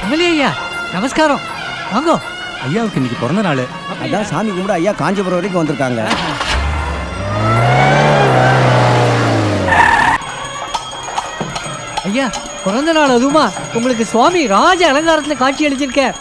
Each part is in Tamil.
எம்எல்ஏ ஐயா நமஸ்காரம் வாங்கோ ஐயாவுக்கு இன்னைக்கு பிறந்த நாள் அதான் சாமி கும்பிட ஐயா காஞ்சிபுரம் வரைக்கும் வந்திருக்காங்க ஐயா பிறந்த நாள் அதுவுமா உங்களுக்கு சுவாமி ராஜ அலங்காரத்துல காட்சி அளிச்சிருக்கார்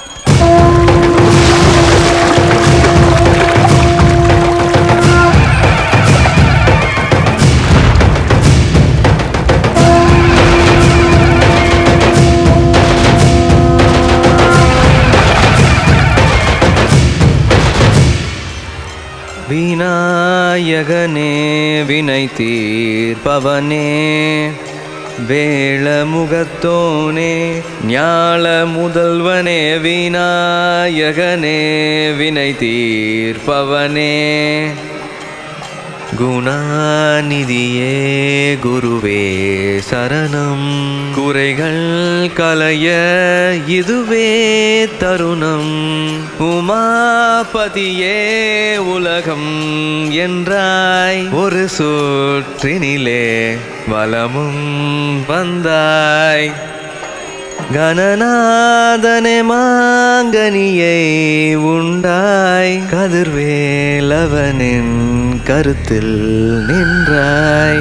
விநாயகனே வினை தீர்ப்பவனே வேளமுகத்தோனே ஞால முதல்வனே விநாயகனே வினை தீர்ப்பவனே குணாநிதியே குருவே சரணம் குறைகள் கலைய இதுவே தருணம் உமாபதியே உலகம் என்றாய் ஒரு சுற்றினிலே வலமும் வந்தாய் கணநாதனே மாங்கனியை உண்டாய் கதிர்வேலவனின் கருத்தில் நின்றாய்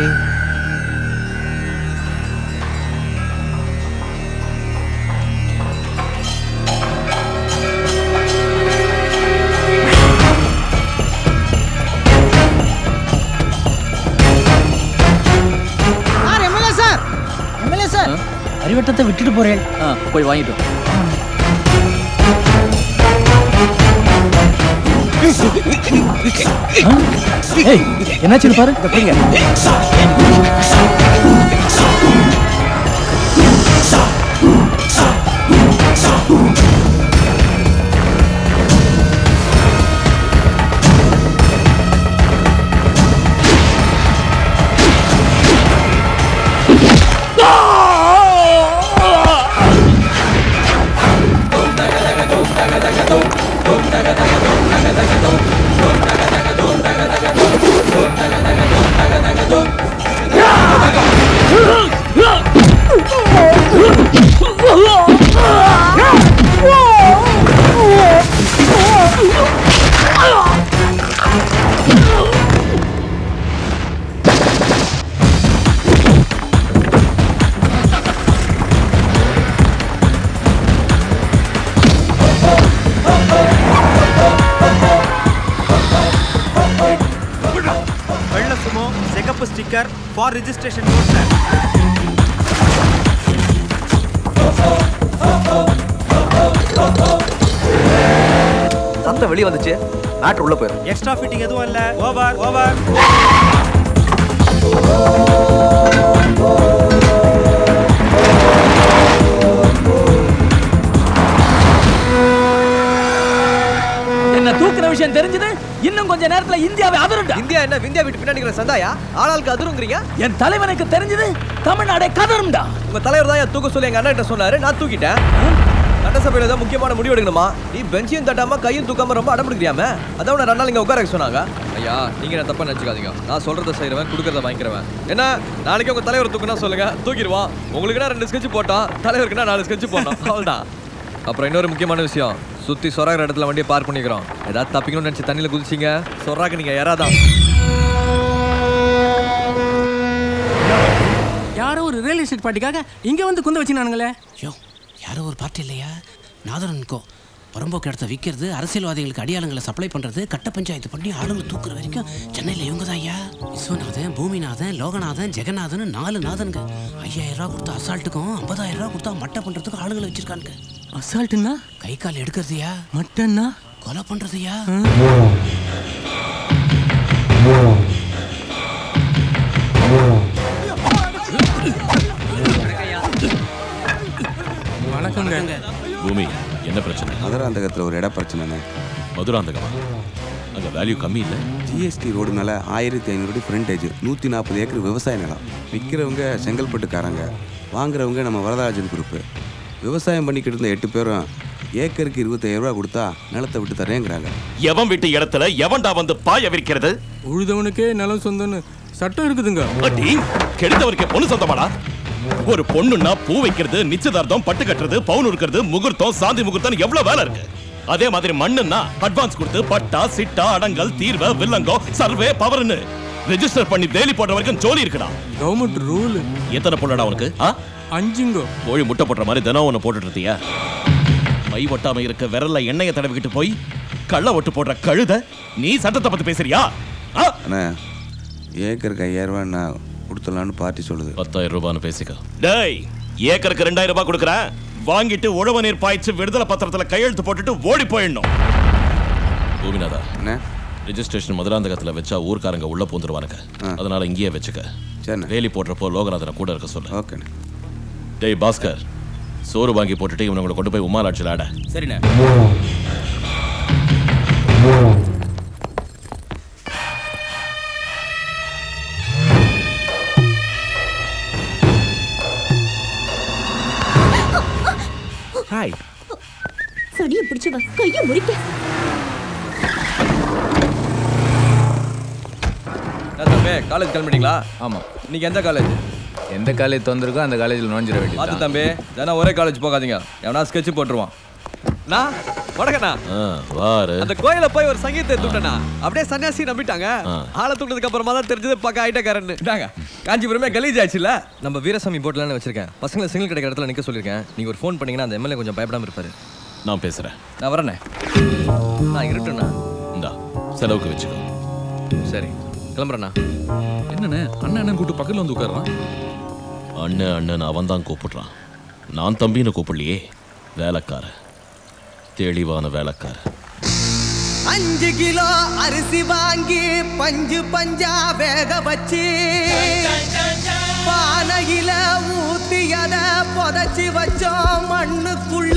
sir MLA sir MLA sir அறிவட்டத்தை விட்டுட்டு போறேன் போய் வாங்கிட்டு வா. ஏய் என்னாச்சுன்னு பாரு எப்படிங்க வெள்ள சுமோ சிகப்பு ஸ்டிக்கர் ஃபார் ரிஜிஸ்ட்ரேஷன் நோட் சத்தம் வெளியே வந்துச்சு மேட்ரு உள்ள போயிடும் எக்ஸ்ட்ரா ஃபிட்டிங் எதுவும் இல்ல ஓவர் ஓவர் என்ன தூக்குற விஷயம் தெரிஞ்சது இன்னும் கொஞ்ச நேரத்துல இந்தியாவை அதிருண்டா இந்தியா என்ன விந்தியா வீட்டு பின்னாடி சந்தாயா ஆளாளுக்கு அதிருங்கிறீங்க என் தலைவனுக்கு தெரிஞ்சது தமிழ்நாடே கதரும்டா உங்க தலைவர் தான் தூக்க சொல்லி எங்க அண்ணன் சொன்னாரு நான் தூக்கிட்டேன் சட்டசபையில தான் முக்கியமான முடிவு எடுக்கணுமா நீ பெஞ்சையும் தட்டாம கையும் தூக்காம ரொம்ப அடம் பிடிக்கிறியாம அதான் உன்னை ரெண்டு நாள் இங்க உட்கார வைக்க சொன்னாங்க ஐயா நீங்க என்ன தப்பா நினைச்சுக்காதீங்க நான் சொல்றத செய்யறவன் கொடுக்கறத வாங்கிக்கிறவன் என்ன நாளைக்கு உங்க தலைவர் தூக்குனா சொல்லுங்க தூக்கிடுவான் உங்களுக்குனா ரெண்டு ஸ்கெட்ச் போட்டான் தலைவருக்குனா நாலு ஸ்கெட்ச் போட்டோம் அவ்வளவுதான் அப்புறம் இன்னொரு முக்கியமான விஷயம் சுத்தி சொராகிற இடத்துல வண்டியை பார்க் பண்ணிக்கிறோம் ஏதாவது தப்பிக்கணும்னு நினைச்சு தண்ணியில குதிச்சிங்க சொராக்கு நீங்க யாராதான் யாரோ ஒரு ரியல் எஸ்டேட் பார்ட்டிக்காக இங்க வந்து குந்த வச்சுனானுங்களே யோ யாரோ ஒரு பார்ட்டி இல்லையா நாதரனுக்கோ புறம்போக்கு இடத்த விற்கிறது அரசியல்வாதிகளுக்கு அடியாளங்களை சப்ளை பண்ணுறது கட்ட பஞ்சாயத்து பண்ணி ஆளுங்களை தூக்குற வரைக்கும் சென்னையில் இவங்க தான் ஐயா விஸ்வநாதன் பூமிநாதன் லோகநாதன் ஜெகநாதன் நாலு நாதனுங்க ஐயாயிரம் ரூபா கொடுத்தா அசால்ட்டுக்கும் ஐம்பதாயிரம் ரூபா கொடுத்தா மட்டை பண்ணுறதுக்கும் ஆளுங்களை வச்சிருக்கானுங்க அசால்ட்டுன்னா கை கால் எடுக்கிறதுயா மட்டன்னா கொலை பண்ணுறதுயா வணக்கங்க பூமி என்ன பிரச்சனை மதுராந்தகத்தில் ஒரு இட பிரச்சனைண்ணே மதுராந்தகமா அங்க வேல்யூ கம்மி இல்லை ஜிஎஸ்டி ரோடு மேலே ஆயிரத்தி ஐநூறு அடி ஃப்ரண்டேஜ் நூற்றி நாற்பது ஏக்கர் விவசாய நிலம் விற்கிறவங்க செங்கல்பட்டுக்காரங்க வாங்குறவங்க நம்ம வரதராஜன் குரூப்பு விவசாயம் பண்ணிக்கிட்டு இருந்த எட்டு பேரும் ஏக்கருக்கு இருபத்தாயிரம் ரூபா கொடுத்தா நிலத்தை விட்டு தரேங்கிறாங்க எவன் வீட்டு இடத்துல எவன்டா வந்து பாய விற்கிறது உழுதவனுக்கே நிலம் சொந்தம்னு சட்டம் இருக்குதுங்க அடி கெடுத்தவருக்கு பொண்ணு சொந்தமாடா ஒரு பொண்ணுன்னா பூ வைக்கிறது நிச்சயதார்த்தம் பட்டு கட்டுறது பவுன் இருக்கிறது முகூர்த்தம் சாந்தி முகூர்த்தம் எவ்வளவு வேலை இருக்கு அதே மாதிரி மண்ணுன்னா அட்வான்ஸ் கொடுத்து பட்டா சிட்டா அடங்கல் தீர்வ வில்லங்கோ சர்வே பவர்னு ரெஜிஸ்டர் பண்ணி வேலி போடுற வரைக்கும் ஜோலி இருக்குடா கவர்மெண்ட் ரூல் எத்தனை பொண்ணுடா உனக்கு ஆ? அஞ்சுங்கோ கோழி முட்டை போடுற மாதிரி தினம் ஒன்று போட்டுட்டு இருந்தியா மை ஒட்டாம இருக்க விரல்ல எண்ணெயை தடவிக்கிட்டு போய் கள்ள ஒட்டு போடுற கழுத நீ சட்டத்தை பத்தி பேசுறியா ஆ? அண்ணா ஏக்கருக்கு ஐயாயிரம் ரூபாய் நான் கொடுத்துடலான்னு பார்ட்டி சொல்லுது பத்தாயிரம் ரூபான்னு பேசிக்க டேய் ஏக்கருக்கு ரெண்டாயிரம் ரூபாய் கொடுக்குறேன் வாங்கிட்டு உழவு நீர் பாய்ச்சி விடுதலை பத்திரத்துல கையெழுத்து போட்டுட்டு ஓடி போயிடணும் பூமிநாதா என்ன ரெஜிஸ்ட்ரேஷன் மதுராந்தகத்துல வச்சா ஊர்க்காரங்க உள்ள பூந்துருவானுங்க அதனால இங்கேயே வச்சுக்க சரிண்ணே வேலி போடுறப்போ லோகநாதனை கூட இருக்க சொல்லு ஓகேண்ணே டேய் பாஸ்கர் சோறு வாங்கி போட்டுட்டு இவனை கொண்டு போய் உமாலாட்சியில் ஆட சரிண்ணே ஹாய் சனியை பிடிச்சவ கையை முறிக்க என்ன தம்பி காலேஜ் கிளம்பிட்டீங்களா ஆமாம் இன்னைக்கு எந்த காலேஜ் எந்த காலேஜ் திறந்திருக்கோ அந்த காலேஜில் நுழைஞ்சிட பார்த்து வேண்டியது தம்பி தினம் ஒரே காலேஜ் போகாதீங்க எவனா ஸ்கெட்ச் போட்டுருவான் நான் வடக்கண்ணா ஆ, வாரு அந்த கோயில போய் ஒரு சங்கீதத்தை தூட்டனா அப்படியே சன்னியாசி நம்பிட்டாங்க ஆ. ஆளை தூட்டதுக்கு அப்புறமா தான் தெரிஞ்சது பக்கம் ஐட்டக்காரன்னு இதாங்க காஞ்சிபுரமே கலீஜ் ஆச்சுல நம்ம வீரசாமி போட்லான்னு வச்சிருக்கேன் பசங்களை சிங்கிள் கிடைக்கிற இடத்துல நிக்க சொல்லியிருக்கேன் நீங்க ஒரு ஃபோன் பண்ணீங்கன்னா அந்த எம்எல்ஏ கொஞ்சம் பயப்படாம இருப்பாரு நான் பேசுறேன் நான் வரேனே நான் இருட்டுண்ணா இந்தா செலவுக்கு வச்சுக்கோ சரி கிளம்புறேண்ணா என்னண்ணே அண்ணன் அண்ணன் கூட்டு பக்கத்துல வந்து உட்கார்றான் அண்ணன் அண்ணன் அவன் தான் கூப்பிடுறான் நான் தம்பின்னு கூப்பிடலையே வேலைக்கார தெளிவான வேலைக்கார அஞ்சு கிலோ அரிசி வாங்கி பஞ்சு பஞ்சா வேக வச்சு பானையில ஊத்தியத புதைச்சி வச்சோம் மண்ணுக்குள்ள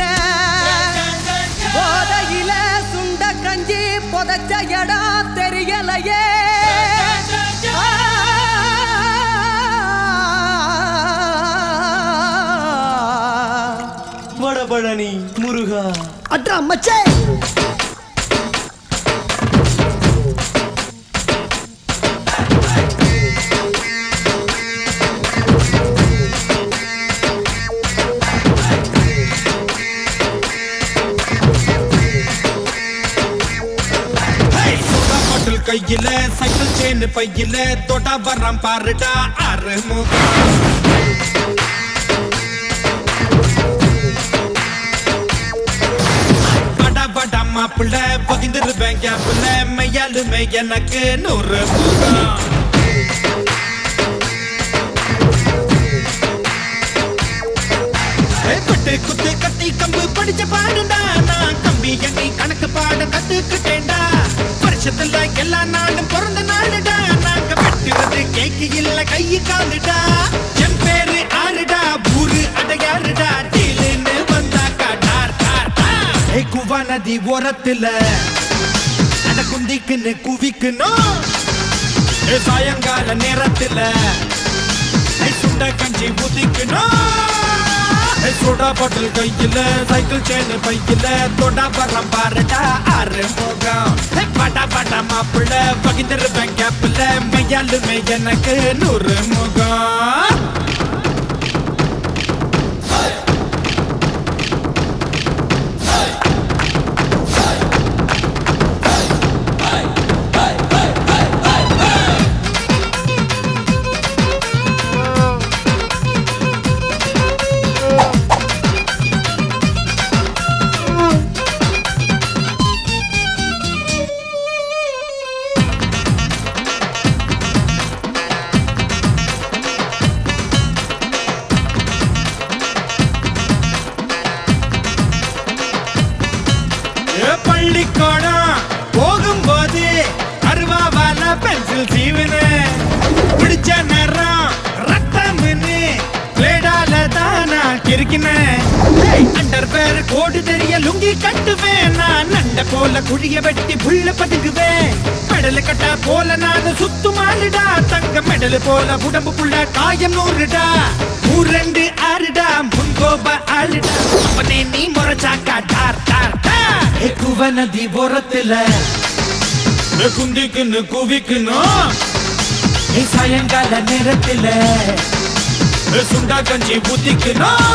போதையில சுண்ட கஞ்சி புதைச்ச இடம் தெரியலையே வடபழனி முருகா அட்ரா மச்சே பாட்டில் கையில சைக்கிள் செயின் பையில தொட்டா வர்றான் பாருடா ஆறு படா படா மாப்பிள்ள பகிர்ந்துருவேன் கேப்புல மையாலுமே எனக்கு நூறு முகம் பட்டு குத்து கத்தி கம்பு படிச்ச பாடுடா நான் கம்பி எண்ணி கணக்கு பாட கத்துக்கிட்டேன்டா வருஷத்துல எல்லா நாளும் பிறந்த நாளுடா நாங்க வெட்டுறது கேக்கு இல்ல கையு காலுடா என் பேரு ஆறுடா ஊரு அடையாறுடா டீலுன்னு வந்தாக்கா டார் டார் டார். ஏய் குவா நதி ஓரத்துல அட குந்திக்குன்னு குவிக்கணும் ஏய் சாயங்கால நேரத்துல ஏய் சுண்ட கஞ்சி ஊத்திக்கணும் ஏய் சோடா பாட்டில் கையில சைக்கிள் செயின் பையில தொண்டா பரம் பாருடா ஆறு முகம் ஏய் படா படா மாப்பிள்ள பகிர்ந்துருப்பேன் கேப்பில் மையாலுமே எனக்கு நூறு முகம் ஏ பள்ளிக்கூடம் போகும்போது அருவாவால பென்சில் சீவுனு பிடிச்ச நேரம் ரத்தம்னு பிளேடால தானா கிறுக்கினேன் அண்டர் பேர் கோடு தெரிய லுங்கி கட்டுவேன் நான் நண்ட போல குழிய வெட்டி புள்ள பதுங்குவேன் மெடல் கட்ட போல நான் சுத்துமாலுடா தங்க மெடல் போல உடம்புக்குள்ள காயம் நூறுடா ஊரெண்டு ஆறுடா முன்கோப ஆளுடா அப்பனே நீ முறைச்சாக்கா டார் டார் டார் ஏ குவ நதி ஓரத்துல ஏ குந்திக்குன்னு குவிக்கணும் ஏ சாயங்கால நேரத்துல சுண்டா கஞ்சி ஊத்திக்கணும்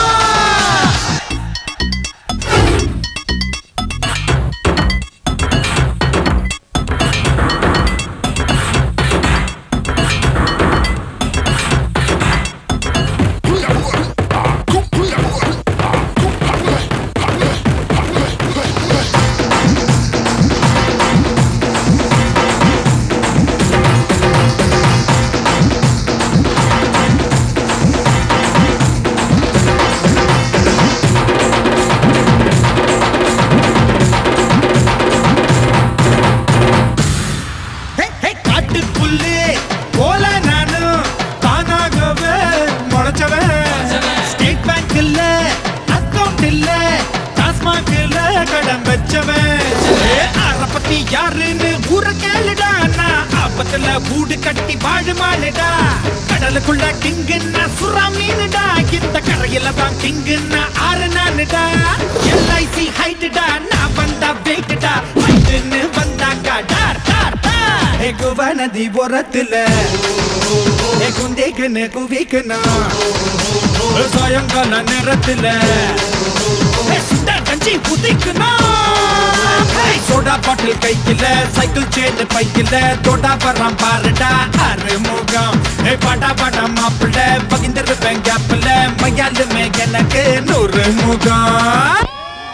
ஹே, ஹே, காட்டுப்புல்லு போல நானும் தானாகவே முளைச்சவன் ஸ்டேட் பேங்க் இல்ல அக்கவுண்ட் இல்ல டாஸ்மாக்ல கடன் வச்சவன் ஏ, அற பத்தி யாருன்னு ஊர கேளுடா நான் ஆபத்துல கூடு கட்டி வாழு மாளுடா கடலுக்குள்ள கிங்குன்னா சுறா மீனுடா இந்த கரையில தான் கிங்குன்னா ஆறு நானுடா எல்ஐசி ஹைட்டுடா நான் வந்தா வெயிட்டுடா ஹைட்டுன்னு வந்தாக்கா டார் டார் டார் எகுவ நதி ஓரத்துல குந்தேக்குன்னு குவிக்கணும் சாயங்கால நேரத்துல சுண்டா கஞ்சி புதிக்கணும் சோடா பாட்டில் கைக்கில சைக்கிள் செயின் பைக்கில தோடா வரான் பாருடா அறுமுகம் ஏ பாடா பாடா மாப்பிள்ள பகிர்ந்திருப்பேன் கேப்பில் மையாலுமே எனக்கு நூறு முகம்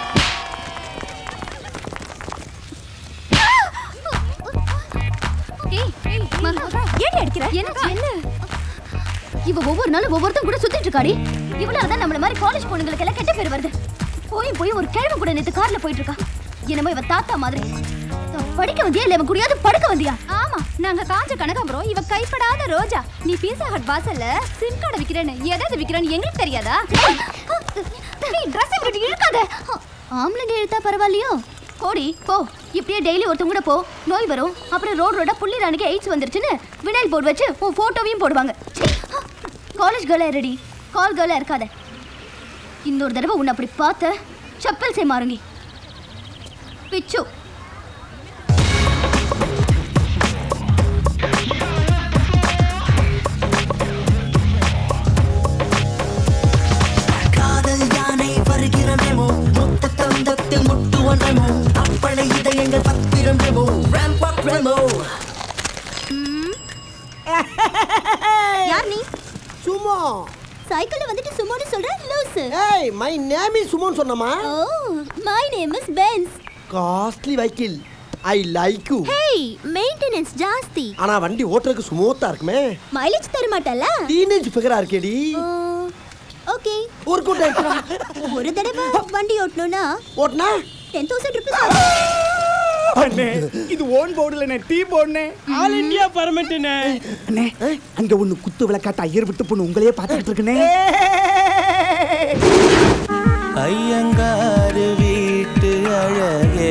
ஏடி அடிக்கிற என்ன இவ ஒவ்வொரு நாளும் ஒவ்வொருத்தன் கூட சுத்திட்டு இருக்காடி இவளாலதான் நம்மள மாதிரி காலேஜ் பொண்ணுங்களுக்கு எல்லாம் கெட்ட பேர் வருது போய் போய் ஒரு கிழமை கூட நேத்து கார்ல போயிட்டு இருக்கா என்னமோ இவ தாத்தா மாதிரி படிக்க வந்தியா இல்ல இவன் கூடயாவது படுக்க வந்தியா ஆமா நாங்க காஞ்ச கனகாம்பரம் இவ கைப்படாத ரோஜா நீ பீஸா ஹட் வாசல்ல சிம் கார்டு விக்கிறேன்னு எதாவது விக்கிறேன்னு எங்களுக்கு தெரியாதா நீ ட்ரெஸ் விட்டு இழுக்காத ஆம்பளைங்க இழுத்தா பரவாயில்லையோ கோடி போ இப்படியே டெய்லி ஒருத்தங்க கூட போ நோய் வரும் அப்புறம் ரோட் ரோடா புள்ளி ராணிக்கு எய்ட்ஸ் வந்துருச்சுன்னு வினைல் போர்டு வச்சு உன் போட்டோவையும் போடுவாங்க காலேஜ் கேர்ளா ரெடி கால் கேர்ளா இருக்காத இன்னொரு தடவை உன்னை அப்படி பார்த்த செப்பல் சே மாறுங்கி பிச்சு காதல் யானை வருகிறனமோ மொத்த தந்தத்தில் முட்டுவனமோ அப்பளை இதயங்கள் பத்திரமோ ரேம்ப் அப் ரெமோ யார் நீ சுமோ சைக்கிள்ல வந்துட்டு சுமோன்னு சொல்ற லூசு ஏய் மை நேம் இஸ் சுமோன்னு சொன்னமா oh my name is Benz costly vehicle I like you hey maintenance ஜாஸ்தி ஆனா வண்டி ஓட்டுறதுக்கு ஸ்மூத்தா இருக்குமே மைலேஜ் தர மாட்டல்ல டீனேஜ் ஃபிகரா இருக்கேடி ஓகே ஒரு கூட்டம் ஒரு தடவை வண்டி ஓட்டணும்னா ஓட்டுனா டென் தௌசண்ட் ருபீஸ் அண்ணே இது ஓன் போர்டுல டீ போடுனே ஆல் இந்தியா பர்மிட்னே அண்ணே அங்க ஒண்ணு குத்து விளக்காட்ட ஐயர் விட்டு பொண்ணு உங்களையே பார்த்துக்கிட்டு இருக்குனே ஐயங்காரு வீட்டு அழகே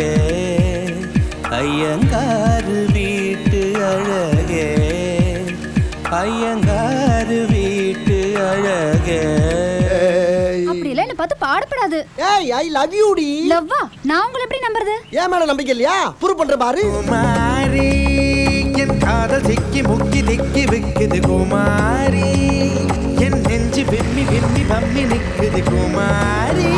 ஐயங்காரு வீட்டு அழகே ஐயங்காரு வீட்டு அழகே அப்படி எல்லாம் என்ன பார்த்து பாடப்படாது ஏய் ஐ லவ் யூ டி லவ்வா நான் உங்களை எப்படி நம்புறது ஏன் மேல நம்பிக்கை இல்லையா ப்ரூவ் பண்ற பாரு குமாரி என் காதல் சிக்கி முக்கி திக்கி விக்குது குமாரி என் நெஞ்சு விம்மி விம்மி பம்மி நிக்குது குமாரி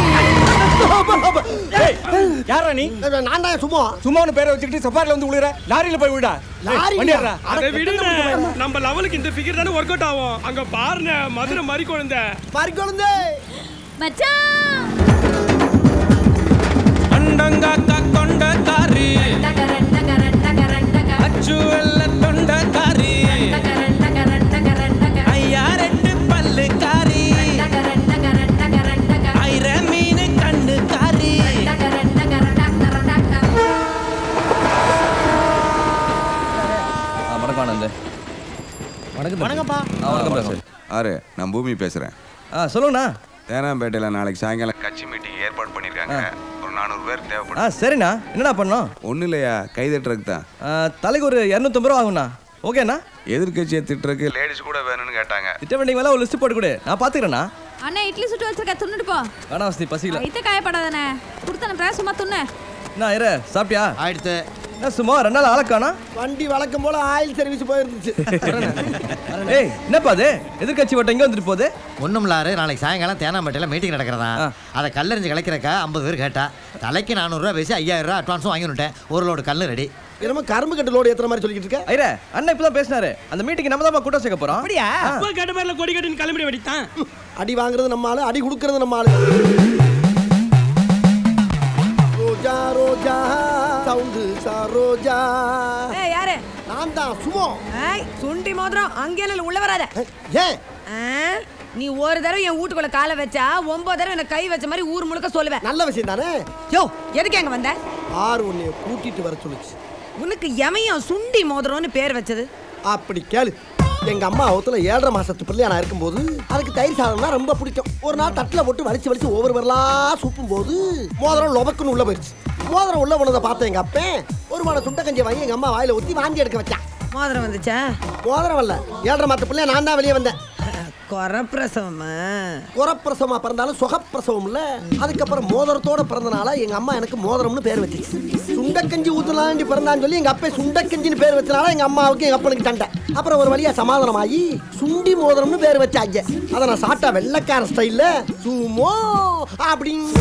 யாரா நீ நான் தான் சும்மா சும்மானு பேரை வச்சுக்கிட்டு சஃபாரில வந்து விழுற லாரியில போய் விடா லாரியில? வண்டி ஏறுடா. அதை விடுங்க நம்ம லெவலுக்கு இந்த ஃபிகர் தானே ஒர்க் அவுட் ஆகும் அங்க பாருங்க மதுரை மாதிரி குழந்தை பாரி குழந்தை மச்சான் அண்டங்காக்கா கொண்டக்காரி அச்சு வெள்ள தொண்டக்காரி ஐயா ரெண்டு பல்லுக்காரி ஐர மீன் கண்ணுக்காரி வணக்கம் ஆனந்த் வணக்கம் வணக்கம்ப்பா வணக்கம் பிரதர் ஆறு நான் பூமி பேசுகிறேன் ஆ சொல்லுங்கண்ணா தேனாம்பேட்டையில் நாளைக்கு சாயங்காலம் கட்சி மீட்டிங் ஏற்பாடு பண்ணியிருக்காங்க ஒரு நானூறு பேர் ஆ தேவைப்படும் சரிண்ணா என்னண்ணா பண்ணோம் ஒன்றும் இல்லையா கைதட்டுறதுக்கு தான் ஆ, தலைக்கு ஒரு இரநூத்தம்பது ரூபா ஆகும்ண்ணா ஓகேண்ணா எதிர்கட்சியை திட்டுறதுக்கு லேடிஸ் கூட வேணும்னு கேட்டாங்க திட்ட வேண்டியவங்களா ஒரு லிஸ்ட் போட்டு கொடு நான் பார்த்துக்கிறேண்ணா அண்ணா இட்லி சுட்டு வச்சிருக்க துண்ணுட்டு போ வேணா வசதி பசியில் வயிற்று காயப்படாதானே கொடுத்தன சும்மா துண்ணு என்ன இரு சாப்பிட்டியா ஆயிடுத்து என்ன சும்மா ரெண்டு நாள் ஆளக்கானா வண்டி வழக்கம் போல ஆயில் சர்வீஸ் போயிருந்துச்சு ஏய் என்னப்பா அது எதிர்கட்சி வட்டம் எங்க வந்துட்டு போகுது ஒண்ணுமில்லாரு நாளைக்கு சாயங்காலம் தேனாம்பேட்டையில் மீட்டிங் நடக்கிறதா அதை கல்லறிஞ்சு கலைக்கிறக்கா ஐம்பது பேர் கேட்டா தலைக்கு நானூறுரூவா பேசி ஐயாயிரம் ரூபா அட்வான்ஸும் வாங்கிவிட்டேன் ஒரு லோடு கல்லு ரெடி என்னமோ கரும்பு கட்டு லோடு ஏத்துற மாதிரி சொல்லிக்கிட்டு இருக்க ஐரே அண்ணன் இப்பதான் பேசினாரு அந்த மீட்டிங் நம்ம தான் கூட்டம் சேர்க்க போறோம் அப்படியா அப்பா கட்ட பேர்ல கொடி கட்டின்னு கிளம்பிட வேண்டித்தான் அடி வாங்குறது நம்ம ஆளு அடி கொடுக்கறது நம்ம ஆளு ரோஜா ரோஜா சவுண்டு ரோஜா ஏய் யாரு நான் தான் சுமோ ஏய் சுண்டி மோதிரம் அங்கே உள்ள வராத ஏன் ஆ, நீ ஒரு தடவை என் வீட்டுக்குள்ள காலை வச்சா ஒன்பது தடவை என்ன கை வச்ச மாதிரி ஊர் முழுக்க சொல்லுவேன் நல்ல விஷயம் தானே யோ எதுக்கு அங்க வந்த ஆறு உன்னைய கூட்டிட்டு வர சொல்லுச்சு உனக்கு எமையும் சுண்டி மோதிரம்னு பேர் வச்சது அப்படி கேளு எங்க அம்மா அவத்துல ஏழரை மாசத்து பிள்ளையா நான் இருக்கும்போது அதுக்கு தயிர் சாதம்னா ரொம்ப பிடிக்கும் ஒரு நாள் தட்டுல போட்டு வலிச்சு வலிச்சு ஒவ்வொரு வரலா சூப்பும் போது மோதிரம் லொபக்குன்னு உள்ள போயிடுச்சு மோதிரம் உள்ள போனதை பார்த்த எங்க அப்பன் ஒரு மாட சுண்ட கஞ்சி வாங்கி எங்க அம்மா வாயில ஊத்தி வாந்தி எடுக்க வச்சான் மோதிரம் வந்துச்சா மோதிரம் வரல ஏழரை மாசத்து பிள்ளையா நான் தான் வெளியே வந்தேன் குறப்பிரசவமா குறப்பிரசவமா பிறந்தாலும் சுகப்பிரசவம் இல்ல அதுக்கப்புறம் மோதிரத்தோட பிறந்தனால எங்க அம்மா எனக்கு மோதிரம்னு பேர் வச்சுச்சு சுண்டக்கஞ்சி ஊத்தலாண்டி பிறந்தான்னு சொல்லி எங்க அப்பா சுண்டக்கஞ்சின்னு பேர் வச்சனால எங்க அம்மாவுக்கு எங்க அப்பனுக்கு சண்டை அப்புறம் ஒரு வழியா சமாதானமாகி சுண்டி மோதிரம்னு பேர் வச்சாங்க அதை நான் சாப்பிட்டா வெள்ளைக்கார ஸ்டைல்ல சுமோ அப்படின்னு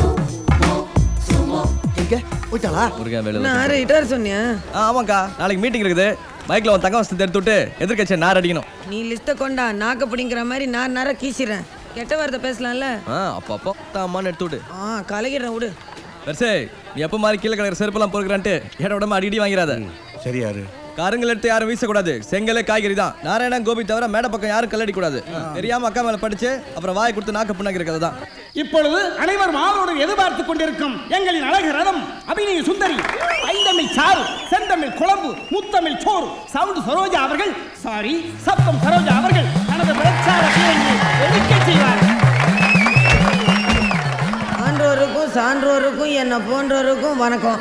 எங்க போயிட்டாளா முருகன் வேலை நான் ரைட்டர் சொன்னியா ஆ, ஆமாக்கா நாளைக்கு மீட்டிங் இருக்குது மைக்ல உன் தங்க வசதி எடுத்து விட்டு எதிர்கட்சியை நார் அடிக்கணும் நீ லிஸ்ட்டை கொண்டா நாக்க பிடிங்கிற மாதிரி நான் நேர கீசிறேன் கெட்ட வார்த்தை பேசலாம்ல ஆ அப்போ அப்போ தாமான்னு எடுத்து விடு ஆ கலகிடுறேன் விடு பெருசே நீ எப்போ மாதிரி கீழே கிடக்கிற செருப்பெல்லாம் பொறுக்கிறான்ட்டு இட விடாம அடிக்கடி வாங்கிறாத சரியாரு காருங்கள் எடுத்து யாரும் வீசக்கூடாது செங்கலே காய்கறி தான் நாராயணன் கோபி தவிர மேடை பக்கம் யாரும் கல்லடி கூடாது தெரியாம அக்கா மேல படிச்சு அப்புறம் வாய் கொடுத்து நாக்க புண்ணாக்கிற கதை தான் இப்பொழுது அனைவரும் ஆவலோடு எதிர்பார்த்து கொண்டிருக்கும் எங்களின் அழகு ரதம் அபிநய சுந்தரி ஐந்தமிழ் சாறு செந்தமிழ் குழம்பு முத்தமிழ் சோறு சவுண்டு சரோஜா அவர்கள் சாரி சப்தம் சரோஜா அவர்கள் தனது பிரச்சார பேரணி ஒழிக்க செய்வார் ஆன்றோருக்கும் சான்றோருக்கும் என்னை போன்றோருக்கும் வணக்கம்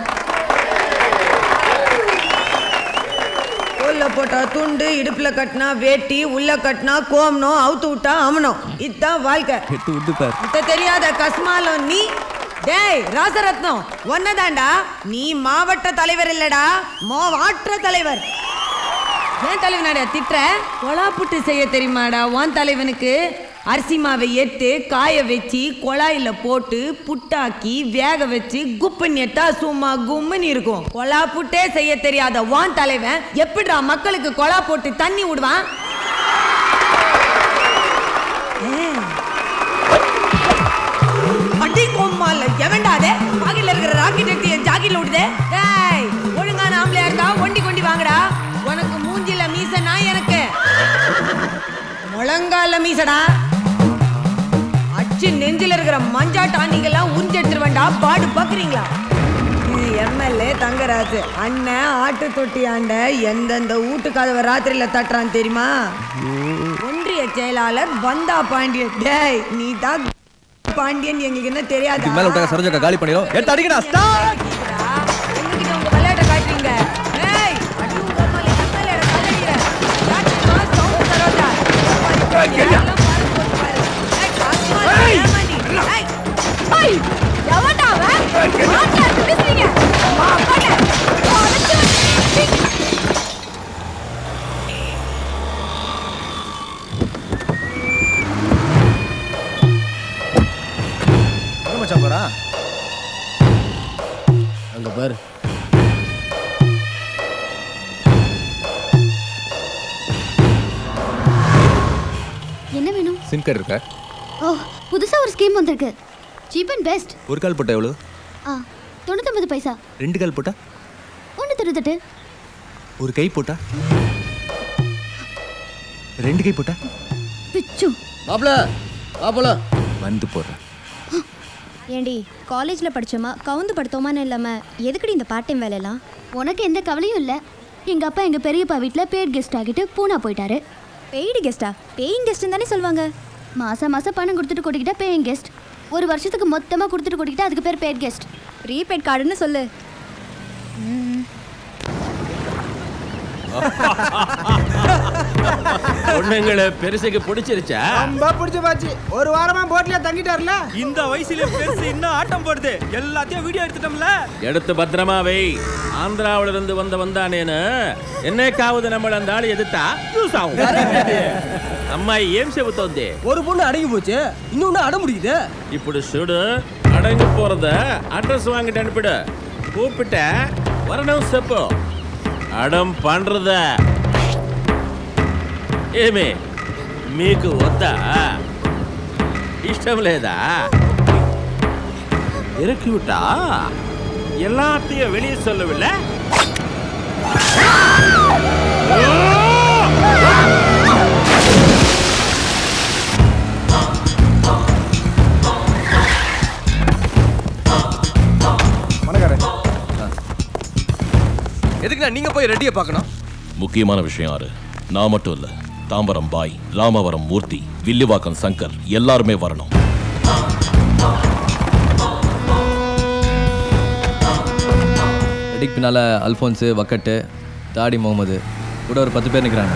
தோல்ல போட்டா துண்டு இடுப்புல கட்டினா வேட்டி உள்ள கட்டினா கோமனம் அவுத்து விட்டா அமனம் இதுதான் வாழ்க்கை எட்டு விட்டு பார் இத்த தெரியாத கஸ்மாலம் நீ டேய் ராசரத்னம் ஒன்னதாண்டா நீ மாவட்ட தலைவர் இல்லடா மாவாற்ற தலைவர் ஏன் தலைவனாடா திட்டுற கொலா புட்டு செய்ய தெரியுமாடா உன் தலைவனுக்கு அரிசி மாவை எடுத்து காய வச்சு குழாயில போட்டு புட்டாக்கி வேக வச்சு குப்புன்னு எட்டா சும்மா கும்முன்னு இருக்கும் கொலா புட்டே செய்ய தெரியாத உன் தலைவன் எப்படிடா மக்களுக்கு கொலா போட்டு தண்ணி விடுவான் ஏன்? அடி கொம்மால எவன்டாதே பாக்கெட்ல இருக்கிற ராக்கெட் எடுத்து என் ஜாக்கெட்ல விடுதே டேய் ஒழுங்கான ஆம்பளையா இருக்கா ஒண்டி கொண்டி வாங்கடா உனக்கு மூஞ்சில மீச நான் எனக்கு முழங்கால மீசடா அச்சு நெஞ்சில இருக்கிற மஞ்சா டானிங்கெல்லாம் உறிஞ்சு எடுத்துருவேன்டா பாடு பாக்குறீங்களா இது எம்எல்ஏ தங்கராஜு அண்ணன் ஆட்டு தொட்டி ஆண்ட எந்தெந்த வீட்டு கதவை ராத்திரியில தட்டுறான் தெரியுமா ஒன்றிய செயலாளர் வந்தா பாண்டியன் டேய் நீ தான் பாண்டியன் எங்களுக்கு என்ன தெரியாதா இதுக்கு மேல விட்டாங்க சரோஜாக்கா காலி பண்ணிடும் எடுத்து அடிக்கடா ஸ்டார்ட் எங்ககிட்ட உங்க விளையாட்டை காட்டுறீங்க ஏய் அடி உங்க அம்மால எம்எல்ஏ கதறீங்க யாருக்குமா சவுண்ட் சரோஜா எல்லாம் பாரு போட்டு பாரு ஏய் காசுமா ஏமாண்டி ஏய் ஐய் எவன்டா அவன் மாட்டா பேசுறீங்க வா போங்க அழைச்சு வந்து எங்க மச்சான் போறா அங்க பாரு என்ன வேணும் சிம் கார்டு இருக்கா ஓ புதுசா ஒரு ஸ்கீம் வந்திருக்கு சீப் அண்ட் பெஸ்ட் ஒரு கால் போட்டா எவ்வளோ ஆ தொண்ணூத்தொம்பது பைசா ரெண்டு கால் போட்டா ஒன்று தொண்ணூத்தெட்டு ஒரு கை போட்டா ரெண்டு கை போட்டா பிச்சு மாப்பிள மாப்பிள வந்து போடுறேன் ஏண்டி காலேஜில் படிச்சோமா கவுந்து படுத்தோமான்னு இல்லாமல் எதுக்குடி இந்த பார்ட் டைம் வேலையெல்லாம் உனக்கு எந்த கவலையும் இல்லை எங்கள் அப்பா எங்கள் பெரியப்பா வீட்டில் பேட் கெஸ்ட் ஆகிட்டு பூனா போயிட்டாரு பெய்டு கெஸ்டா பேயிங் கெஸ்ட்னு தானே சொல்லுவாங்க மாதம் மாதம் பணம் கொடுத்துட்டு கூட்டிக்கிட்டா பேயிங் கெஸ்ட் ஒரு வருஷத்துக்கு மொத்தமாக கொடுத்துட்டு கூட்டிக்கிட்டா அதுக்கு பேர் பேட் கெஸ்ட் ப்ரீபெய்ட் கார்டுன்னு சொல்லு ம். பொண்ணுங்களை பெருசுக்கு பிடிச்சிருச்சா ரொம்ப பிடிச்சு போச்சு ஒரு வாரமா போட்லயே தங்கிட்டாருல இந்த வயசுல பெருசு இன்னும் ஆட்டம் போடுது எல்லாத்தையும் வீடியோ எடுத்துட்டோம்ல எடுத்து பத்திரமா வை ஆந்திராவில இருந்து வந்த வந்தானேன்னு என்னைக்காவது நம்மள அந்த ஆளு எதிர்த்தா யூஸ் ஆகும் అమ్మాయి ఏం చెబుతోంది ஒரு பொண்ணு அடங்கி போச்சு இன்னொன்னு அட முடியுது ఇప్పుడు చూడు అడంగి పోறத అడ్రస్ వాங்கிட்டு அனுப்பிடு கூப்பிட்ட வரணும் செப்பு అడం పండ్రద ఏమి మీకు వద్దా ఇష్టం లేదా இறக்கி விட்டா எல்லாத்தையும் வெளியே சொல்லவில்லை எதுக்குண்ணா நீங்க போய் ரெட்டியை பார்க்கணும் முக்கியமான விஷயம் யாரு நான் மட்டும் இல்ல தாம்பரம் பாய் ராமவரம் மூர்த்தி வில்லிவாக்கம் சங்கர் எல்லாருமே வரணும் ரெடிக்கு பின்னால அல்ஃபோன்ஸு வக்கட்டு தாடி முகமது கூட ஒரு பத்து பேர் நிற்கிறாங்க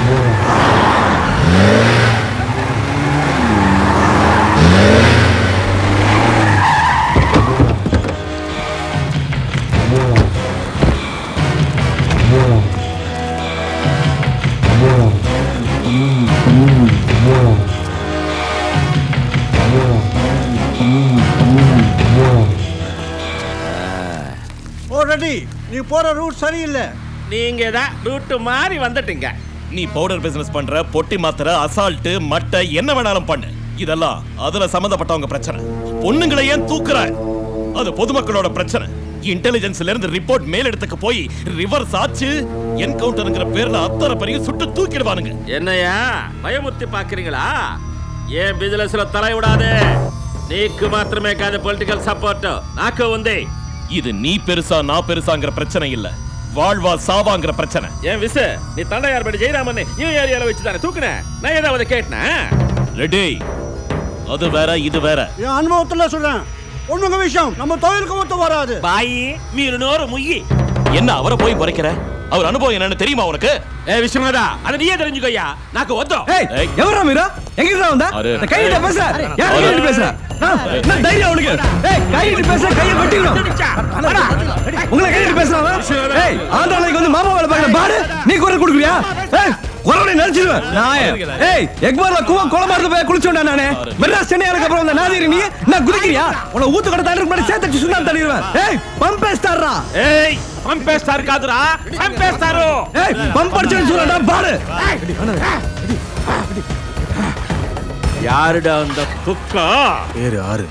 ஓல்ரெடி நீ போற ரூட் சரியில்லை நீங்க தான் ரூட்டு மாறி வந்துட்டீங்க நீ பவுடர் பிசினஸ் பண்ற பொட்டி மாத்திர அசால்ட் மட்டை என்ன வேணாலும் பண்ணு இதெல்லாம் அதுல சம்பந்தப்பட்டவங்க பிரச்சனை பொண்ணுங்களை ஏன் தூக்குற அது பொதுமக்களோட பிரச்சனை இன்டெலிஜென்ஸ்ல இருந்து ரிப்போர்ட் மேலிடத்துக்கு போய் ரிவர்ஸ் ஆச்சு என்கவுண்டர்ங்கிற பேர்ல அத்தனை பேரையும் சுட்டு தூக்கிடுவானுங்க என்னையா பயமுறுத்தி பாக்குறீங்களா ஏன் బిజినెస్లో తల విడాదే నీకు మాత్రమే కాదు పొలిటికల్ సపోర్ట్ నాకు ఉంది இது நீ பெருசா நான் பெருசாங்கிற பிரச்சனை இல்ல வாழ்வா சாவாங்கிற பிரச்சனை ఏం విసు నీ తండ్రి బట్టి జయరామన్ని ఈ ఏరియాలో వచ్చి దాన్ని తూకునే నా ఏதாவது கேட்டனா ரெடி அது வேற இது வேற என் அனுபவத்துல சொல்றேன் பொண்ணுங்க விஷயம் நம்ம தொழிலுக்கு ஒத்து வராது బాయి మీరు నోరు ముయ్యి என்ன அவரை போய் குறைக்கிற அவர் அனுபவம் என்னன்னு தெரியுமா உனக்கு ఏ విశ్వనాథ అది నీయే தெரிஞ்சுக்கோயா నాకు వద్దు எவரா மீரா எங்க வந்தா அரு. கையிட்ட பேசுற யார் கையிட்ட பேசுற நான் தைரியம் உனக்கு ஏய் கையிட்ட பேசுற கைய வெட்டிக்கணும் உங்களை கையிட்ட பேசுறாங்க ஏய் ஆந்திராவுக்கு வந்து மாமா வேலை பார்க்கற பாரு நீ குரல் கொடுக்குறியா ஏய் குரலை நினைச்சிருவேன் நான் ஏய் எக்பார்ல குவ குளமாரத்து போய் குளிச்சோண்டா நானே மெட்ராஸ் சென்னையாருக்கு அப்புறம் வந்த நாதிரி நீ நான் குதிக்கிறியா உன ஊத்து கடை தாண்டி முன்னாடி சேர்த்து சுண்ணாம்பு தள்ளிடுவேன் ஏய் பம்ப் ஸ்டாரா ఏయ్ పంపేస్తారు కాదురా పంపేస్తారు ஏய் பம்ப் அடிச்சேன்னு சொல்லடா பாரு யாருடா அந்த குக்கா பேரு ஆறு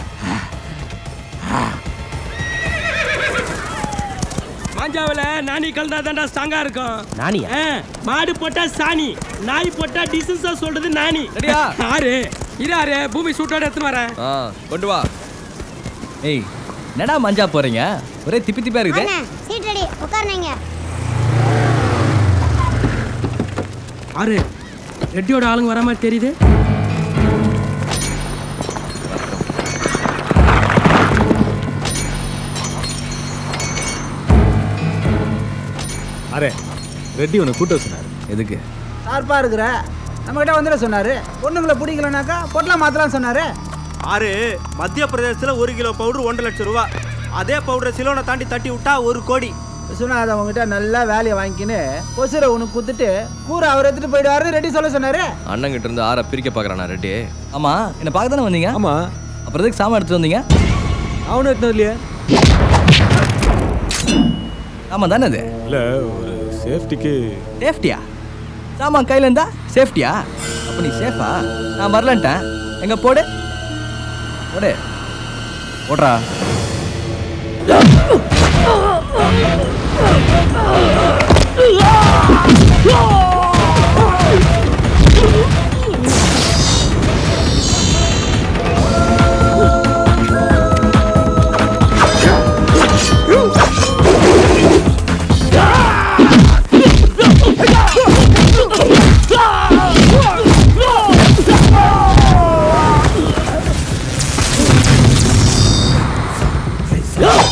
மாஞ்சாவில நாணி கலந்தா தான்டா ஸ்ட்ராங்கா இருக்கும் நாணியா? ஆ, மாடு போட்டா சாணி நாய் போட்டா டிசன்ஸா சொல்றது நாணி ரெடியா? ஆறு இரு ஆறு பூமி சூட்டோட எடுத்துன்னு வரேன் ஆ கொண்டு வா ஏய் என்னடா மஞ்சா போறீங்க ஒரே திப்பி திப்பா இருக்குது சீட் ரெடி உட்காருங்க ஆறு ரெட்டியோட ஆளுங்க வர மாதிரி தெரியுது அரே ரெட்டி உன்னை கூட்ட சொன்னார் எதுக்கு சார்பா இருக்கிற நம்ம கிட்ட வந்துட சொன்னாரு பொண்ணுங்களை பிடிக்கலனாக்கா பொட்டலாம் மாத்தலாம் சொன்னாரு ஆறு மத்திய பிரதேசத்துல ஒரு கிலோ பவுடர் ஒன்றரை லட்சம் ரூபா அதே பவுடர் சிலோனை தாண்டி தட்டி விட்டா ஒரு கோடி விஸ்வநாதன் உங்ககிட்ட நல்லா வேலையை வாங்கிக்கின்னு கொசுரை உனக்கு குத்துட்டு கூரை அவர் எடுத்துட்டு போயிடுவாரு ரெடி சொல்ல சொன்னாரு அண்ணன் கிட்ட இருந்து ஆற பிரிக்க பாக்குறானா ரெட்டி ஆமா என்ன பார்க்க தானே வந்தீங்க ஆமா அப்புறம் எதுக்கு சாமான் எடுத்துட்டு வந்தீங்க அவனு எடுத்தது இல்லையா ஆமா தானே அது இல்ல ஒரு சேஃப்டிக்கு சேஃப்டியா சாமான் கையில இருந்தா சேஃப்டியா அப்ப நீ சேஃபா நான் வரலன்ட்டேன் எங்க போடு போடு போடுறா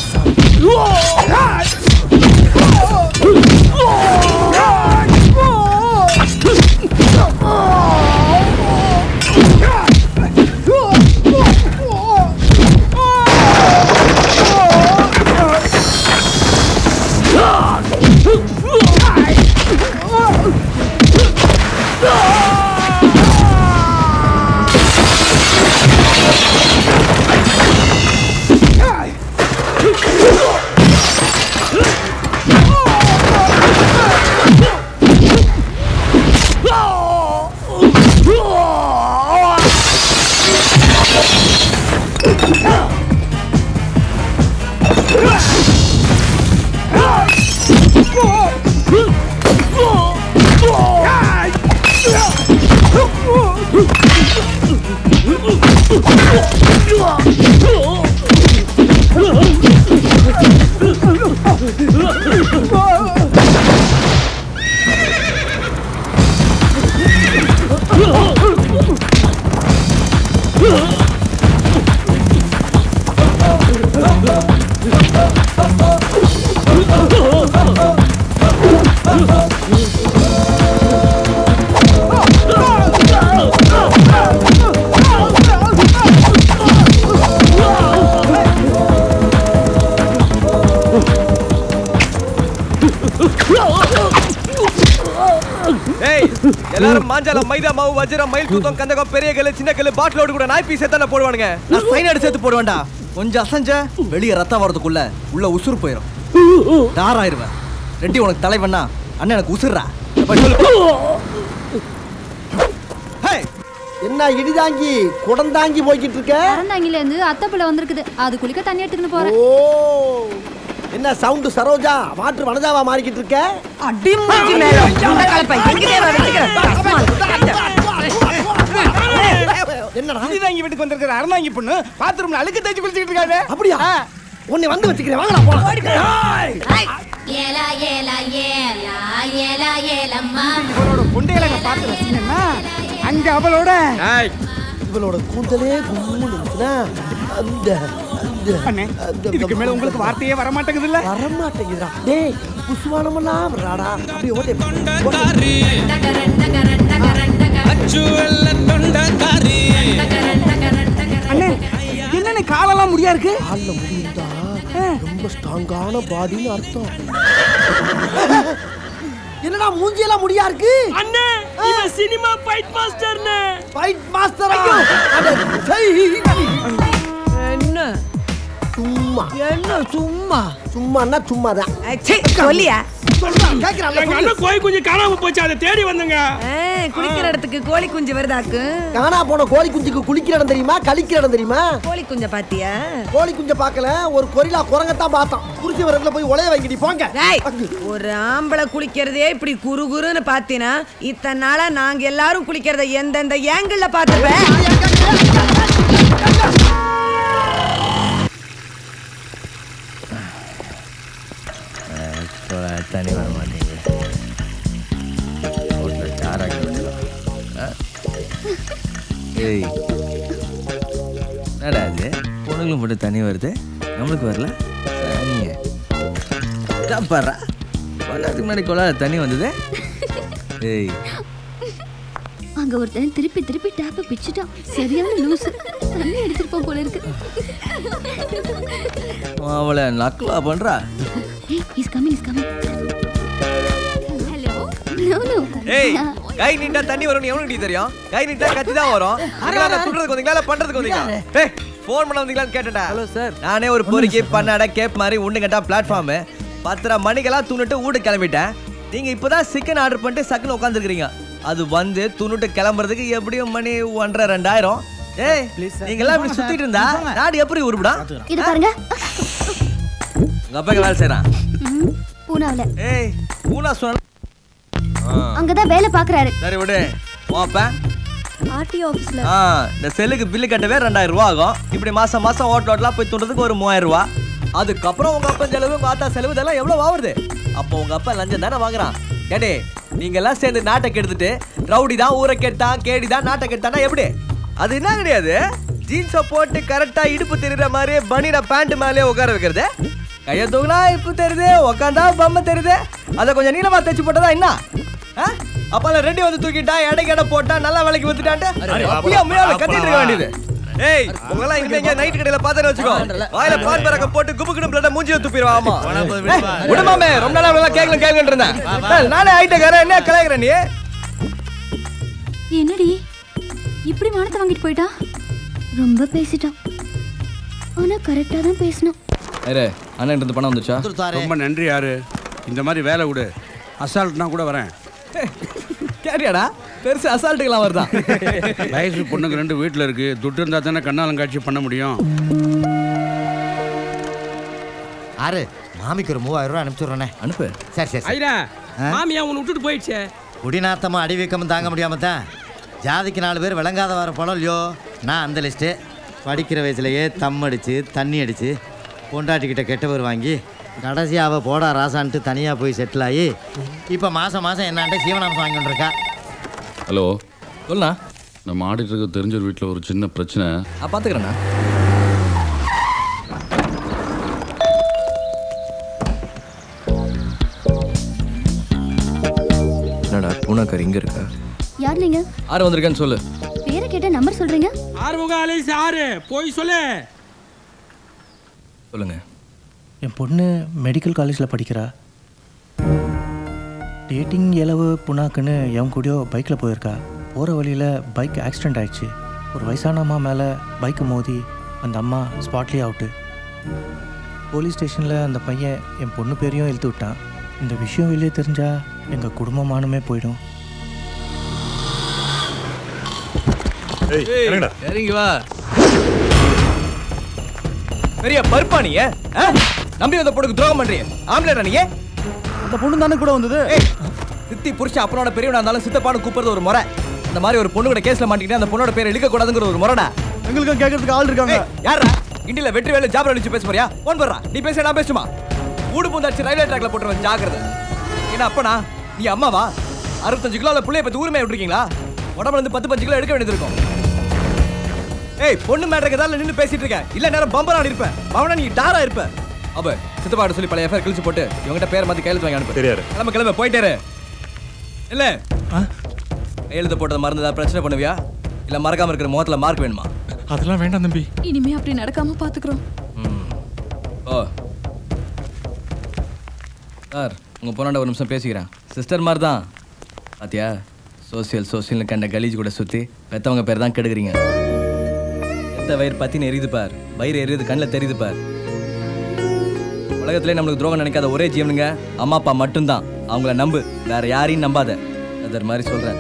Oh! ஏய் எல்லாரும் மாஞ்சால மைதா மாவு வஜ்ரம் மயில் குத்தம் கந்தகம் பெரிய கல்லு சின்ன கல்லு பாட்டிலோடு கூட நாய் பீஸ் எத்தனை போடுவானுங்க நான் சைன் அடிச்சு சேர்த்து போடுவேன்டா கொஞ்சம் அசைஞ்ச வெளியே ரத்தம் வரதுக்குள்ள உள்ள உசுறு போயிடும் தாராயிருவேன் ரெட்டி உனக்கு தலைவண்ணா அண்ணன் எனக்கு உசுர்றா போய் சொல்லு. என்ன இடிதாங்கி குடந்தாங்கி போய்கிட்டு இருக்க அறந்தாங்கில இருந்து அத்தை பிள்ளை வந்திருக்குது அது குளிக்க தண்ணி எடுத்துக்கிட்டு போறேன் ஓ என்ன சவுண்டு சரோஜா மாற்று வனஜாவா மாறிக்கிட்டு இருக்க அடி மூஞ்சி மேல உன்னை கலப்பை எங்கடே வா என்னடா இடிதாங்கி வீட்டுக்கு வந்திருக்கிற அறந்தாங்கி பொண்ணு பாத்ரூம்ல அழுக்கு தேய்ச்சி குளிச்சுக்கிட்டு இருக்காங்க அப்படியா உன்னை வந்து வச்சுக்கிறேன் வாங்கடா போலாம் ஏலா ஏலா ஏலா ஏலா ஏலம்மா இவளோட கொண்டையில நான் பார்த்து ரசிக்கணும்னா அங்க அவளோட இவளோட கூந்தலே கும்முன்னு இருந்துச்சுன்னா அந்த அந்த அண்ணே இதுக்கு மேல உங்களுக்கு வார்த்தையே வர மாட்டேங்குது இல்ல வர மாட்டேங்குதுடா டேய் புஷ்வானமெல்லாம் வராடா அப்படியே ஓட்டே அண்ணே என்னண்ணே காலெல்லாம் முடியா இருக்கு கால்ல முடியுதா ரொம்ப ஸ்ட்ராங்கான பாடின்னு அர்த்தம் என்னடா மூஞ்சியெல்லாம் முடியா இருக்கு அண்ணே இவன் சினிமா ஃபைட் மாஸ்டர்னே ஃபைட் மாஸ்டர் என்ன சும்மா என்ன சும்மா சும்மான்னா சும்மாதான் சொல்லியா எங்க அண்ணன் கோயில் குஞ்சு காணாம போச்சு அதை தேடி வந்தங்க குளிக்கிற இடத்துக்கு கோழி குஞ்சு வருதாக்கு காணா போன கோழி குஞ்சுக்கு குளிக்கிற இடம் தெரியுமா கழிக்கிற இடம் தெரியுமா கோழி குஞ்ச பாத்தியா கோழி குஞ்ச பார்க்கல ஒரு கொரிலா குரங்கத்தான் பார்த்தோம் குறிச்சி வரதுல போய் உலைய வாங்கிடி போங்க டேய், ஒரு ஆம்பளை குளிக்கிறதே இப்படி குறு குருன்னு பாத்தீனா இத்தனை நாளா நாங்க எல்லாரும் குளிக்கிறத எந்தெந்த ஏங்கிள் பாத்துப்பேன் தண்ணி வர மாட்டேங்குது ரோட்டில் சாராக்கி விடலாம் ஆ? ஏய் என்னடா அது பொண்ணுங்களும் மட்டும் தண்ணி வருது நம்மளுக்கு வரல சரிங்க பாடுறா கொள்ளாதுக்கு முன்னாடி கொள்ளாத தண்ணி வந்தது ஏய் அங்க ஒருத்தன் திருப்பி திருப்பி டேப்ப பிச்சுட்டான் சரியான லூசு தண்ணி அடிச்சிருப்போம் போல இருக்கு அவளை நக்கலா பண்றா ஏய் is coming is coming hello no no ஏய் கை நீட்டா தண்ணி வரும்னு எவனுக்கு தெரியும் கை நீட்டா கத்தி தான் வரும் நீங்களா நான் துண்டுறதுக்கு வந்தீங்களா இல்ல பண்றதுக்கு வந்தீங்களா ஏய் ஃபோன் பண்ண வந்தீங்களான்னு கேட்டேன்டா ஹலோ சார் நானே ஒரு பொறுக்கி பண்ணாட கேப் மாதிரி ஒண்ணு கட்டா பிளாட்ஃபார்ம் பத்தரை மணிக்கெல்லாம் துணுட்டு வீட்டுக்கு கிளம்பிட்டேன் நீங்க இப்பதான் சிக்கன் ஆர்டர் பண்ணிட்டு சக்குன்னு உட்காந்துருக்கீங்க அது வந்து துணுட்டு கிளம்புறதுக்கு எப்படியும் மணி ஒன்றரை ரெண்டாயிரம் ஏய் நீங்க எல்லாம் இப்படி சுத்திட்டு இருந்தா நாடு எப்படி உருப்பிடும் இது பாருங்க உங்க அப்பாக்கு வேலை செய்யறான் ம், பூனாவுல ஏய் பூனா சொன்ன அங்கதான் வேலை பாக்குறாரு சரி விடு வாப்பா ஆர்டிஓ ஆபீஸ்ல ஆ இந்த செல்லுக்கு பில்லு கட்டவே ரெண்டாயிரம் ரூபா ஆகும் இப்படி மாசம் மாசம் ஹோட்டல் ஹோட்டலா போய் தூண்டுறதுக்கு ஒரு மூவாயிரம் ரூபா அதுக்கப்புறம் உங்க அப்பா செலவு உங்க ஆத்தா செலவு இதெல்லாம் எவ்வளவு ஆகுது அப்போ உங்க அப்பா லஞ்சம் தானே வாங்குறான் ஏடே நீங்க எல்லாம் சேர்ந்து நாட்டை கெடுத்துட்டு ரவுடி தான் ஊரை கெட்டான் கேடி தான் நாட்டை கெட்டானா எப்படி அது என்ன கிடையாது ஜீன்ஸை போட்டு கரெக்டா இடுப்பு தெரியுற மாதிரி பனின பேண்ட் மேலே உட்கார வைக்கிறது கையை தூக்குனா இப்பு தெரியுது உக்காந்தா பொம்மை தெரியுது அதை கொஞ்சம் நீளமா தைச்சு போட்டதா என்ன ஆ? அப்பெல்லாம் ரெடி வந்து தூக்கிட்டா எடைக்கு எடை போட்டா நல்லா வேலைக்கு வந்துட்டான்ட்டு அப்படியே முன்னால கத்திட்டு இருக்க வேண்டியது ஏய் உங்கெல்லாம் இனிமே எங்க நைட் கடையில பாத்துட்டு வச்சுக்கோ வாயில பால் பறக்க போட்டு குபு குடு பிளட மூஞ்சில துப்பிடுவா ஆமா ஏய், விடுமாமே ரொம்ப நாளா அவளெல்லாம் கேக்கல கேக்கல இருந்தேன் ஏய், நானே ஆயிட்டக்காரன் என்ன கலாய்க்கிற நீ என்னடி இப்படி மானத்தை வாங்கிட்டு போயிட்டான் ரொம்ப பேசிட்டான் ஆனா கரெக்டா தான் பேசினான் அரே அண்ணன் இருந்து பணம் வந்துச்சா ரொம்ப நன்றி யாரு இந்த மாதிரி வேலை விடு அசால்ட்னா கூட வரேன் கேட்டியாடா பெருசு அசால்ட்டுக்கெல்லாம் வருதான் வயசு பொண்ணுங்க ரெண்டு வீட்டில் இருக்கு துட்டு இருந்தா தானே கண்ணாலம் காட்சி பண்ண முடியும் ஆறு மாமிக்கு ஒரு மூவாயிரம் ரூபாய் அனுப்பிச்சுடுறேனே அனுப்பு சரி சரி சரி. ஐயா ஆ? மாமியா உன்னை விட்டுட்டு போயிடுச்சே குடிநாத்தமும் அடி வீக்கமும் தாங்க முடியாம தான் ஜாதிக்கு நாலு பேர் விளங்காத வர படம் இல்லையோ நான் அந்த லிஸ்ட்டு படிக்கிற வயசுலயே தம் அடிச்சு தண்ணி அடிச்சு பொண்டாட்டிக்கிட்ட கெட்டவர் வாங்கி கடைசி அவ போடா ராசான்ட்டு தனியாக போய் செட்டில் ஆகி இப்போ மாதம் மாதம் என்னான்ட்ட சீவனாம்சம் வாங்கி கொண்டிருக்கா ஹலோ சொல்லா நம்ம ஆடிட்டருக்கு தெரிஞ்ச ஒரு வீட்டில் ஒரு சின்ன பிரச்சனை பார்த்துக்கிறேண்ணா பூனாக்கார் இங்க இருக்கா யார் நீங்க ஆறு வந்திருக்கேன்னு சொல்லு பேரை கேட்டா நம்பர் சொல்றீங்க ஆறுமுக அலைஸ் ஆறு போய் சொல்லு சொல்லுங்க என் பொண்ணு மெடிக்கல் காலேஜில் படிக்கிறா டேட்டிங் இளவு புண்ணாக்குன்னு என் கூடயோ பைக்கில் போயிருக்கா போகிற வழியில் பைக் ஆக்சிடெண்ட் ஆயிடுச்சு ஒரு வயசான அம்மா மேலே பைக்கு மோதி அந்த அம்மா ஸ்பாட்லேயே அவுட்டு போலீஸ் ஸ்டேஷனில் அந்த பையன் என் பொண்ணு பேரையும் இழுத்து விட்டான் இந்த விஷயம் வெளியே தெரிஞ்சால் எங்கள் குடும்பமானமே போயிடும் இறங்கி வா பெரிய பருப்பா நீ ஆ? நம்பி வந்த பொண்ணுக்கு துரோகம் பண்றீங்க ஆம்பளை நீ அந்த பொண்ணு தானே கூட வந்தது சித்தி புருஷன் அப்பனோட பெரியவனா இருந்தாலும் சித்தப்பான்னு கூப்பிடுறது ஒரு முறை அந்த மாதிரி ஒரு பொண்ணு கூட கேஸ்ல மாட்டிக்கிட்டு அந்த பொண்ணோட பேரை இழுக்க கூடாதுங்கிற ஒரு முறைடா எங்களுக்கும் கேட்கறதுக்கு ஆள் இருக்காங்க யாரா இண்டில வெற்றி வேலை ஜாபர் அழிச்சு பேச போறியா போன் போடுறா நீ பேச நான் பேசுமா ஊடு பூந்தாச்சு ரயில்வே ட்ராக்ல போட்டுருவேன் ஜாக்கிரதை என்ன அப்பனா நீ அம்மாவா அறுபத்தஞ்சு கிலோல புள்ளைய பத்தி ஊருமே விட்டுருக்கீங்களா உடம்புல இருந்து பத்து பஞ்சு கிலோ எடுக்க வேண்டியது இருக்கும் ஏய் பொண்ணு மேட்ருக்கு ஏதாவது நின்று பேசிட்டு இருக்கேன் இல்ல நேரம் பம்பரா இருப்பேன் அவனா நீ டாரா இருப்ப அப்ப சித்தப்பாட்ட சொல்லி பழைய எஃப்ஐஆர் கிழிச்சு போட்டு இவங்கிட்ட பேரை மாத்தி கையெழுத்து வாங்கி அனுப்பு தெரியாது. கிளம்ப கிளம்ப போயிட்டாரு இல்ல கையெழுத்து போட்டது மறந்து ஏதாவது பிரச்சனை பண்ணுவியா இல்ல மறக்காம இருக்கிற முகத்துல மார்க் வேணுமா அதெல்லாம் வேண்டாம் தம்பி இனிமே அப்படி நடக்காம பாத்துக்கிறோம் ஓ சார் உங்கள் பொண்ணாண்ட ஒரு நிமிஷம் பேசிக்கிறேன் சிஸ்டர் மாதிரி தான் பாத்தியா சோசியல் சோசியல்னு கண்ட கலீஜ் கூட சுற்றி பெத்தவங்க பேர் தான் கெடுக்குறீங்க பெத்த வயிறு பத்தின்னு எரியுது பார் வயிறு எரியுது கண்ணில் தெரியுது பார் உலகத்திலே நம்மளுக்கு துரோகம் நினைக்காத ஒரே ஜீவனுங்க அம்மா அப்பா மட்டும்தான் அவங்கள நம்பு வேற யாரையும் நம்பாத அதர் மாதிரி சொல்கிறேன்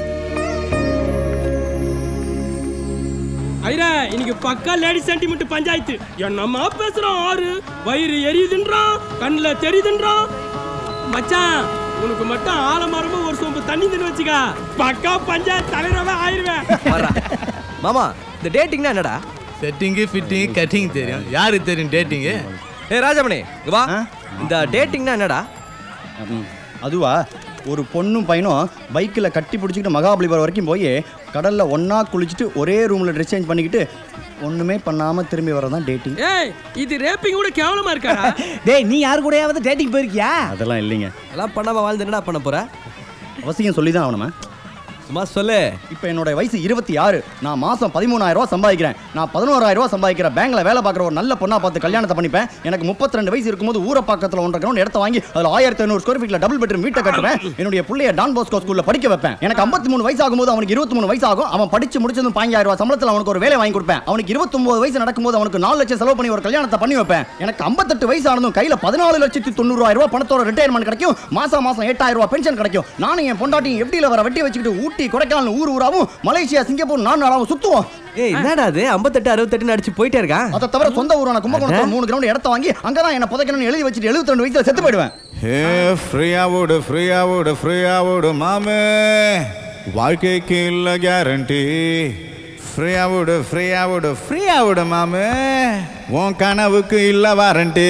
ஐரா இன்னைக்கு பக்கா லேடி சென்டிமெண்ட் பஞ்சாயத்து என்னம்மா பேசுறான் ஆறு வயிறு எரியுதுன்றான் கண்ணுல தெரியுதுன்றான் மச்சான் உனக்கு மட்டும் ஆலமரமா ஒரு சொம்பு தண்ணி தின்னு வச்சுக்க பக்கா பஞ்சாயத்து தலைவராவே ஆயிருவேன் மாமா இந்த டேட்டிங்னா என்னடா செட்டிங்கு ஃபிட்டிங் கட்டிங் தெரியும் யாருக்கு தெரியும் டேட்டிங்கு ஏ ராஜாமணி இங்க வா இந்த டேட்டிங்னா என்னடா அதுவா ஒரு பொண்ணும் பையனும் பைக்கில் கட்டி பிடிச்சிக்கிட்டு மகாபலிபுரம் வரைக்கும் போய் கடலில் ஒன்றா குளிச்சுட்டு ஒரே ரூமில் ட்ரெஸ் சேஞ்ச் பண்ணிக்கிட்டு ஒன்றுமே பண்ணாமல் திரும்பி வரதான் டேட்டிங் ஏய் இது ரேப்பிங் கூட கேவலமா இருக்காடா டேய் நீ யாரு கூடயாவது டேட்டிங் போயிருக்கியா அதெல்லாம் இல்லைங்க எல்லாம் பண்ணாம வாழ்ந்து என்ன பண்ண போற அவசியம் சொல்லி தான் ஆகணுமா சும்மா சொல்லு இப்போ என்னோட வயசு இருபத்தி ஆறு நான் மாதம் பதிமூணாயிரம் ரூபா சம்பாதிக்கிறேன் நான் பதினோராயிரம் ரூபா சம்பாதிக்கிறேன் பேங்க்ல வேலை பார்க்குற ஒரு நல்ல பொண்ணா பார்த்து கல்யாணத்தை பண்ணிப்பேன் எனக்கு முப்பத்தி ரெண்டு வயசு இருக்கும்போது ஊர பக்கத்தில் ஒன்றரை கிரௌண்ட் இடத்த வாங்கி அதில் ஆயிரத்தி ஐநூறு ஸ்கொயர் ஃபீட்ல டபுள் பெட்ரூம் வீட்டை கட்டுவேன் என்னுடைய பிள்ளைய டான் போஸ்கோ ஸ்கூல்ல படிக்க வைப்பேன் எனக்கு ஐம்பத்தி மூணு வயசு ஆகும்போது அவனுக்கு இருபத்தி மூணு வயசு ஆகும் அவன் படிச்சு முடிச்சதும் பாஞ்சாயிரம் ரூபாய் சம்பளத்தில் அவனுக்கு ஒரு வேலை வாங்கி கொடுப்பேன் அவனுக்கு இருபத்தொன்பது வயசு நடக்கும்போது அவனுக்கு நாலு லட்சம் செலவு பண்ணி ஒரு கல்யாணத்தை பண்ணி வைப்பேன் எனக்கு ஐம்பத்தெட்டு வயசு ஆனதும் கையில பதினாலு லட்சத்தி தொண்ணூறாயிரம் ரூபாய் பணத்தோட ரிட்டையர்மெண்ட் கிடைக்கும் மாசம் மாசம் எட்டாயிரம் ரூபாய் பென்ஷன் கிடைக்கும் நானும் என் பொண்டாட்டியும் எப்படியில வர வெட்டி வச்சுக்கிட்டு ஊட்டி கொடைக்கானல் ஊர் ஊராவும் மலேசியா சிங்கப்பூர் நாலு நாளாவும் சுத்துவோம் ஏய் என்னடா அது ஐம்பத்தெட்டு அறுபத்தெட்டு அடிச்சு போயிட்டே இருக்கான் அதை தவிர சொந்த ஊரான கும்பகோணத்தில் மூணு கிரவுண்ட் இடத்த வாங்கி அங்கதான் என்ன புதைக்கணும்னு எழுதி வச்சுட்டு எழுபத்தி ரெண்டு வயசுல செத்து போயிடுவேன் ஏ ஃப்ரீயா ஓடு ஃப்ரீயா ஓடு ஃப்ரீயா ஓடு மாமே வாழ்க்கைக்கு இல்ல கேரண்டி ஃப்ரீயா ஓடு ஃப்ரீயா ஓடு ஃப்ரீயா ஓடு மாமே உன் கனவுக்கு இல்ல வாரண்டி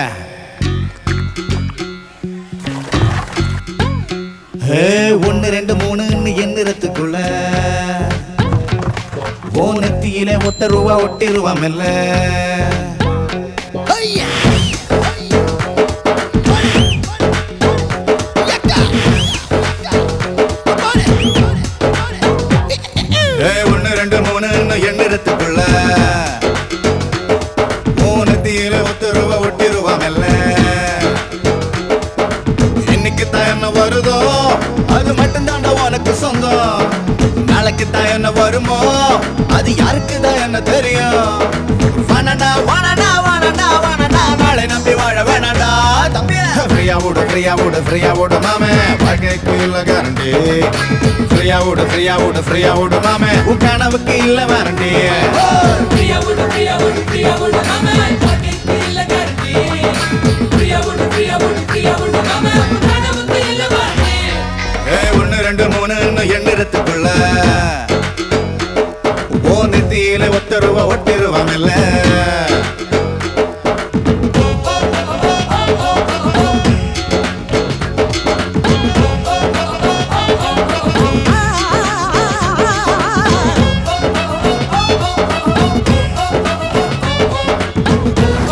ஏ, ஒண்ணு ரெண்டு மூணுன்னு எண்ணுறதுக்குள்ள ஓ நெத்தியில ஒத்த ரூபா ஒட்டிருவாம் இல்ல ஏ ஒன்று ரெண்டு மூணுன்னு எண்ணுறதுக்குள்ள மூணத்தியில ஒத்து ரூபா ஒட்டி ரூபா மெல்ல இன்னைக்கு தான் என்ன வருதோ அது மட்டும் தாண்டா உனக்கு சொந்தம் நாளைக்கு தான் என்ன வருமோ அது யாருக்கு தான் என்ன தெரியும் வானடா வானடா வானடா வானடா நாளை நம்பி வாழ வேணாடா தம்பி ஃப்ரீயா விடு ஃப்ரீயா விடு ஃப்ரீயா விடு மாமே வாழ்க்கைக்கு இல்ல கேரண்டி ஃப்ரீயா விடு ஃப்ரீயா விடு ஃப்ரீயா விடு மாமே உன் கனவுக்கு இல்ல வாரண்டி ஃப்ரீயா விடு ஃப்ரீயா விடு ஃப்ரீயா விடு மாமே வாழ்க்கைக்கு இல்ல கேரண்டி ஃப்ரீயா விடு ஃப்ரீயா விடு ஃப்ரீயா விடு மாமே கனவுக்கு இல்ல வாரண்டி ஏ ஒன்று ரெண்டு மூணுன்னு எண்ணிறத்துக்குள்ள ஓ நெத்தியில ஒத்த ரூபா ஒட்டிருவாம் இல்ல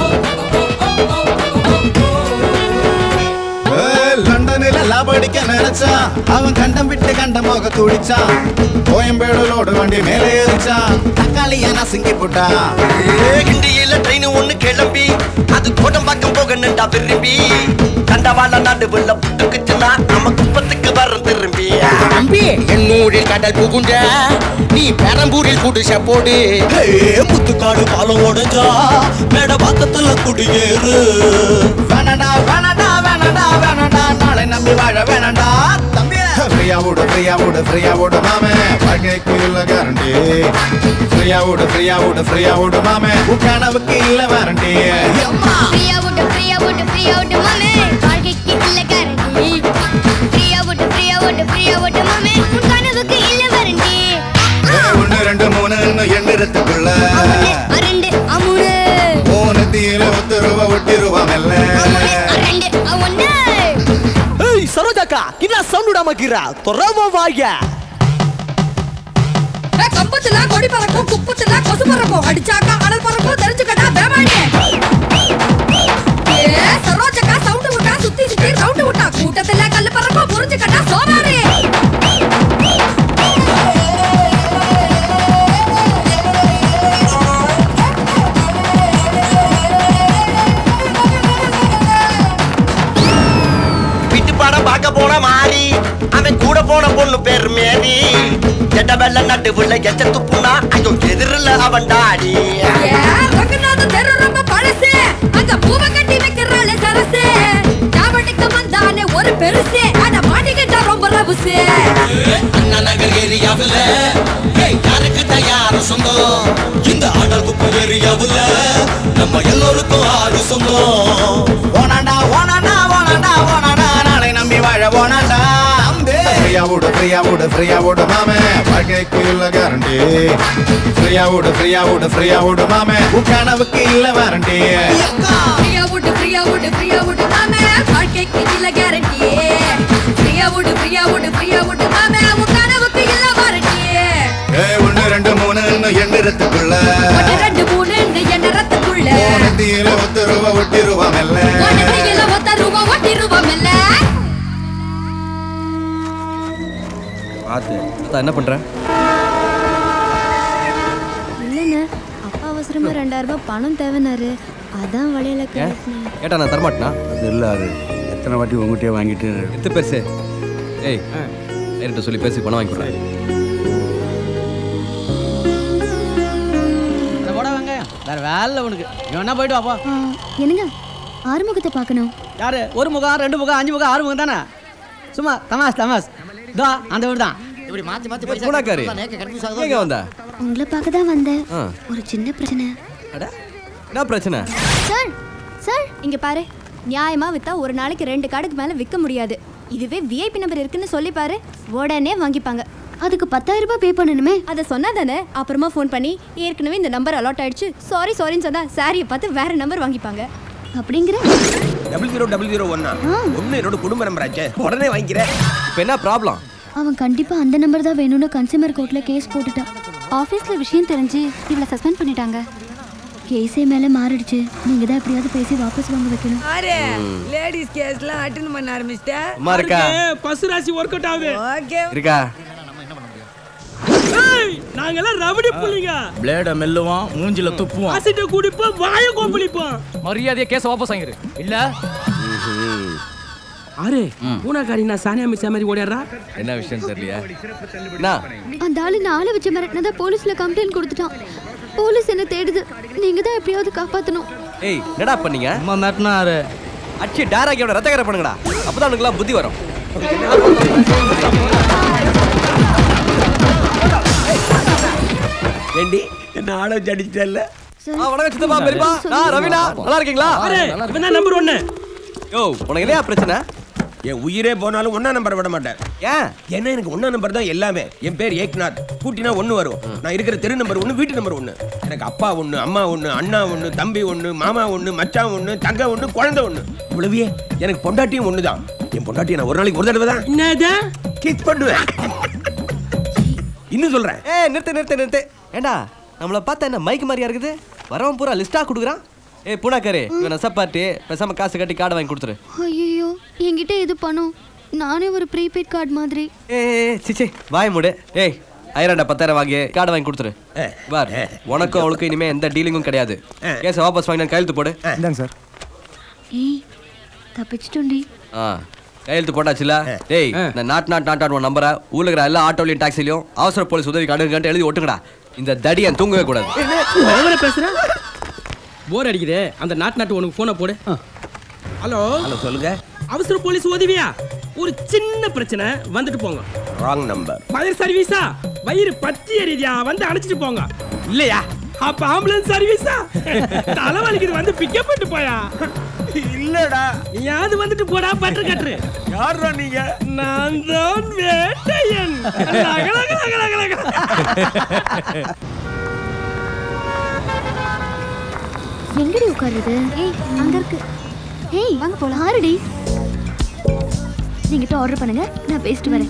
லண்டனில் லாபடிக்க நினைச்ச அடிச்சான் அவன் கண்டம் விட்டு கண்டமாக துடிச்சான் கோயம்பேடுலோடு வண்டி மேலே ஏறிச்சான் தக்காளிய நசுங்கி போட்டான் கிண்டியில ட்ரெயின் ஒண்ணு கிளம்பி அது கோடம்பாக்கம் போக நின்றா விரும்பி தண்டவாள நடுவுல புட்டுக்குச்சுன்னா நம்ம குப்பத்துக்கு வர திரும்பி தம்பி என் ஊரில் கடல் புகுண்ட நீ பெரம்பூரில் குடிச போடு முத்துக்காடு பாலம் உடைஞ்சா மேட பக்கத்துல குடியேறு வேணடா வேணடா வேணடா வேணடா நாளை நம்பி வாழ வேணடா தம்பி ஃப்ரீயா விடு ஃப்ரீயா விடு ஃப்ரீயா விடு மாமே வாழ்க்கைக்கு இல்ல கேரண்டி ஃப்ரீயா விடு ஃப்ரீயா விடு ஃப்ரீயா விடு மாமே உன் கனவுக்கு இல்ல வாரண்டி ஃப்ரீயா விட்டு ஃப்ரீயா விட்டு ஃப்ரீயா விட்டு மாமே வாழ்க்கைக்கு இல்ல கேரண்டி ஃப்ரீயா விட்டு ஃப்ரீயா விட்டு ஃப்ரீயா விட்டு மாமே உன் கனவுக்கு இல்ல வரண்டி ஒன்னு ரெண்டு மூணு எண்ணிறத்துக்குள்ள ரெண்டு அமுனு மூணு ஒத்து ரூபா ஒட்டி ரூபா மெல்ல ரெண்டு ஒன்னு ஏய் சரோஜாக்கா என்ன சவுண்ட் விடாம இருக்கிறா தொறாம வாங்க கம்பத்துல கொடி பறக்கும் குப்பத்துல கொசு பறக்கும் அடிச்சாக்கா அனல் பறக்கும் தெரிஞ்சுக்கடா பேமானே ஏ சரோஜக்கா சவுண்ட் விட்டா சுத்தி சுத்தி ரவுண்ட் விட்டா கூட்டத்துல கல்லு பறக்கும் புரிஞ்சுக்கடா சோமாரி வீட்டு படம் பார்க்க போன மாறி அவன் கூட போன பொண்ணு பேர் மேரி எட்ட வெள்ள நடுவுல எச்ச துப்புனா ஐயோ எதிரில் அவன் டாடி ஏ ரங்கநாத தெரு ரொம்ப பழசு அங்க பூவை கட்டி வைக்கிறாளே சரசு ஞாபகத்துக்கு வந்தானே ஒரு பெருசு ஆனா மாட்டிக்கிட்டா ரொம்ப ரவுசு அண்ணா நகர் ஏரியாவில் யாருக்கு தயார சொந்தம் இந்த ஆடல் குப்பை ஏரியாவில் நம்ம எல்லோருக்கும் ஆடு சொந்தம் ஓனாண்டா ஓனாண்டா ஓனாண்டா ஓனாண்டா நாளை நம்பி வாழ ஓனாண்டா ஃப்ரீயா விடு ஃப்ரீயா விடு ஃப்ரீயா விடு மாமே வாழ்க்கைக்கு இல்ல கேரண்டி ஃப்ரீயா விடு ஃப்ரீயா விடு ஃப்ரீயா விடு மாமே உன் கனவுக்கு இல்ல வாரண்டி ஃப்ரீயா விட்டு ஃப்ரீயா விட்டு ஃப்ரீயா விட்டு மாமே வாழ்க்கைக்கு இல்ல கேரண்டி ஃப்ரீயா விட்டு ஃப்ரீயா விட்டு ஃப்ரீயா விட்டு மாமே உன் கனவுக்கு இல்ல வாரண்டி ஏ ஒன்னு ரெண்டு மூணு எண்ணிறத்துக்குள்ள ஒன்று ரெண்டு மூணு என்ன ரத்துக்குள்ள தீயில ஒத்து ரூபா ஒட்டி ரூபா மெல்ல உடனே ஒத்த ரூபா ஒட்டி ரூபா மெல்ல பார்த்து அதான் என்ன பண்ற இல்லைண்ணே அப்பா அவசரமா ரெண்டாயிரம் ரூபாய் பணம் தேவைனாரு அதான் வழியில கேட்டேன் கேட்டா நான் தரமாட்டேனா அது இல்லை அது எத்தனை வாட்டி உங்ககிட்டயே வாங்கிட்டு எத்து பெருசு ஏய் என்கிட்ட சொல்லி பேசி பணம் வாங்கி கொடுறேன் போட வாங்க வேற வேலை உனக்கு நீ வேணா போயிட்டு வாப்பா என்னங்க ஆறுமுகத்தை பார்க்கணும் யாரு ஒரு முகம் ரெண்டு முகம் அஞ்சு முகம் ஆறு முகம் தானே சும்மா தமாஸ் தமாஸ் தோ அந்த வீடு தான் இப்படி மாத்தி மாத்தி ஏய், பூனாக்காரி. எங்க வந்த உங்களை பார்க்க தான் வந்தேன் ஆ. ஒரு சின்ன பிரச்சனை என்ன பிரச்சனை சார் சார் இங்க பாரு நியாயமா வித்தா ஒரு நாளைக்கு ரெண்டு கார்டுக்கு மேல விற்க முடியாது இதுவே விஐபி நம்பர் இருக்குன்னு சொல்லி பாரு உடனே வாங்கிப்பாங்க அதுக்கு பத்தாயிரம் ரூபாய் பே பண்ணணுமே அதை சொன்னா தானே அப்புறமா ஃபோன் பண்ணி ஏற்கனவே இந்த நம்பர் அலாட் ஆயிடுச்சு சாரி சாரின்னு சொன்னா சாரியை பார்த்து வேற நம்பர் வாங்கிப்பாங்க அப்படிங்கிற டபுள் ஜீரோ டபுள் ஜீரோ ஒன்னா ஒன்னு என்னோட குடும்ப நம்பர் ஆச்சே உடனே வாங்கிக்கிறேன் இப்போ என்ன ப்ராப்ளம் அவன் கண்டிப்பா அந்த நம்பர் தான் வேணும்னு கன்சியூமர் கோர்ட்ல கேஸ் போட்டுட்டான் ஆபீஸ்ல விஷயம் தெரிஞ்சு இவளை சஸ்பெண்ட் பண்ணிட்டாங்க கேஸே மேல மாறிடுச்சு நீங்க தான் எப்படியாவது பேசி வாபஸ் வாங்க வைக்கணும் ஆரே லேடிஸ் கேஸ்லாம் அட்டென்ட் பண்ண ஆரம்பிச்சிட்டேன் அம்மா இருக்கா பஸ் ராசி ஒர்க் அவுட் ஆகுது ஓகே இருக்கா ஏய், நாங்கெல்லாம் ரவுடி புள்ளிங்க பிளேட மெல்லுவான் மூஞ்சில துப்புவான் அசிட்ட குடிப்போம் வாய கோப்பளிப்போம் மரியாதையை கேஸ் வாபஸ் வாங்கிரு இல்ல அரே பூனாக்காரி நான் சானியா மிச்சா மாதிரி ஓடிடுறா என்ன விஷயம் தெரியலையா என்ன அந்த ஆளு நான் ஆளை வச்சு மிரட்டினதா போலீஸ்ல கம்ப்ளைண்ட் கொடுத்துட்டான் போலீஸ் என்ன தேடுது நீங்க தான் எப்படியாவது காப்பாத்தணும் ஏய் என்னடா பண்ணீங்க அம்மா மிரட்டினாரு அடிச்சு டேராக்கியோட ரத்த கரை பண்ணுங்கடா அப்பதான் உனக்குலாம் புத்தி வரும் ஏண்டி என்ன ஆள வச்சு அடிச்சிட்டல ஆ, வணக்கம் சித்தப்பா பெரியப்பா நான் ரவினா நல்லா இருக்கீங்களா அரே, இவன் தான் நம்பர் ஒன்னு யோ உனக்கு என்னையா பிரச்சனை என் உயிரே போனாலும் ஒன்னா நம்பர் விட மாட்டேன் ஏன் ஏன்னா எனக்கு ஒன்னா நம்பர் தான் எல்லாமே என் பேர் ஏக்நாத் கூட்டினா ஒண்ணு வரும் நான் இருக்கிற தெரு நம்பர் ஒண்ணு வீட்டு நம்பர் ஒண்ணு எனக்கு அப்பா ஒண்ணு அம்மா ஒண்ணு அண்ணா ஒண்ணு தம்பி ஒண்ணு மாமா ஒண்ணு மச்சான் ஒண்ணு தங்க ஒண்ணு குழந்தை ஒண்ணு இவ்வளவே எனக்கு பொண்டாட்டியும் ஒண்ணுதான் என் பொண்டாட்டியை நான் ஒரு நாளைக்கு ஒரு தடவை தான் என்னது கிஸ் பண்ணுவேன் இன்னும் சொல்றேன் ஏய் நிறுத்து நிறுத்து நிறுத்து ஏண்டா நம்மள பார்த்தா என்ன மைக் மாதிரியா இருக்குது வரவன் பூரா லிஸ்டா கொடுக்குறான் ஏய் பூனாக்காரு இவன் நெசப்பாட்டி பேசாம காசு கட்டி கார்டு வாங்கி கொடுத்துரு ஐயோ என்கிட்ட இது பணம் நானே ஒரு ப்ரீபெய்ட் கார்டு மாதிரி ஏய் சிச்சி வாய் மூடு ஏய் ஐயாயிரம் பத்தாயிரம் வாங்கி கார்டு வாங்கி கொடுத்துரு பார் உனக்கும் அவளுக்கும் இனிமே எந்த டீலிங்கும் கிடையாது கேஸை வாபஸ் வாங்கி கையெழுத்து போடு இந்தாங்க சார் ஏய் தப்பிச்சிட்டோண்டி ஆ கையெழுத்து போட்டாச்சுல டேய் இந்த நாட் நாட் நாட் நாட் உன் நம்பரை ஊர்ல இருக்கிற எல்லா ஆட்டோலையும் டாக்ஸிலையும் அவசர போலீஸ் உதவி கடுங்கன்ட்டு எழுதி ஒட்டுங்கடா இந்த தடியன் தூங்கவே கூடாது எவனை பேசுற போர் அடிக்குதே அந்த நாட்டு நாட்டு உனக்கு போனை போடு ஹலோ ஹலோ சொல்லுங்க அவசர போலீஸ் உதவியா ஒரு சின்ன பிரச்சனை வந்துட்டு போங்க ராங் நம்பர் ஃபயர் சர்வீஸா வயிறு பத்தி எரியுதியா வந்து அணைச்சிட்டு போங்க இல்லையா அப்ப ஆம்புலன்ஸ் சர்வீஸா தலை வலிக்குது வந்து பிக்கப் பண்ணிட்டு போயா இல்லடா நீயாவது வந்துட்டு போடா பற்று கட்டுரு யாரா நீங்க நான் தான் வேட்டையன் லக, லக, லக, லக, லக. எங்கடி உட்காருது ஏய் அங்க இருக்கு ஏய் வாங்க போலாம் ஆறுடி நீங்க ஆர்டர் பண்ணுங்க நான் பேசிட்டு வரேன்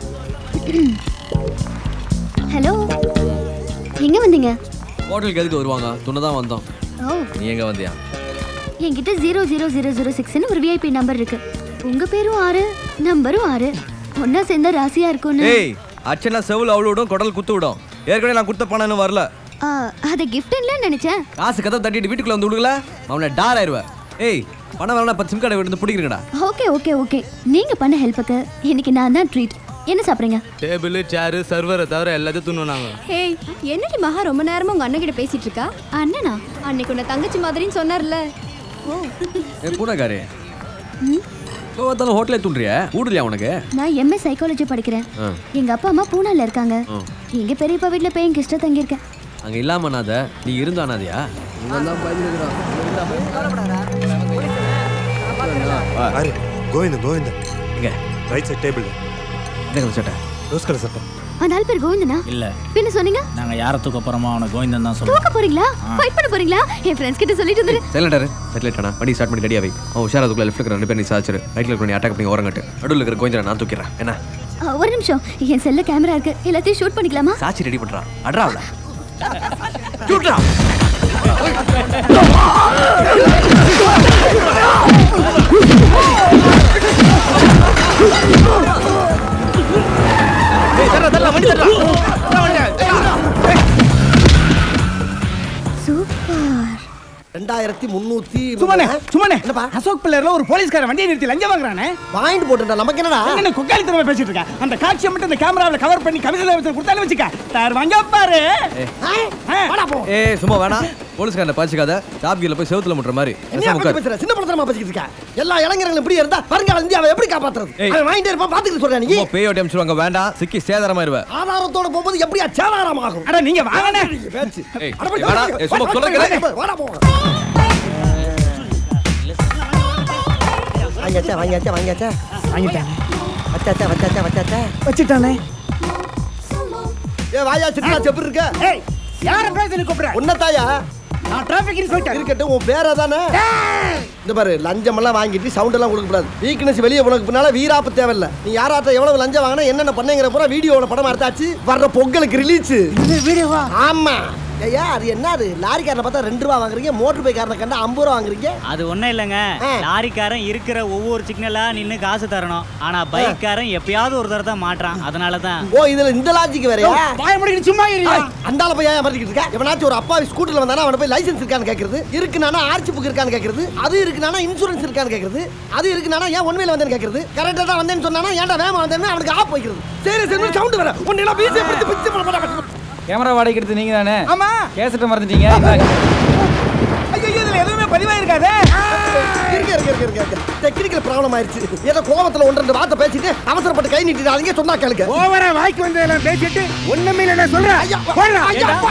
ஹலோ எங்க வந்தீங்க ஹோட்டலுக்கு எதுக்கு வருவாங்க துணை தான் வந்தோம் ஓ நீ எங்க வந்தியா என்கிட்ட ஜீரோ ஜீரோ ஜீரோ ஜீரோ சிக்ஸ்னு ஒரு விஐபி நம்பர் இருக்கு உங்க பேரும் ஆறு நம்பரும் ஆறு ஒன்னா சேர்ந்தா ராசியா இருக்கும்னு ஏய் அர்ச்சனா செவில் அவ்வளோ விடும் குடல் குத்து விடும் ஏற்கனவே நான் கொடுத்த பணம் இன்னும் வரல ஆ, அது கிஃப்ட்ல நினைச்சேன் காசு கதை தட்டிட்டு வீட்டுக்குள்ள வந்து விடுங்கள அவனை டார் ஆயிருவேன் ஏய் பணம் வரலாம் பத்து சிம் கார்டை விட்டு பிடிக்கிறீங்கடா ஓகே ஓகே ஓகே நீங்க பண்ண ஹெல்ப்புக்கு இன்னைக்கு நான் தான் ட்ரீட் என்ன சாப்பிடுறீங்க டேபிள் சேரு சர்வரை தவிர எல்லாத்தையும் துண்ணு நாங்க ஏய் என்னடி மகா ரொம்ப நேரமா உங்க அண்ணன் கிட்ட பேசிட்டு இருக்கா அண்ணனா அன்னைக்கு உன்னை தங்கச்சி மாதிரின்னு சொன்னார்ல ஓ ஏ பூனைக்காரி பார்த்தாலும் ஹோட்டலே தூண்டுறியா ஊடலையா உனக்கு நான் எம்ஏ சைக்காலஜி படிக்கிறேன் ஆ. எங்க அப்பா அம்மா பூனால இருக்காங்க ஆ. எங்க பெரியப்பா வீட்ல போய் என் கிட்ட தங்கியிருக்கேன் அங்க இல்லாம அனாத நீ இருந்த அனாதையா பாரு கோவிந்த கோவிந்த இங்க ரைட் சைட் டேபிள் என்ன கலர் சட்டை ரோஸ் கலர் சட்டை அந்த ஆள் பேர் கோவிந்தனா இல்ல பின்ன சொன்னீங்க நாங்க யாரை தூக்க போறோமோ அவனை கோவிந்தன் தான் தூக்க சொல்லுவோம் போறீங்களா ஆ. ஃபைட் பண்ண போறீங்களா என் ஃப்ரெண்ட்ஸ் கிட்ட சொல்லிட்டு வந்துரு சைலண்டாரு செட்டில் ஆனா வண்டி ஸ்டார்ட் பண்ணி ரெடியாவை அவன் உஷார் அதுக்குள்ள லெஃப்ட் இருக்கிற ரெண்டு பேர் நீ சாச்சிரு ரைட்ல இருக்கிற நீ அட்டாக் பண்ணி ஓரங்கட்டு நடுவில் இருக்கிற கோவிந்தரை நான் தூக்கிறேன் என்ன ஆ, ஒரு நிமிஷம் என் செல்ல கேமரா இருக்கு எல்லாத்தையும் ஷூட் பண்ணிக்கலாமா சாச்சி ரெடி பண்றான் அட்ரா அவள சூட்ரா சூப்பர் ரெண்டாயிரத்தி முன்னூத்தி சும்மாண்ணே சும்மாண்ணே அசோக் பிள்ளைல ஒரு போலீஸ்காரன் வண்டியை நிறுத்தி லஞ்சம் வாங்குறானே வாங்கிட்டு போட்டுடா நமக்கு என்னடா என்ன குக்காளித்தனமா பேசிட்டு இருக்க அந்த காட்சியை மட்டும் இந்த கேமராவில் கவர் பண்ணி கமிஷன் கொடுத்தாலும் வச்சுக்க சார் வாங்க பாரு ஏ சும்மா வேணாம் போலீஸ்காரனை பாய்ச்சிக்காத டாப் கீழ போய் செவுத்துல முட்டுற மாதிரி என்ன பேசாம அப்படி உட்காரு. பேசுற சின்ன படத்தனமா பேசிக்கிட்டு இருக்க எல்லா இளைஞர்களும் இப்படி இருந்தா வருங்கால இந்தியாவை எப்படி காப்பாத்துறது ஏய். அவன் வாங்கிட்டே இருப்பான் பாத்துக்கிட்டு சொல்றேன் நீ சும்மா பேயோட்டி அமிச்சிருவாங்க வேண்டாம் சிக்கி சேதாரமாயிருவேன் ஆதாரத்தோட போகும்போது எப்படியா சேதாரம் ஆகும் அட நீங்க வாங்கண்ணே பேச்சு ஏய், அட போய் வேணாம். ஏய், சும்மா சொல்ல கேளு. வாடா போ வாங்கியாச்சா வாங்கியாச்சா வாங்கியாச்சா வாங்கிட்டேன் வச்சாச்சா வச்சாச்சா வச்சாச்சா வச்சுட்டானே ஏ வாயா சித்தா செப்பு இருக்க ஏய் யார பேசுறது கூப்பிடுற உன்னதாயா நான் டிராஃபிக் இன்ஸ்பெக்டர் இருக்கட்டும் உன் பேரா தானே இந்த பாரு லஞ்சம் எல்லாம் வாங்கிட்டு சவுண்ட் எல்லாம் கொடுக்க கூடாது வீக்னஸ் வெளியே உனக்கு பின்னால வீராப்பு தேவையில்ல நீ யாராட்ட எவ்வளவு லஞ்சம் வாங்கினா என்னென்ன பண்ணேங்கிற பூரா வீடியோல படம் எடுத்தாச்சு வர்ற பொங்கலுக்கு ரிலீஸ் வீடியோவா ஆமா ஐயா அது என்ன அது லாரிக்காரனை பார்த்தா ரெண்டு ரூபா வாங்குறீங்க மோட்டர் பைக்காரனை கண்டா ஐம்பது ரூபா வாங்குறீங்க அது ஒண்ணும் இல்லைங்க லாரிக்காரன் இருக்கிற ஒவ்வொரு சிக்னலா நின்னு காசு தரணும் ஆனா பைக்காரன் எப்பயாவது ஒரு தடவை தான் மாட்டுறான் அதனால தான் ஓ இதுல இந்த லாஜிக் வேறயா வாய முடிக்கிட்டு சும்மா இருயா ஏய், அந்தால போய் ஏன் மறந்துக்கிட்டு இருக்க எவனாச்சும் ஒரு அப்பாவி ஸ்கூட்டர்ல வந்தானா அவன போய் லைசென்ஸ் இருக்கான்னு கேக்குறது இருக்குனானா ஆர்ச்சி புக் இருக்கான்னு கேக்குறது அது இருக்குனானா இன்சூரன்ஸ் இருக்கான்னு கேக்குறது அது இருக்குனானா ஏன் ஒன்மையில வந்தேன்னு கேக்குறது கரெக்டா தான் வந்தேன்னு சொன்னானா ஏன்டா வேகமா வந்தேன்னு அவனுக்கு ஆப் வைக்கிறது சரி சரி சவுண்ட் வேற உன்னை எல்லாம் வீசி பிடிச்சு பிடிச்சு போட மாட்டேன் கேமரா வாடகைக்கு எடுத்து நீங்க தானே ஆமா கேசட்ட மறந்துட்டீங்க ஐயோ இதுல எதுவுமே பதிவாயிருக்காதே இருக்க இருக்க இருக்க இருக்க டெக்னிக்கல் ப்ராப்ளம் ஆயிருச்சு ஏதோ கோவத்துல ஒன்று ரெண்டு வார்த்தை பேசிட்டு அவசரப்பட்டு கை நீட்டிடாதீங்க சொன்னா கேளுங்க ஓவரா வாய்க்கு வந்ததெல்லாம் பேசிட்டு ஒண்ணுமே இல்ல சொல்றேன் போடுறா.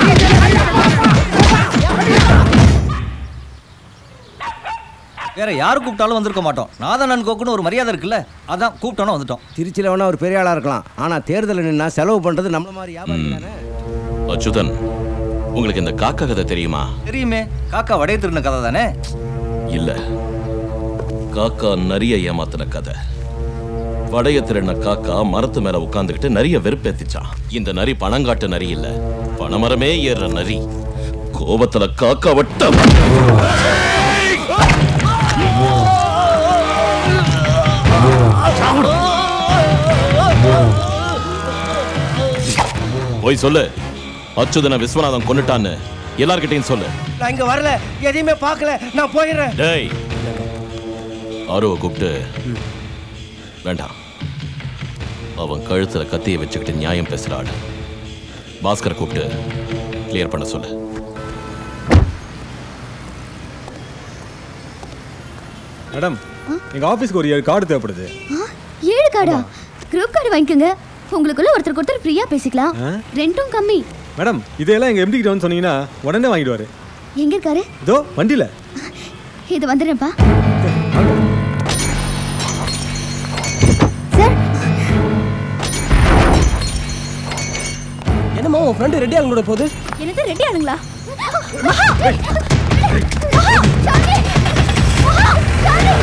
வேற யாரு கூப்பிட்டாலும் வந்திருக்க மாட்டோம் நாதனன் கோக்குன்னு ஒரு மரியாதை இருக்குல்ல அதான் கூப்பிட்டோன்னு வந்துட்டோம் திருச்சியில் வேணா ஒரு பெரிய ஆளா இருக்கலாம் ஆனா தேர்தலில் நின்னா செலவு பண்றது நம்மள மாதிரி வியாபாரி தானே அச்சுதன் உங்களுக்கு இந்த காக்கா கதை தெரியுமா தெரியுமே காக்கா வடைய திருந்த கதை தானே இல்ல காக்கா நரிய ஏமாத்தின கதை வடைய திருடின காக்கா மரத்து மேல உட்கார்ந்துகிட்டு நிறைய வெறுப்பேத்திச்சான் இந்த நரி பணங்காட்டு நரி இல்ல பணமரமே ஏறுற நரி கோபத்துல காக்கா வட்ட சாப்பிடு போய் சொல்லு அச்சுதன விஸ்வநாதன் கொன்னுட்டான்னு எல்லார்கிட்டயும் சொல்லு நான் இங்க வரல எதையுமே பார்க்கல நான் போயிடுறேன் டேய் ஆரோவை கூப்பிட்டு வேண்டாம் அவன் கழுத்துல கத்தியை வச்சுக்கிட்டு நியாயம் பேசுற ஆளு பாஸ்கரை கூப்பிட்டு கிளியர் பண்ண சொல்லு மேடம் எங்க ஆபீஸ்க்கு ஒரு ஏழு கார்டு தேவைப்படுது ஏழு கார்டா குரூப் கார்டு வாங்கிக்கோங்க உங்களுக்குள்ள ஒருத்தருக்கு ஒருத்தர் ஃப்ரீயா பேசிக்கலாம் ஆ? ரெண்டும் கம்மி மேடம் இதெல்லாம் எங்க எம்டி கிட்ட வந்து சொன்னீங்கன்னா உடனே வாங்கிடுவாரு எங்க இருக்காரு இதோ வண்டியில இது வந்துடுறேன்ப்பா என்னம்மா உன் ஃப்ரெண்டு ரெடி ஆளுங்களோட போகுது என்னது ரெடி ஆளுங்களா மகா மகா சாந்தி மகா சாந்தி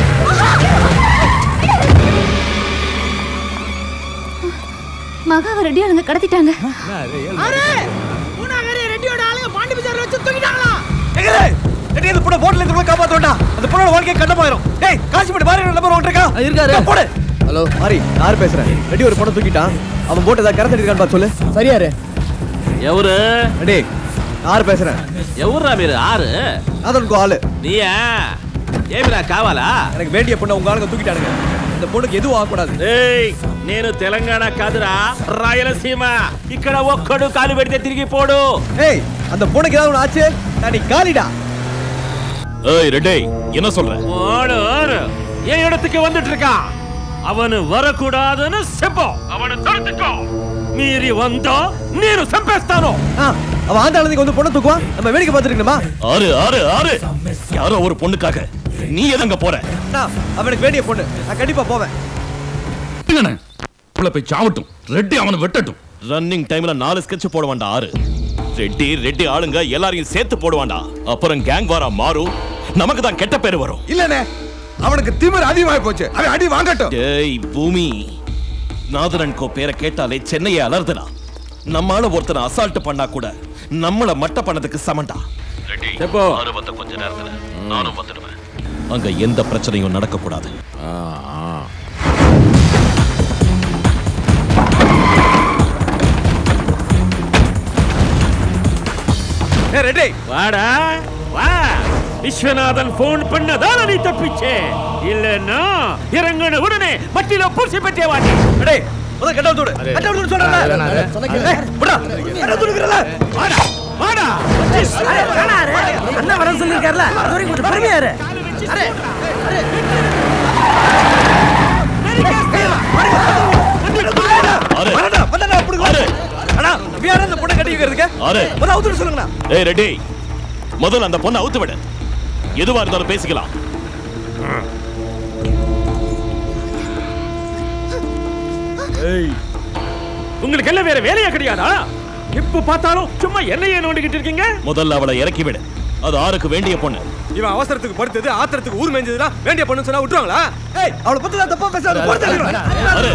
மகாவை ரெடி ஆளுங்க கடத்திட்டாங்க அரே பூனாகரி ரெட்டியோட ஆளுங்க பாண்டி பஜார்ல வச்சு தூக்கிட்டாங்களா எங்கடே ரெடி அந்த பொண்ணை போட்ல இருந்து காப்பாத்தோண்டா அந்த பொண்ணோட வாழ்க்கை கண்ட போயிடும் டேய் காசிமேடு மாறி நம்பர் ஒன்று இருக்கா இருக்காரு. இதோ போடு ஹலோ மாரி யார் பேசுறேன் ரெடி ஒரு பொண்ணை தூக்கிட்டான் அவன் போட்டு ஏதாவது கரை தட்டிருக்கான்னு பார்த்து சொல்லு சரியாரு எவரு ரெடி யார் பேசுறேன் எவரா பேரு ஆறு அதனுக்கு ஆளு நீயா ఏమిరా కావాలా எனக்கு வேண்டிய பொண்ணை உங்க ஆளுங்க தூக்கிட்டானுங்க இந்த பொண்ணுக்கு எதுவும் ஆகக்கூடாது ఏయ్ నేను తెలంగాణ కాదురా రాయలసీమ ఇక్కడ ఒక్కడు కాలు పెడితే తిరిగి పోడు ஏய் அந்த பொண்ணுக்கு ஏதாவது ஒன்று ஆச்சு நான் நீ காலிடா ஏய் ரெட்டே என்ன சொல்ற ஓடு ஓடு என் இடத்துக்கு வந்துட்டு இருக்கான் அவனு வரக்கூடாதுன்னு செப்போம் அவனை தடுத்துக்கோ மீறி வந்தா నేను చంపేస్తాను அவன் ஆந்த ஆளுங்க வந்து பொண்ணை தூக்குவான் நம்ம வேடிக்கை பார்த்துருக்கணுமா ஆறு ஆறு ஆறு யாரோ ஒரு பொண்ணுக்காக நீ எதங்க போற அவனுக்கு வேண்டிய பொண்ணு நான் கண்டிப்பா போவேன் உள்ள போய் சாவட்டும் ரெட்டி அவனை வெட்டட்டும் ரன்னிங் டைம்ல நாலு ஸ்கெட்ச் போடுவான்டா ஆறு ரெட்டி ரெட்டி ஆளுங்க எல்லாரையும் சேர்த்து போடுவான்டா அப்புறம் கேங் வாரா மாறும் நமக்கு தான் கெட்ட பேர் வரும் இல்லனே அவனுக்கு திமிர் அதிகமாகி போச்சு அவன் அடி வாங்கட்டும் டேய் பூமி நாதரன் கோ பேரை கேட்டாலே சென்னையை அலர்துடா நம்மால ஒருத்தனை அசால்ட் பண்ணா கூட நம்மள மட்ட பண்ணதுக்கு சமண்டா எப்போ ஆறு வந்த கொஞ்ச நேரத்துல நானும் வந்துடுவேன் அங்க எந்த பிரச்சனையும் நடக்க கூடாது ஏ ரெடி வாடா வா விஸ்வநாதன் போன் பண்ணதால நீ தப்பிச்சே இல்லன்னா இறங்கின உடனே மட்டில பூசி பற்றிய வாட்டி டேய் முதல்ல கட்ட விட்டு விடு கட்ட விட்டு சொல்றேன் சொன்னேன் விடா கட்ட விட்டு விடுறல வாடா வாடா அண்ணா வர சொல்லிருக்காருல அது வரைக்கும் கொஞ்சம் பொறுமையா இரு அரே அரே வரடா வந்தடா புடுங்க அண்ணா வியார அந்த பொண்ணை கட்டி வைக்கிறதுக்கு ஆறு முதல்ல அவுத்து சொல்லுங்கண்ணா ஏய் ரெட்டி முதல்ல அந்த பொண்ணை அவுத்து விடு எதுவா இருந்தாலும் பேசிக்கலாம் ஏய் உங்களுக்கு எல்லாம் வேற வேலையா கிடையாதா எப்ப பார்த்தாலும் சும்மா என்னையே நோண்டிக்கிட்டு இருக்கீங்க முதல்ல அவளை இறக்கி விடு அது ஆறுக்கு வேண்டிய பொண்ணு இவன் அவசரத்துக்கு படுத்தது ஆத்திரத்துக்கு ஊர் மேஞ்சதுனா வேண்டிய பொண்ணு சொன்னா விட்டுருவாங்களா ஏய் அவளை பத்தி நான் தப்பா பேசாத ஆறு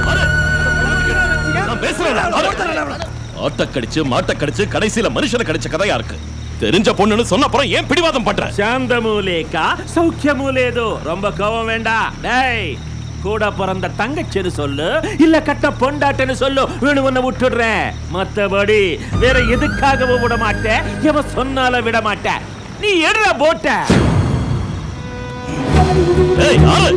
நான் பேசுறேன் ஆட்ட கடிச்சு மாட்ட கடிச்சு கடைசியில மனுஷனை கடிச்ச கதையா இருக்கு தெரிஞ்ச பொண்ணுன்னு சொன்ன அப்புறம் ஏன் பிடிவாதம் பண்ற சாந்தமு லேக்கா சௌக்கியமு லேதோ ரொம்ப கோவம் வேண்டாம் டேய் கூட பிறந்த தங்கச்சின்னு சொல்லு இல்ல கட்ட பொண்டாட்டன்னு சொல்லு வேணும் ஒண்ணு விட்டுடுறேன் மத்தபடி வேற எதுக்காகவும் விட மாட்டேன் எவன் சொன்னால விட மாட்டேன் நீ எடுற போட்ட ஏய் ஆளு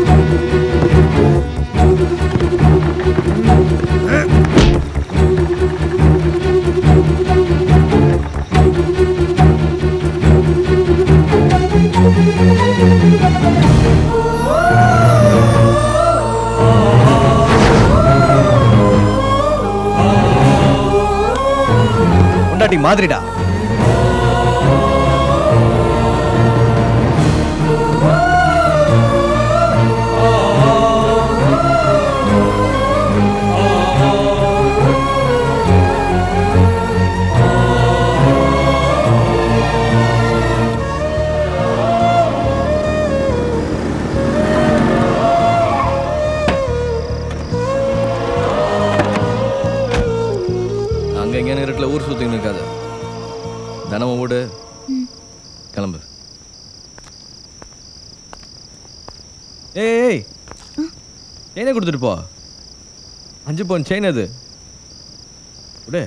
பொண்டாட்டி மாதிரிடா அங்க எங்கேயான இருட்டில் ஊர் சுத்தின்னு இருக்காது தினமும் ஓடு கிளம்பு ஏய் ஏய் செயினை கொடுத்துட்டு போ அஞ்சு பவுன் செயின் அது விடு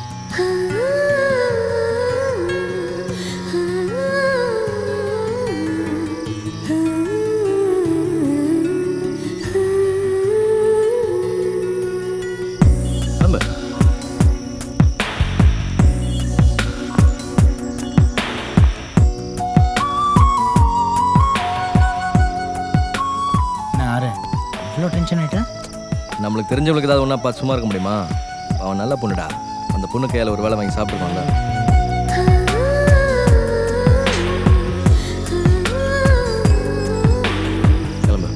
கிளம்பு நான் ஆறு இவ்வளோ டென்ஷன் ஆயிட்டேன் நம்மளுக்கு தெரிஞ்சவங்களுக்கு ஏதாவது ஒன்றா பார்த்து சும்மா இருக்க முடியுமா அவன் நல்ல பொண்ணுடா அந்த பொண்ணு கையால் ஒரு வேலை வாங்கி சாப்பிட்டுருவான்ல கிளம்பு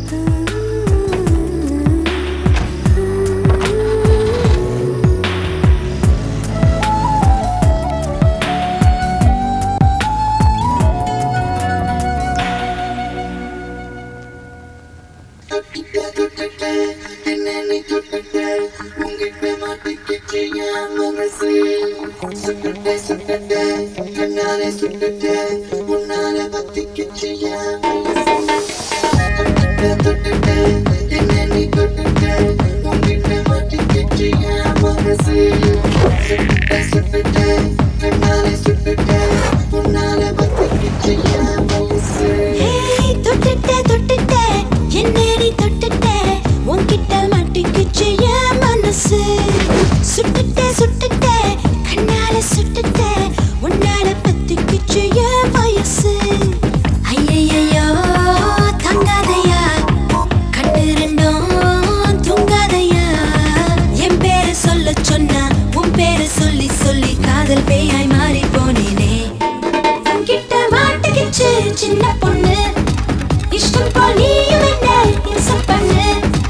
ஏய், தொட்டுட்ட, தொட்டுட்ட, என்னை நீ தொட்டுட்ட, உன்கிட்ட மாட்டிக்கிச்சு என் மனசு. சுட்டுட்ட, சுட்டுட்ட, கண்ணால சுட்டுட்ட, உன்னால பத்திக்கிச்சு என் வயசு. ஐயையையோ, தாங்காதையா, கண்ணு ரெண்டும் தூங்காதையா. என் பேரை சொல்லச் சொன்னா, உன் பேரை சொல்லி சொல்லி காதல் பேயாய் மாறி போனேனே உன்கிட்ட மாட்டிக்கிச்சு சின்ன பொண்ணு இஷ்டம் போல் நீயும் என்ன இம்சம் பண்ணு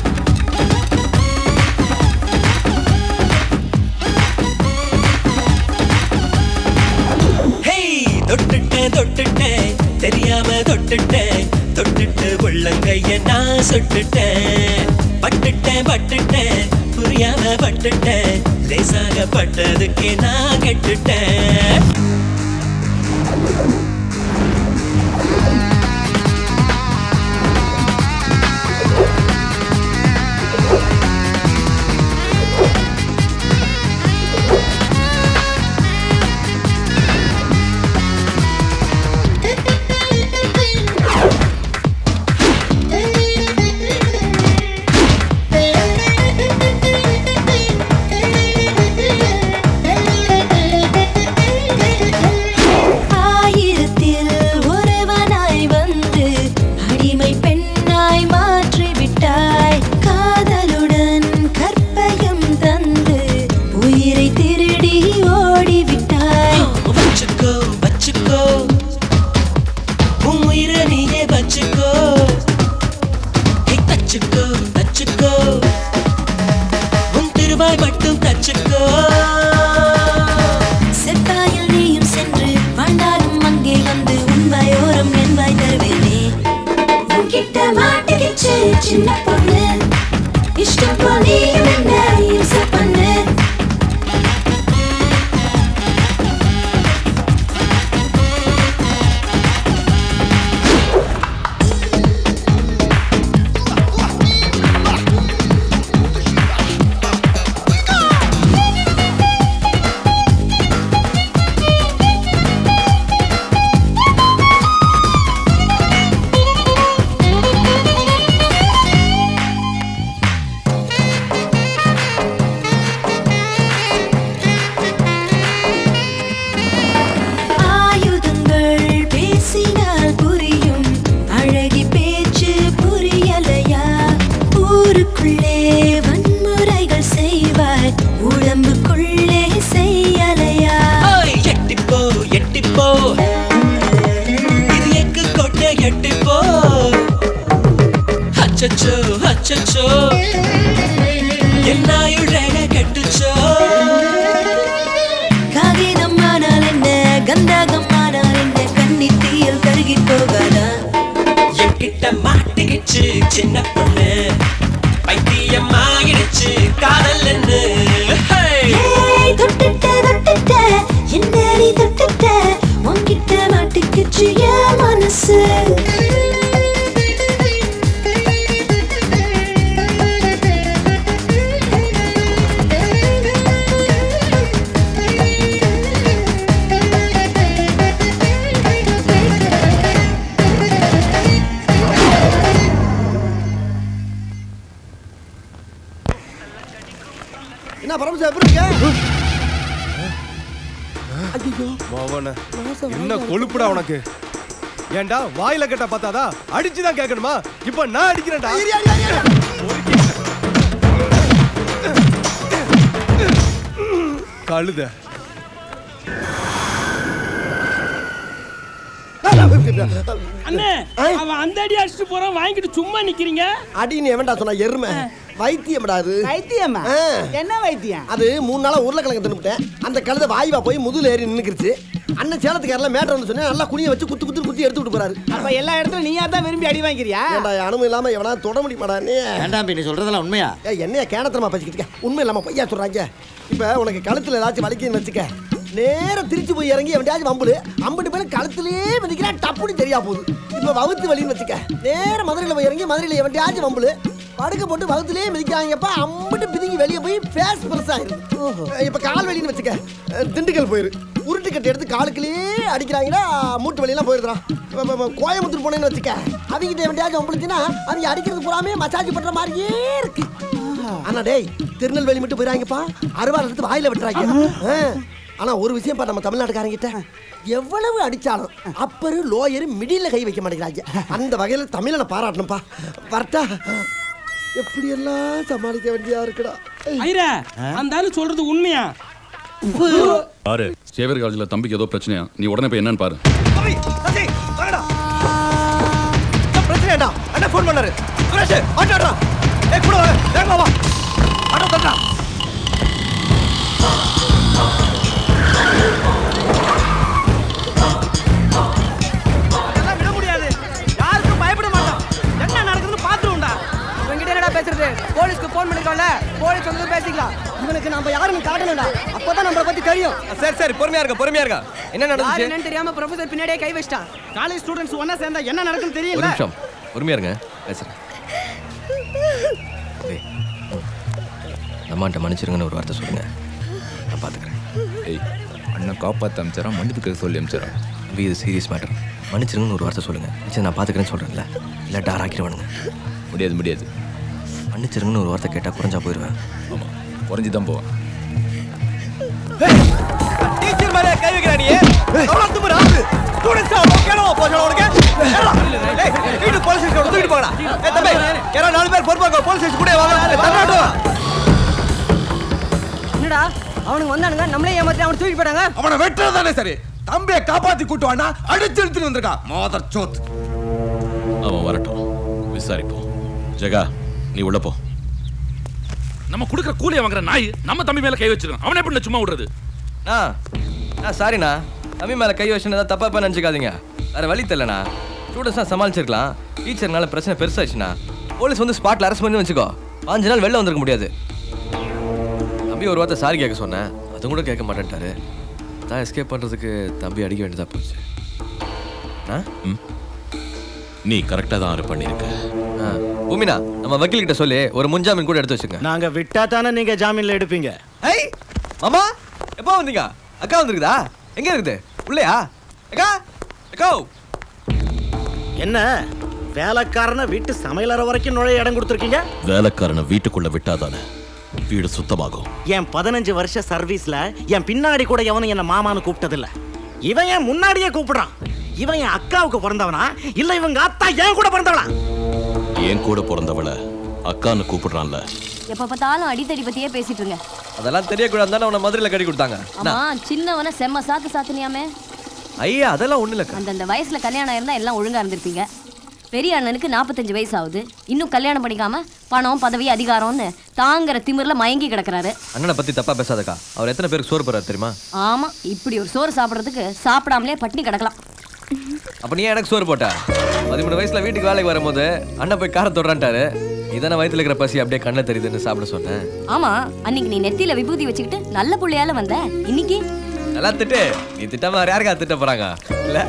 ஹேய் தொட்டுட்டேன் தொட்டுட்டேன் தெரியாம தொட்டுட்டேன் தொட்டுட்டு உள்ளங்கைய நான் சுட்டுட்டேன் பட்டுட்டேன் பட்டுட்டேன் புரியாம பட்டுட்டேன் லேசாக பட்டதுக்கே நான் கெட்டுட்டேன் ஆயிரத்தில் ஒருவனாய் வந்து அடிமை பெண்ணாய் மாற்றி விட்டாய் காதலுடன் கற்பையும் தந்து உயிரை திருடி ஓடிவிட்டாய் வச்சுக்கோ வச்சுக்கோ உன் உயிரை நீயே வச்சுக்கோ ஹே, தச்சுக்கோ தச்சுக்கோ உன் திருவாய் மட்டும் தச்சுக்கோ செத்தாயில் நீயும் சென்று வாழ்ந்தாலும் அங்கே வந்து உண்மையோரம் என்பாய் தருவேனே உன்கிட்ட மாட்டிக்கிச்சு சின்ன பொண்ணு இஷ்டம் போல் நீயும் என்ன இம்சை பண்ணு ஆயுதங்கள் பேசினால் புரியும் அழகி பேச்சு புரியலையா ஊருக்குள்ளே வன்முறைகள் செய்வாய் உடம்புக்குள்ளே செய்யலையா ஓய், எட்டிப்போ எட்டிப்போ இது எக்கு கொட்டை எட்டிப்போ அச்சச்சோ அச்சச்சோ என்னாயுழக கெட்டுச்சோ காகிதம் ஆனால் என்ன கந்தகம் ஆனால் என்ன கண்ணி தீயில் கருகி போகாதா என்கிட்ட மாட்டிக்கிச்சு சின்ன பொண்ணு பைத்தியம் ஆகிடுச்சு காதல் என்ன ஏய், தொட்டுட்ட தொட்டுட்ட என்ன நீ தொட்டுட்ட உன்கிட்ட மாட்டிக்கிச்சு என் மனசு என்ன பரமசா எப்படி இருக்க ஐயோ மவன என்ன கொழுப்புடா உனக்கு ஏன்டா வாயில கட்ட பார்த்தாதா அடிச்சுதான் கேட்கணுமா இப்ப நான் அடிக்கிறேன்டா கழுத அண்ணே அவன் அந்த அடி அடிச்சுட்டு போறான் வாங்கிட்டு சும்மா நிக்கிறீங்க அடின்னு எவன்டா சொன்னா எருமை வைத்தியம்டா அது வைத்தியமா ஆ. என்ன வைத்தியம் அது மூணு நாளா உருளைக்கிழங்கு தின்னுட்டேன் அந்த கழுத வாய்வா போய் முதுகுல ஏறி நின்னுக்கிருச்சு அண்ணன் சேலத்துக்காரில் மேட்டர் வந்து சொன்னேன் நல்லா குனிய வச்சு குத்து குத்து குத்தி எடுத்து விட்டு போறாரு அப்ப எல்லா இடத்துல நீயா தான் விரும்பி அடி வாங்கிறியா ஏன்டா அனுமதி இல்லாம எவனா தொட முடியுமாடா நீ வேண்டாம் நீ சொல்றதெல்லாம் உண்மையா ஏய் என்னையா கேனத்தனமா பேசிக்கிட்டு இருக்க? உண்மை இல்லாம பொய்யா சொல்றாங்க இப்ப உனக்கு கழுத்துல ஏதாச்சும் வலிக்குன்னு வச்சுக்க நேரா திருச்சி போய் இறங்கி எவன்டாச்சும் வம்புடு அம்பிட்டு பேரும் கழுத்துலயே மிதிக்கிறா டப்புன்னு தெரியா போகுது இப்ப வகுத்து வலின்னு வச்சுக்க நேரா மதுரையில போய் இறங்கி மதுரையில எவன்டாச்சும் வம்புடு படுக்க போட்டு வகுத்துலயே மிதிக்கிறாங்கப்பா அம்பிட்டு பிதுங்கி வெளியே போய் ஃபேஸ் பெருசா ஆயிருது இப்ப கால் வலின்னு வச்சுக்க அஹ் திண்டுக்கல் போயிரு உருட்டு கட்டை எடுத்து காலுக்குள்ளேயே அடிக்கிறாங்கன்னா மூட்டு வலியெல்லாம் போயிருறான் இப்ப- இப்ப- இப்ப கோயம்புத்தூர் போனேன்னு வச்சுக்க அவங்க எவன்டாச்சும் வம்புடுச்சுன்னா அவங்க அடிக்கிறது பூராமே மசாஜ் பண்ற மாதிரியே இருக்கு ஆனா டேய் திருநெல்வேலி மட்டும் போயிறாங்கப்பா அறுவாள் எடுத்து வாயில விட்டுறாங்க ஆ. ஆனா ஒரு விஷயம் பா நம்ம தமிழ்நாட்டுக்காரங்கிட்ட எவ்வளவு அடிச்சாலும் அப்பரு லோயரு மிடில கை வைக்க மாட்டேங்கிறாங்க அந்த வகையில தமிழை நான் பாராட்டணும்ப்பா வரட்டா எப்படி எல்லாம் சமாளிக்க வேண்டியதா இருக்குடா ஐரா அந்த ஆளு சொல்றது உண்மையா பாரு சேவியர் காலேஜில் தம்பிக்கு ஏதோ பிரச்சனையா நீ உடனே போய் என்னன்னு பாரு பிரச்சனைடா அண்ணா ஃபோன் பண்ணாரு சுரேஷ் ஆட்டோடா ஏய் கூட வாங்க வேகமா வா ஆட்டோ தட்டா அதெல்லாம் விட முடியாது யாருக்கும் பயப்பட மாட்டோம் என்ன நடக்குதுன்னு பாத்துருவோம்டா இவங்கிட்ட என்னடா பேசுறது போலீஸ்க்கு ஃபோன் பண்ணிருக்கோம்ல போலீஸ் வந்து பேசிக்கலாம் இவனுக்கு நம்ம யாருன்னு காட்டணும்டா அப்பதான் நம்மளை பத்தி தெரியும் சரி சரி பொறுமையா இருக்க பொறுமையா இருக்க என்ன யார் நடந்துச்சு என்னன்னு தெரியாம ப்ரொஃபசர் பின்னாடியே கை வச்சிட்டான் காலேஜ் ஸ்டூடெண்ட்ஸ் ஒண்ணா சேர்ந்தா என்ன நடக்குன்னு ஒரு தெரியல நிமிஷம் பொறுமையா இருங்க பேசுறேன் டேய், அம்மாட்ட மன்னிச்சிருங்கன்னு ஒரு வார்த்தை சொல்லுங்க நான் பாத்துக்கிறேன் ஏய் அண்ணன் காப்பாற்ற அமைச்சரா மன்னிப்பு கேட்க சொல்லி அமைச்சரா தம்பி இது சீரியஸ் மேட்டர் மன்னிச்சிருங்கன்னு ஒரு வார்த்தை சொல்லுங்க சரி நான் பாத்துக்கிறேன்னு சொல்றேன்ல இல்லை டாராக்கிடுவானுங்க முடியாது முடியாது மன்னிச்சிருங்கன்னு ஒரு வார்த்தை கேட்டா குறைஞ்சா போயிடுவேன் ஆமாம் குறைஞ்சி தான் போவேன் டீச்சர் மேலே கை வைக்கிறா நீ எவ்வளவு தும்புற ஆளு ஸ்டூடண்ட்ஸ் அவ்வளவு கேளவா போச்சு உனக்கு ஏறா. ஏய் வீட்டு போலீஸ் ஸ்டேஷன் தூக்கிட்டு போங்கடா ஏய் தம்பி யாரோ நாலு பேர் பொறுப்பாங்க போலீஸ் ஸ்டேஷன் கூட வாங்க தமிழ்நாடு என்னடா அவனுக்கு வந்தானுங்க நம்மளே ஏமாத்தி அவனை தூக்கி போயிட்டாங்க அவனை வெட்டுறதானே சரி தம்பியை காப்பாத்தி கூட்டு வானா அடிச்சு இழுத்துட்டு வந்திருக்கான் மாதர் சோத் அவன் வரட்டும் விசாரிப்போம் ஜெகா நீ உள்ள போ நம்ம கொடுக்குற கூலியை வாங்குற நாய் நம்ம தம்பி மேல கை வச்சிருக்கான் அவனை எப்படி சும்மா விடுறது அண்ணா அண்ணா சாரிண்ணா தம்பி மேலே கை வச்சுன்னு ஏதாவது தப்பா பண்ண நினச்சிக்காதீங்க வேற வழி தெரியலண்ணா ஸ்டூடெண்ட்ஸ்லாம் சமாளிச்சிருக்கலாம் டீச்சர்னால பிரச்சனை பெருசாச்சுண்ணா போலீஸ் வந்து ஸ்பாட்ல அரெஸ்ட் பண்ணி வச்சுக்கோ பாஞ்சு நாள் வெளில வந்திருக்க முடியாது தம்பி ஒரு வார்த்தை சாரி கேட்க சொன்னேன் அதுவும் கூட கேட்க மாட்டேன்ட்டாரு தான் எஸ்கேப் பண்ணுறதுக்கு தம்பி அடிக்க வேண்டியதாக போச்சு ஆ நீ கரெக்டாக தான் ஆறு பண்ணியிருக்க ஆ பூமினா நம்ம வக்கீல் கிட்ட சொல்லி ஒரு முன்ஜாமீன் கூட எடுத்து வச்சுங்க நாங்க விட்டா தானே நீங்க ஜாமீன்ல எடுப்பீங்க ஐய் மாமா எப்போ வந்தீங்க அக்கா வந்திருக்குதா எங்க இருக்குது உள்ளயா அக்கா அக்கா என்ன வேலைக்காரனை வீட்டு சமையலறை வரைக்கும் நுழைய இடம் கொடுத்துருக்கீங்க வேலைக்காரனை வீட்டுக்குள்ள விட்டாதானே வீடு சுத்தமாகும் என் பதினஞ்சு வருஷ சர்வீஸ்ல என் பின்னாடி கூட எவனும் என்ன மாமான்னு கூப்பிட்டதில்ல இவன் என் முன்னாடியே கூப்பிடுறான் இவன் என் அக்காவுக்கு பிறந்தவனா இல்ல இவங்க அத்தா என் கூட பிறந்தவளா என் கூட பிறந்தவள அக்கான்னு கூப்பிடுறான்ல எப்ப பார்த்தாலும் அடித்தடி பத்தியே பேசிட்டு இருங்க அதெல்லாம் தெரியக்கூடாது தானே உன்னை மதுரையில் கட்டி கொடுத்தாங்க ஆமா சின்னவன செம்ம சாத்து சாத்துனியாமே ஐயா அதெல்லாம் ஒண்ணு இல்லக்கா அந்தந்த வயசுல கல்யாணம் இருந்தா எல்லாம் ஒழுங்கா இருந்திருப்பீங்க பெரிய அண்ணனுக்கு நாற்பத்தஞ்சு வயசு ஆகுது இன்னும் கல்யாணம் பண்ணிக்காம பணம் பதவி அதிகாரம்னு தாங்குற திமிர்ல மயங்கி கிடக்குறாரு அண்ணனை பத்தி தப்பா பேசாதக்கா அவர் எத்தனை பேருக்கு சோறு போறாரு தெரியுமா ஆமா இப்படி ஒரு சோறு சாப்பிடுறதுக்கு சாப்பிடாமலே பட்டினி கிடக்கலாம் அப்ப நீ ஏன் எனக்கு சோறு போட்ட பதிமூணு வயசுல வீட்டுக்கு வேலைக்கு வரும்போது அண்ணன் போய் காரை தொடுறான்ட்டாரு இதான வயித்துல இருக்கிற பசி அப்படியே கண்ணில் தெரியுதுன்னு சாப்பிட சொன்னேன் ஆமா அன்னைக்கு நீ நெத்தியில விபூதி வச்சுக்கிட்டு நல்ல புள்ளையால வந்த இன்னைக்கு நல்லா திட்டு நீ திட்டாம வேற யாருக்கா திட்ட போறாங்க இல்ல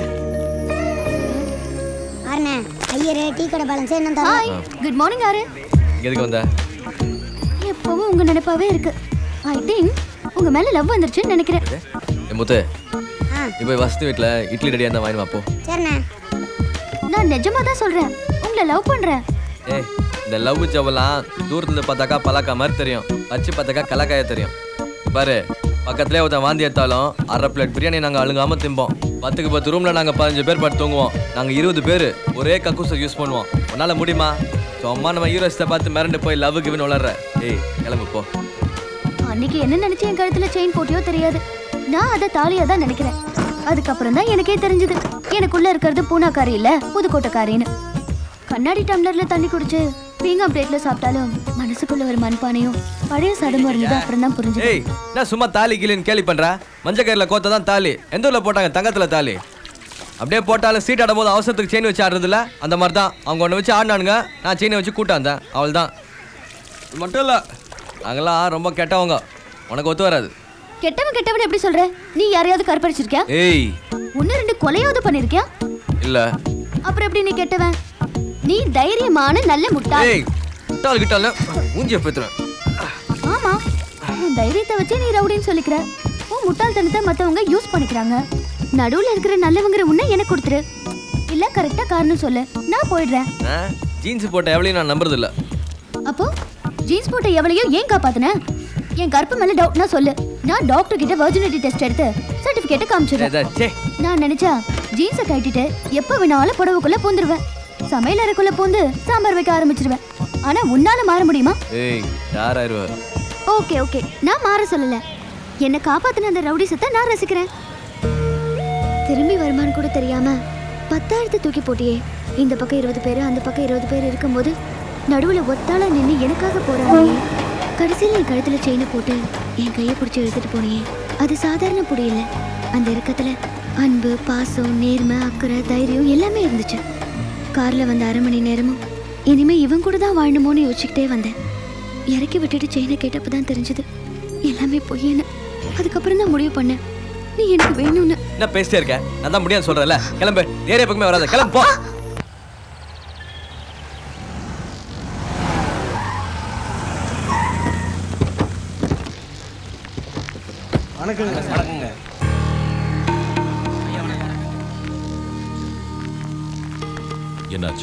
அண்ணே ஐயரே டீ கடை பேலன்ஸ் என்ன ஹாய் குட் மார்னிங் ஆரு இங்க எதுக்கு வந்த எப்பவும் உங்க நினைப்பாவே இருக்கு ஐ திங்க் உங்க மேல லவ் வந்துருச்சுன்னு நினைக்கிறேன் என் முத்து இப்போ வசதி வீட்டுல இட்லி ரெடியா இருந்தா வாங்கி போ சரிண்ணே நான் நிஜமா தான் சொல்றேன் உங்களை லவ் பண்றேன் ஏய் இந்த லவ் ஜவ்வெல்லாம் தூரத்துல பார்த்தாக்கா பலாக்கா மாதிரி தெரியும் வச்சு பார்த்தாக்கா கலக்காய தெரியும் பாரு பக்கத்துலேயே ஒருத்தன் வாந்தி எடுத்தாலும் அரை பிளேட் பிரியாணி நாங்கள் அழுங்காம திம்போம் பத்துக்கு பத்து ரூமில் நாங்கள் பதினஞ்சு பேர் படுத்து தூங்குவோம் நாங்கள் இருபது பேர் ஒரே கக்கூசை யூஸ் பண்ணுவோம் உன்னால் முடியுமா சும்மா நம்ம ஹீரோஸ்ட்டை பார்த்து மிரண்டு போய் லவ் கிவன் வளர்ற ஏய் கிளம்பு போ அன்னைக்கு என்ன நினைச்சு என் கழுத்துல செயின் போட்டியோ தெரியாது நான் அதை தாலியா தான் நினைக்கிறேன் அதுக்கப்புறம் தான் எனக்கே தெரிஞ்சது எனக்குள்ள இருக்கிறது பூனாக்காரி இல்ல புதுக்கோட்டைக்காரின்னு கண்ணாடி டம்ளர்ல தண்ணி குடிச்சு பீங்காம் பிளேட்ல சாப்பிட்டாலும் மனசுக்குள்ள ஒரு மண்பானையும் பழைய சடமும் இருந்தது அப்புறம் தான் புரிஞ்சது ஏய் நான் சும்மா தாலி கிளின்னு கேள்வி பண்ற மஞ்சள் கயிறில் கோத்த தான் தாலி எந்த ஊர்ல போட்டாங்க தங்கத்துல தாலி அப்படியே போட்டாலும் சீட் ஆடும்போது அவசரத்துக்கு செயின் வச்சு ஆடுறதில்ல அந்த மாதிரி தான் அவங்க ஒன்று வச்சு ஆடினானுங்க நான் செயினை வச்சு கூட்டாந்தேன் அவள் தான் மட்டும் இல்லை நாங்களாம் ரொம்ப கெட்டவங்க உனக்கு ஒத்து வராது கெட்டவன் கெட்டவன் எப்படி சொல்ற நீ யாரையாவது கற்பழிச்சிருக்கியா ஏய் ஒன்னு ரெண்டு கொலையாவது பண்ணிருக்கியா இல்லை அப்புறம் எப்படி நீ கெட்டவன் நீ தைரியமான நல்ல முட்டாள் ஏய் முட்டாள் கிட்டால மூஞ்சிய பேத்துறேன் ஆமா உன் தைரியத்தை வச்சு நீ ரவுடின்னு சொல்லிக்கிற உன் முட்டாள்தனத்தை மத்தவங்க யூஸ் பண்ணிக்கிறாங்க நடுவுல இருக்கிற நல்லவங்கிற உன்னை எனக்கு கொடுத்துரு இல்ல கரெக்டா காரணம் சொல்லு நான் போயிடுறேன் ஜீன்ஸ் போட்ட எவ்வளோ நான் நம்புறது இல்ல அப்போ ஜீன்ஸ் போட்ட எவளையும் ஏன் காப்பாத்துன என் கற்பு மேல டவுட்னா சொல்லு நான் டாக்டர் கிட்ட வர்ஜினிட்டி டெஸ்ட் எடுத்து சர்டிபிகேட்டை காமிச்சிடுறேன் சே நான் நினைச்சா ஜீன்ஸை கட்டிட்டு எப்ப வேணாலும் புடவுக்குள்ள பூந்துருவேன் சமையல் அறைக்குள்ள பூந்து சாம்பார் வைக்க ஆரம்பிச்சிருவேன் ஆனா உன்னால மாற முடியுமா ஏய் யாராயிருவ ஓகே ஓகே நான் மாற சொல்லல என்னை காப்பாத்தின அந்த ரவுடி சத்தை நான் ரசிக்கிறேன் திரும்பி வருமான்னு கூட தெரியாம பத்தாயிரத்தை தூக்கி போட்டியே இந்த பக்கம் இருபது பேர் அந்த பக்கம் இருபது பேர் இருக்கும்போது நடுவுல ஒத்தாளா நின்று எனக்காக போறானே கடைசியில் என் கழுத்துல செயினை போட்டு என் கையை பிடிச்சி இழுத்துட்டு போனியே அது சாதாரண புடியல அந்த இறக்கத்துல அன்பு பாசம் நேர்மை அக்கறை தைரியம் எல்லாமே இருந்துச்சு கார்ல வந்த அரை மணி நேரமும் இனிமே இவன் கூட தான் வாழணுமோன்னு யோசிச்சுக்கிட்டே வந்தேன் இறக்கி விட்டுட்டு செயினை கேட்டப்ப தான் தெரிஞ்சது எல்லாமே பொய்யன்னு அதுக்கப்புறம் தான் முடிவு பண்ணேன் நீ எனக்கு வேணும்னு என்ன பேசிட்டே இருக்க நான் தான் முடியாது சொல்றேன்ல கிளம்பு ஏரியா பக்கமே வராத கிளம்பு போ வணக்கங்க வணக்கங்க என்னாச்சு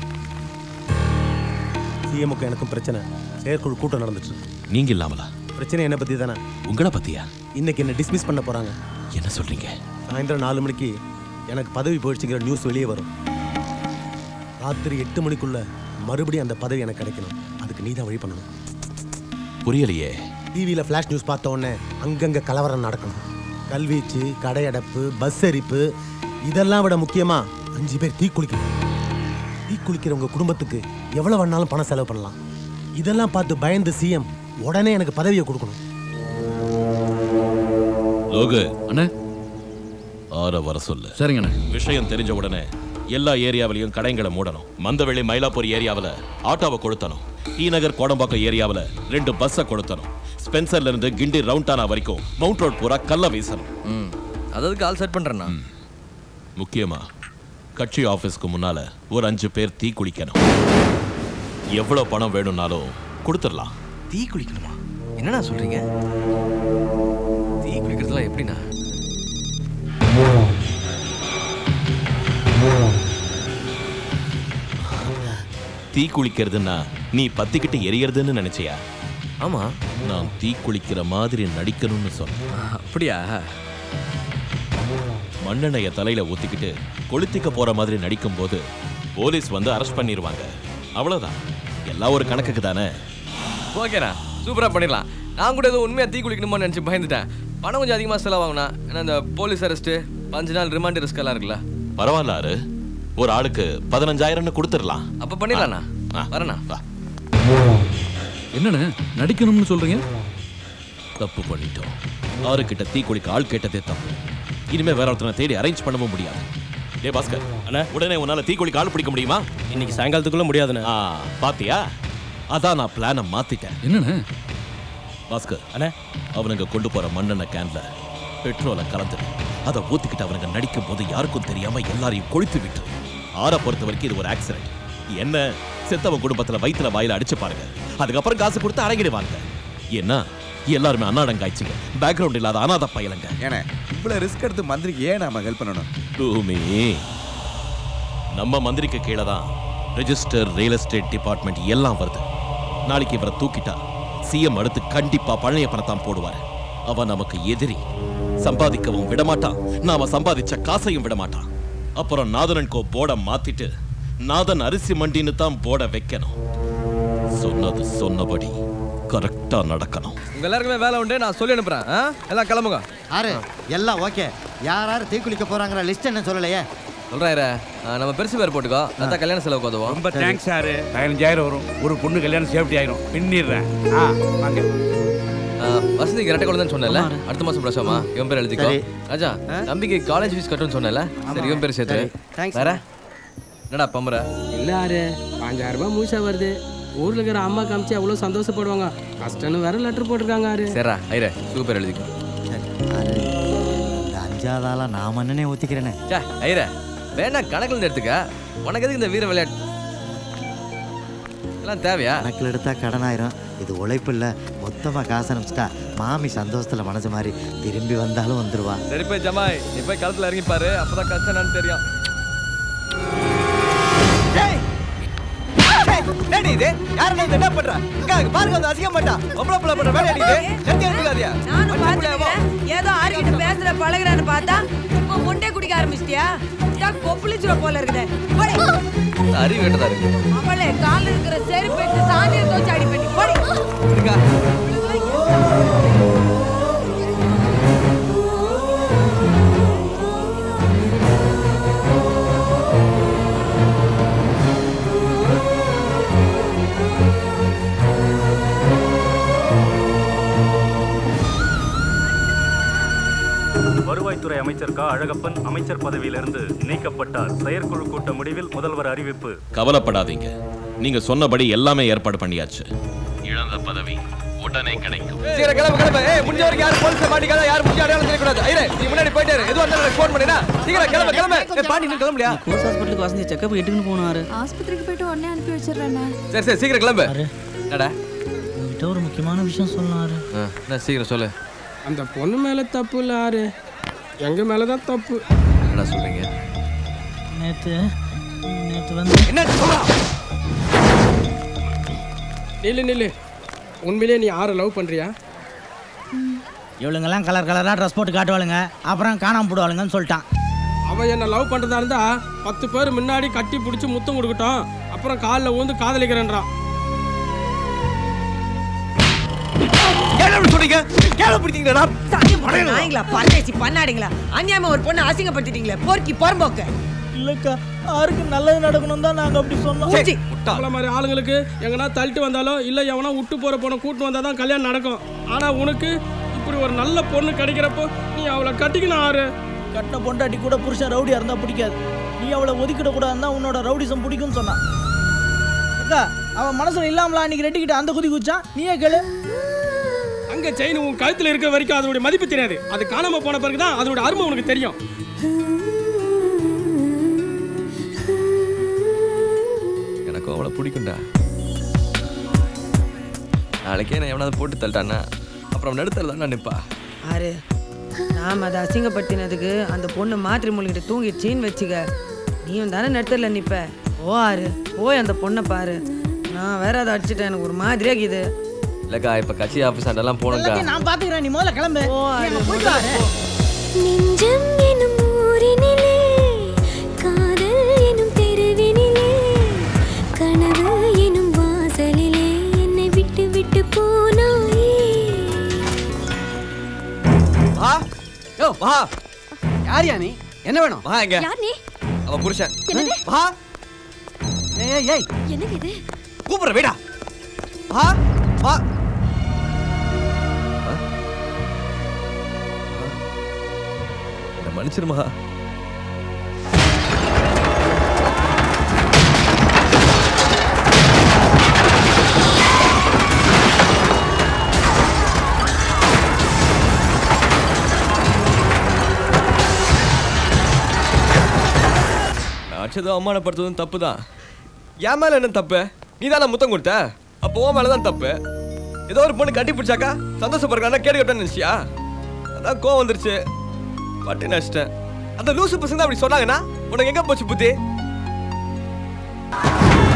சிஎம்முக்கு எனக்கும் பிரச்சனை செயற்குழு கூட்டம் நடந்துட்டு இருக்கு. நீங்க இல்லாமலா பிரச்சனை என்ன பத்தி தானே உங்களை பத்தியா இன்னைக்கு என்ன டிஸ்மிஸ் பண்ண போறாங்க என்ன சொல்றீங்க சாயந்தரம் நாலு மணிக்கு எனக்கு பதவி போயிடுச்சுங்கிற நியூஸ் வெளியே வரும் ராத்திரி எட்டு மணிக்குள்ள மறுபடியும் அந்த பதவி எனக்கு கிடைக்கணும் அதுக்கு நீ தான் வழி பண்ணணும் புரியலையே டிவியில் ஃப்ளாஷ் நியூஸ் பார்த்த உடனே அங்கங்கே கலவரம் நடக்கணும் கல்வீச்சு கடையடைப்பு பஸ் எரிப்பு இதெல்லாம் விட முக்கியமா அஞ்சு பேர் தீக்குளிக்கணும் தீக்குளிக்கிறவங்க குடும்பத்துக்கு எவ்வளவு வேணாலும் பணம் செலவு பண்ணலாம் இதெல்லாம் பார்த்து பயந்து சிஎம் உடனே எனக்கு பதவியை கொடுக்கணும் லோகு அண்ணே ஆற வர சொல்லு சரிங்கண்ணே விஷயம் தெரிஞ்ச உடனே எல்லா ஏரியாவிலையும் கடைங்களை மூடணும் மந்தவெளி மயிலாப்பூர் ஏரியாவில் ஆட்டோவை கொளுத்தணும் டி நகர் கோடம்பாக்கம் ஏரியாவில் ரெண்டு பஸ்ஸை கொளுத்தணும் ஸ்பென்சர்ல இருந்து கிண்டி ரவுண்டானா வரைக்கும் மவுண்ட் ரோட் பூரா கல்ல வீசணும் ம் அதாவது கால் செட் பண்றேண்ணா முக்கியமா கட்சி ஆபீஸ்க்கு முன்னால ஒரு அஞ்சு பேர் தீ குளிக்கணும் எவ்வளவு பணம் வேணும்னாலும் கொடுத்துடலாம் தீ குளிக்கணுமா என்னண்ணா சொல்றீங்க தீ குளிக்கிறதுலாம் எப்படிண்ணா தீ குளிக்கிறதுன்னா நீ பத்திக்கிட்டு எரியறதுன்னு நினைச்சியா ஆமா நான் தீ குளிக்கிற மாதிரி நடிக்கணும்னு சொன்னேன் அப்படியா மண்ணெண்ணெய தலையில ஊத்திக்கிட்டு கொளுத்திக்க போற மாதிரி நடிக்கும் போது போலீஸ் வந்து அரெஸ்ட் பண்ணிடுவாங்க அவ்வளவுதான் எல்லாம் ஒரு கணக்குக்கு தானே ஓகேண்ணா சூப்பரா பண்ணிடலாம் நான் கூட ஏதோ உண்மையா தீ குளிக்கணுமோன்னு நினைச்சு பயந்துட்டேன் பணம் கொஞ்சம் அதிகமாக செலவாகும்ண்ணா ஏன்னா இந்த போலீஸ் அரெஸ்ட்டு அஞ்சு நாள் ரிமாண்ட் ரிஸ்க் எல்லாம் இருக்குல்ல பரவாயில்ல ஆறு ஒரு ஆளுக்கு பதினஞ்சாயிரம்னு கொடுத்துடலாம் அப்ப பண்ணிடலாண்ணா வரேண்ணா வா என்னண்ணே நடிக்கணும்னு சொல்றீங்க தப்பு பண்ணிட்டோம் ஆறு கிட்ட தீ குளிக்க ஆள் கேட்டதே தப்பு இனிமே வேற ஒருத்தனை தேடி அரேஞ்ச் பண்ணவும் முடியாது டே பாஸ்கர் அண்ணா உடனே உன்னால தீ குளிக்க ஆள் பிடிக்க முடியுமா இன்னைக்கு சாயங்காலத்துக்குள்ள முடியாதுண்ணே ஆ பாத்தியா அதான் நான் பிளானை மாத்திட்டேன் என்னண்ணே பாஸ்கர் அண்ணே அவனுங்க கொண்டு போற மண்ணெண்ணெய் கேன்ல பெட்ரோலை கலந்து அதை ஊத்திக்கிட்டு அவனுங்க நடிக்கும் போது யாருக்கும் தெரியாம எல்லாரையும் கொளுத்து விட்டு ஆற பொறுத்த வரைக்கும் இது ஒரு ஆக்சிடென்ட் என்ன செத்தவன் குடும்பத்துல வயித்துல வாயில அடிச்சு பாருங்க அதுக்கப்புறம் காசு கொடுத்து அடங்கிடுவாங்க என்ன எல்லாருமே அன்னாடம் காய்ச்சிங்க பேக்ரவுண்ட் இல்லாத அனாத பயலங்க ஏன்னா இவ்வளவு ரிஸ்க் எடுத்து மந்திரிக்கு ஏன் நாம ஹெல்ப் பண்ணணும் பூமி நம்ம மந்திரிக்கு கீழே தான் ரெஜிஸ்டர் ரியல் எஸ்டேட் டிபார்ட்மெண்ட் எல்லாம் வருது நாளைக்கு இவரை தூக்கிட்டா சிஎம் அடுத்து கண்டிப்பா பழனியப்பனை போடுவார் அவன் நமக்கு எதிரி சம்பாதிக்கவும் விடமாட்டான் நாம சம்பாதிச்ச காசையும் விடமாட்டான் அப்புறம் நாதனன் கோ போர்டை மாத்திட்டு நாதன் அரிசி மண்டின்னு தான் போர்டை வைக்கணும் சொன்னது சொன்னபடி கரெக்டா நடக்கணும் உங்க எல்லாருக்குமே வேலை உண்டு நான் சொல்லி அனுப்புறேன் ஆ? எல்லாம் கிளம்புங்க ஆறு எல்லாம் ஓகே யார் யார் தீக்குளிக்க போறாங்கிற லிஸ்ட் என்ன சொல்லலையே சொல்றேன் இரு. ஆ, நம்ம பெருசு பேர் போட்டுக்கோ அதான் கல்யாண செலவுக்கு உதவும் ரொம்ப தேங்க்ஸ் சார் பதினஞ்சாயிரம் வரும் ஒரு பொண்ணு கல்யாணம் சேஃப்டி ஆயிரும் பின்னிடுறேன் ஆ வாங்க ஆ, வசதிக்கு ரெட்டை குழந்தைன்னு சொன்னல அடுத்த மாசம் பிரசவமா இவன் பேர் எழுதிக்கோ சரி. ராஜா தம்பிக்கு காலேஜ் ஃபீஸ் கட்டுன்னு சொன்னல சரி இவன் பேர் சேர்த்து Thanks. வேற என்னடா பம்புற இல்ல ஆறு பாஞ்சாயிரம் ரூபாய் முழுசா வருது ஊர்ல இருக்கிற அம்மா காமிச்சு அவ்வளவு சந்தோஷப்படுவாங்க கஷ்டம்னு வேற லெட்டர் போட்டிருக்காங்க ஆறு சரிடா ஐரே சூப்பர் எழுதிக்கோ இந்த அஞ்சாவது ஆளா நான் மண்ணனே ஊத்திக்கிறேனே சே ஐரே வேணா கணக்குல இருந்து எடுத்துக்க உனக்கு எதுக்கு இந்த வீர விளையாட்டு எல்லாம் தேவையா கணக்கில் எடுத்தா கடன் ஆயிரும் இது உழைப்பு இல்ல மொத்தமா காசு அனுப்பிச்சிட்டா மாமி சந்தோஷத்துல மனசு மாதிரி திரும்பி வந்தாலும் வந்துருவா சரி போய் ஜமாய் நீ போய் களத்துல இறங்கி பாரு அப்பதான் கஷ்டம் என்னன்னு தெரியும் என்னடி இது யாருடா இது என்ன பண்ற இங்க இங்க பாருங்க வந்து அசிங்கம் பண்ணா பொம்பளை புள்ள பண்ற வேலை இது நெத்தி எடுத்துக்காதியா நானும் பார்த்துக்கிறேன். ஏதோ ஆறுகிட்ட பேசுற பழகுறான்னு பார்த்தா இப்போ முண்டே குடிக்க ஆரம்பிச்சிட்டியா இதான் கொப்பளிச்சுட போல இருக்குதே போடி. அறிவு வேண்டதா இருக்கு அவளே கால்ல இருக்கிற செருப்பு எடுத்து சாணியை தோச்சு அடி பண்ணி போடி வருவாய்த்துறை அமைச்சர் க அழகப்பன் அமைச்சர் பதவியிலிருந்து நீக்கப்பட்டார் செயற்குழு கூட்ட முடிவில் முதல்வர் அறிவிப்பு கவலைப்படாதீங்க நீங்க சொன்னபடி எல்லாமே ஏற்பாடு பண்ணியாச்சு இழந்த பதவி உடனே கிடைக்கும் சீக்கிரம் கிளம்பு கிளம்பு ஏய் முடிஞ்ச வரைக்கும் யாரும் போலீஸ் மாட்டிக்காத யாரும் முடிஞ்ச அடையாளம் தெரியக்கூடாது ஐரே நீ முன்னாடி போயிட்டே இரு எதுவும் வந்தாலும் எனக்கு ஃபோன் பண்ணினா சீக்கிரம் கிளம்பு கிளம்பு ஏய் பாண்டி நீ கிளம்பலையா கோஸ் ஹாஸ்பிட்டலுக்கு வசந்தி செக்கப் எட்டுக்குன்னு போனாரு ஆஸ்பத்திரிக்கு போயிட்டு உடனே அனுப்பி வச்சிடுறேன் சரி சரி சீக்கிரம் கிளம்பு என்னடா உங்ககிட்ட ஒரு முக்கியமான விஷயம் சொன்னாரு ஆ, என்ன சீக்கிரம் சொல்லு அந்த பொண்ணு மேல தப்பு இல்ல ஆறு எங்க மேலதான் தப்பு என்னடா சொல்றீங்க நேத்து நேத்து வந்து என்ன சொல்றா நில்லு நில்லு உண்மையிலேயே நீ ஆறு லவ் பண்றியா இவளுங்கெல்லாம் கலர் கலராக ட்ரெஸ் போட்டு காட்டுவாளுங்க அப்புறம் காணாம போடுவாளுங்கன்னு சொல்லிட்டான் அவன் என்ன லவ் பண்றதா இருந்தா பத்து பேர் முன்னாடி கட்டி பிடிச்சி முத்தம் கொடுக்கட்டும் அப்புறம் காலில் ஊந்து காதலிக்கிறேன்றான் என்ன சொல்றீங்க கேள பிடித்தீங்களா சாத்தியம் போடுற நாய்ங்களா பரதேசி பண்ணாடிங்களா அநியாயமா ஒரு பொண்ணை அசிங்கப்படுத்திட்டீங்களே போர்க்கி புறம்போக்கு இல்லக்கா யாருக்கு நல்லது நடக்கணும் தான் நாங்கள் அப்படி சொன்னோம் நம்மள மாதிரி ஆளுங்களுக்கு எங்கன்னா தள்ளிட்டு வந்தாலோ இல்லை எவனா விட்டு போற பொண்ணை கூட்டு வந்தால் தான் கல்யாணம் நடக்கும் ஆனா உனக்கு இப்படி ஒரு நல்ல பொண்ணு கிடைக்கிறப்போ நீ அவளை கட்டிக்கணும் ஆறு கட்டின பொண்டாட்டி கூட புருஷன் ரவுடியா இருந்தா பிடிக்காது நீ அவளை ஒதுக்கிட கூடாதுன்னா உன்னோட ரவுடிசம் பிடிக்கும்னு சொன்னான் அக்கா அவன் மனசுல இல்லாமலா அன்னைக்கு ரெட்டிக்கிட்ட அந்த குதி குச்சான் நீயே கேளு அங்க செயின் உன் கழுத்துல இருக்கிற வரைக்கும் அதோட மதிப்பு தெரியாது அது காணாம போன பிறகு தான் அதோட அருமை உனக்கு தெரியும் எனக்கும் அவளை பிடிக்கும்டா நாளைக்கே நான் எவனாவது போட்டு தள்ளிட்டானா அப்புறம் நடுத்தல தான் நிப்பா ஆறு நாம அதை அசிங்கப்படுத்தினதுக்கு அந்த பொண்ணு மாற்றி மொழிகிட்ட தூங்கிடுச்சின்னு வச்சுக்க நீயும் தானே நடுத்தல நிப்ப ஓ ஆறு போய் அந்த பொண்ணை பாரு நான் வேற அதை அடிச்சிட்டேன் எனக்கு ஒரு மாதிரியா இருக்குது இல்லக்கா இப்ப கட்சி ஆபீஸ் அண்டெல்லாம் போனோம்க்கா எல்லாத்தையும் நான் பாத்துக்கிறேன் நீ முதல்ல கிளம்பு நீ போயிட்டு வாரு நெஞ்சம் எனும் ஊரினிலே காதல் எனும் தெருவினிலே கனவு எனும் வாசலிலே என்னை விட்டு விட்டு போனாயே வா யோ வா யாரியா நீ என்ன வேணும் வா எங்க யார் நீ அவன் புருஷன் என்னது வா ஏய் ஏய் ஏய் என்னங்க இது கூப்பிடுற வீடா வா வா என்ன மன்னிச்சிருமா அடிச்சதும் அவமானப்படுத்துவதும் தப்பு தான் என் மேல என்ன தப்பு நீ தானே முத்தம் கொடுத்த அப்போ உன் மேல தான் தப்பு ஏதோ ஒரு பொண்ணு கட்டி பிடிச்சாக்கா சந்தோஷப்படுறான்னா கேடு கட்டன்னு நினைச்சியா அதான் கோவம் வந்துருச்சு பட்டு நடிச்சிட்டேன் அந்த லூசு பசங்க தான் அப்படி சொன்னாங்கன்னா உனக்கு எங்க போச்சு புத்தி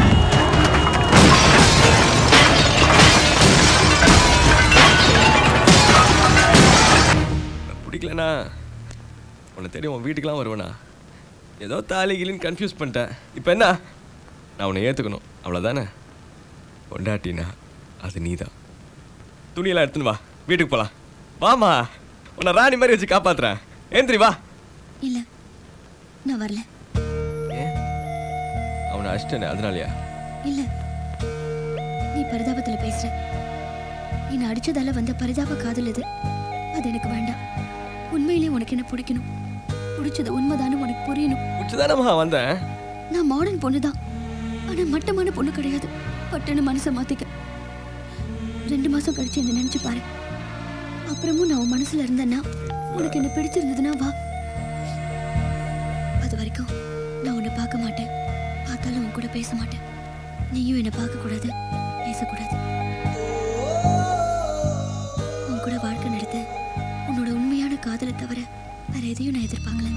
அண்ணா உன்னை தேடி உன் வீட்டுக்கெலாம் வருவேண்ணா ஏதோ தாலி கிளின்னு கன்ஃபியூஸ் பண்ணிட்டேன் இப்போ என்ன நான் உன்னை ஏற்றுக்கணும் அவ்வளோதானே பொண்டாட்டினா அது நீதான் துணியெல்லாம் எடுத்துன்னு வா வீட்டுக்கு போகலாம் வாமா உன்னை ராணி மாதிரி வச்சு காப்பாத்துறேன் ஏந்திரி வா இல்ல நான் வரல அவனை அஷ்டனே அதனாலயா இல்ல நீ பரிதாபத்துல பேசுற என்ன அடிச்சதால வந்த பரிதாப காதல் இது அது எனக்கு வேண்டாம் உண்மையிலேயே உனக்கு என்ன பிடிக்கணும் பிடிச்சது உண்மைதானு உனக்கு புரியணும் உச்சுதானம்மா வந்தேன் நான் மாடர்ன் பொண்ணு தான் ஆனா மட்டமான பொண்ணு கிடையாது பட்டுன்னு மனசை மாத்திக்க ரெண்டு மாசம் கழிச்சு என்ன நினைச்சு பாரு அப்புறமும் நான் உன் மனசுல இருந்தேன்னா உனக்கு என்ன பிடிச்சிருந்ததுன்னா வா அது வரைக்கும் நான் உன்னை பார்க்க மாட்டேன் பார்த்தாலும் உன் கூட பேச மாட்டேன் நீயும் என்னை பார்க்க கூடாது பேசக்கூடாது உன் கூட வாழ்க்கை நடத்த உன்னோட உண்மையான காதலை தவிர வேற எதையும் நான் எதிர்பார்க்கல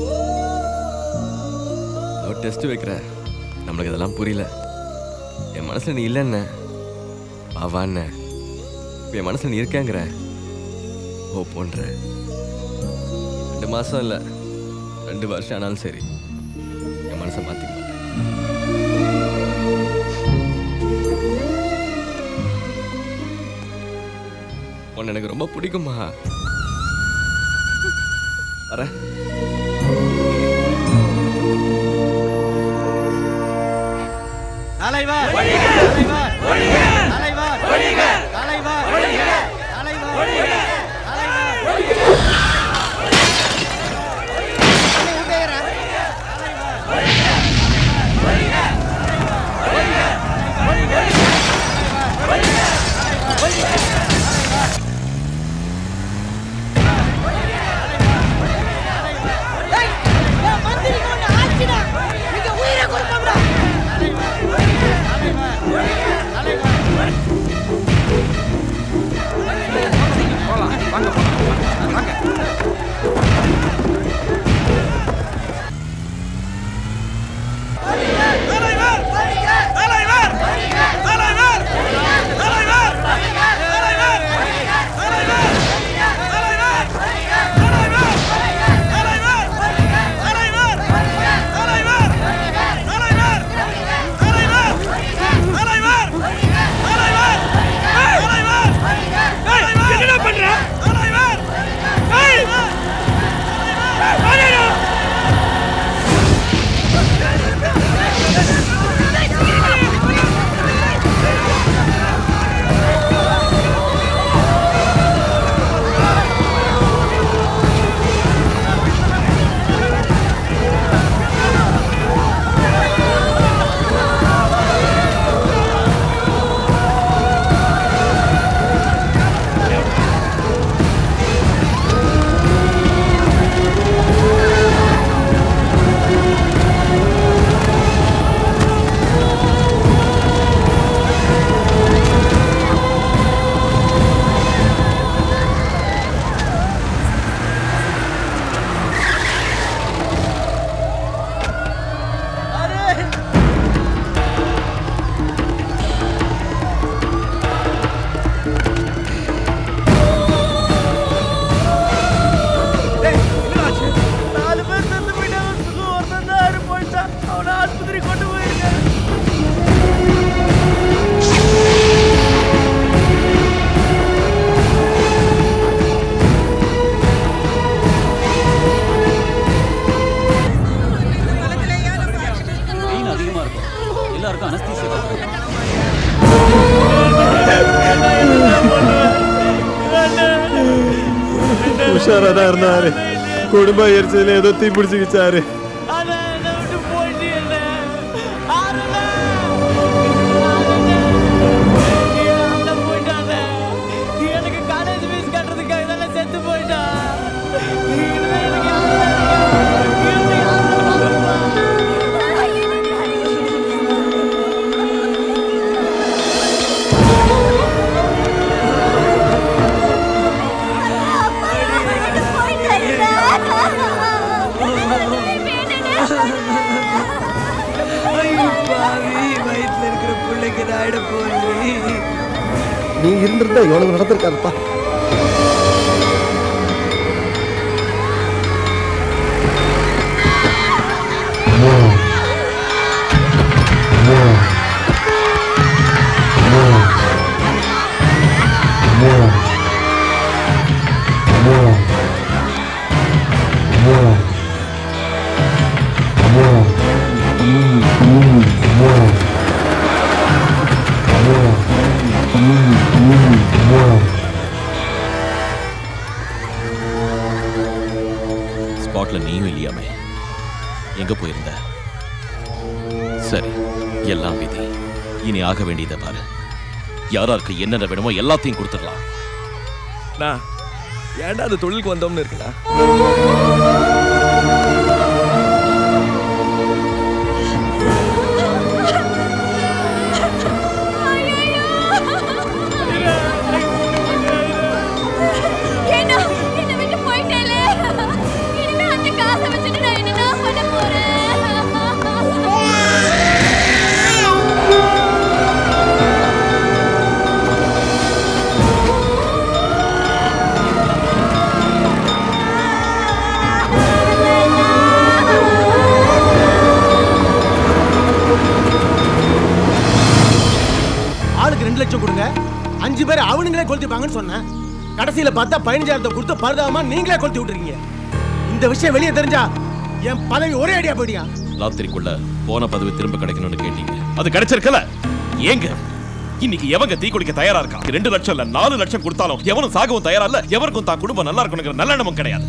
ஒரு டெஸ்ட் வைக்கிற நம்மளுக்கு இதெல்லாம் புரியல என் மனசுல நீ இல்லைன்ன வாவான்ன இப்ப என் மனசுல நீ இருக்கேங்கிற ஓ போன்ற ரெண்டு மாசம் இல்ல ரெண்டு வருஷம் ஆனாலும் சரி என் மனசை மாத்திக்க மாட்டேன் உன்னை எனக்கு ரொம்ப பிடிக்குமா வரேன் தலைவர் தலைவர் தலைவர் தலைவர் என்னடா பண்ற ஏய்! வாடா! நாலு பேர் செத்து போயிட்டாங்க சுகம் ஒருத்தன் தான் யாரு போயிட்டான் அவனை ஆஸ்பத்திரி கொண்டு போயிருக்காரு பெயின் அதிகமா இருக்கும் எல்லாருக்கும் அனஸ்தீசியா உஷாரா தான் இருந்தாரு குடும்ப எரிச்சல ஏதோ தீ பிடிச்சிக்கிச்சாரு எனக்கு காலேஜ் ஃபீஸ் கட்டுறதுக்காக தானே செத்து போயிட்டான் வயிற்றுல இருக்கிற பிள்ளைக்கு ஆயிட போய் நீ இருந்திருந்தா எவ்வளவு நடந்திருக்காருப்பா ஸ்பாட்ல நீயும் இல்லையாமே எங்க போயிருந்த சரி எல்லாம் விதி இனி ஆக வேண்டியதை பாரு யாராருக்கு என்னென்ன வேணுமோ எல்லாத்தையும் கொடுத்துடலாம் நான் ஏன்டா அந்த தொழிலுக்கு வந்தோம்னு இருக்குண்ணா ஏன்னா என்னை விட்டு போயிட்டேலே இனிமே அந்த காசை வச்சுட்டு நான் என்னடா பண்ண போறேன் ஆளுக்கு ரெண்டு லட்சம் கொடுங்க அஞ்சு பேர் அவனுங்களே கொளுத்திப்பாங்கன்னு சொன்னேன் கடைசியில பார்த்தா பதினஞ்சாயிரத்தை கொடுத்து பரிதாபமா நீங்களே கொளுத்தி விட்டுருக்கீங்க இந்த விஷயம் வெளியே தெரிஞ்சா என் பதவி ஒரே அடியா போயிடியா ராத்திரிக்குள்ள போன பதவி திரும்ப கிடைக்கணும்னு கேட்டீங்க அது கிடைச்சிருக்கல ஏங்க இன்னைக்கு எவங்க தீ குடிக்க தயாரா இருக்கா ரெண்டு லட்சம் இல்ல நாலு லட்சம் கொடுத்தாலும் எவனும் சாகவும் தயாரா இல்ல எவருக்கும் தான் குடும்பம் நல்லா இருக்கணுங்கிற நல்ல எண்ணமும் கிடையாது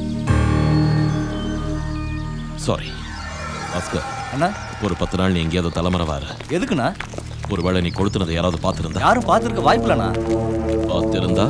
சாரி ஆஸ்கர் அண்ணா ஒரு பத்து நாள் நீ எங்கேயாவது தலைமறைவாரு எதுக்குண்ணா ஒருவேளை நீ கொளுத்துனதை யாராவது பார்த்திருந்தா யாரும் பார்த்துருக்க வாய்ப்பில்லண்ணா பார்த்திருந்தா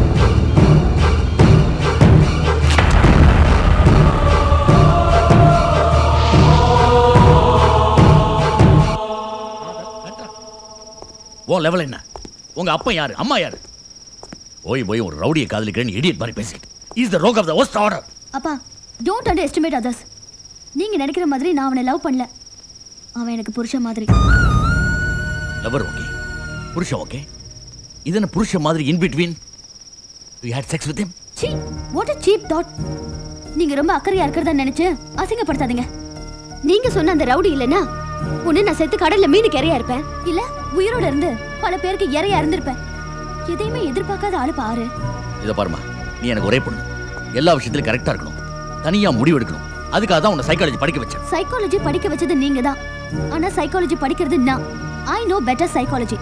உன் லெவல் என்ன உங்க அப்பா யாரு அம்மா யாரு போய் போய் ஒரு ரவுடியை காதலிக்கிறேன்னு இடியட் மாதிரி பேசிட்டு is the rogue of the worst order அப்பா டோன்ட் அண்டர் எஸ்டிமேட் அதர்ஸ் நீங்க நினைக்கிற மாதிரி நான் அவனை லவ் பண்ணல அவன் எனக்கு புருஷன் மாதிரி லவர் ஓகே புருஷன் ஓகே இது என்ன புருஷன் மாதிரி in between you had sex with him see what a cheap thought நீங்க ரொம்ப அக்கறையா இருக்கிறதா நினைச்சு அசிங்கப்படுத்தாதீங்க நீங்க சொன்ன அந்த ரவுடி இல்லனா ஒண்ணு நான் செத்து கடல்ல மீனுக்கு இறையா இருப்பேன் இல்ல உயிரோட இருந்து பல பேருக்கு இறையா இருந்திருப்பேன் எதையுமே எதிர்பார்க்காத ஆளு பாரு இதை பாருமா நீ எனக்கு ஒரே பொண்ணு எல்லா விஷயத்திலும் கரெக்டா இருக்கணும் தனியா முடிவு எடுக்கணும் அதுக்காக தான் உன்னை சைக்காலஜி படிக்க வச்சேன் சைக்காலஜி படிக்க வச்சது நீங்க தான் ஆனா சைக்காலஜி படிக்கிறது நான் ஐ நோ பெட்டர் சைக்காலஜி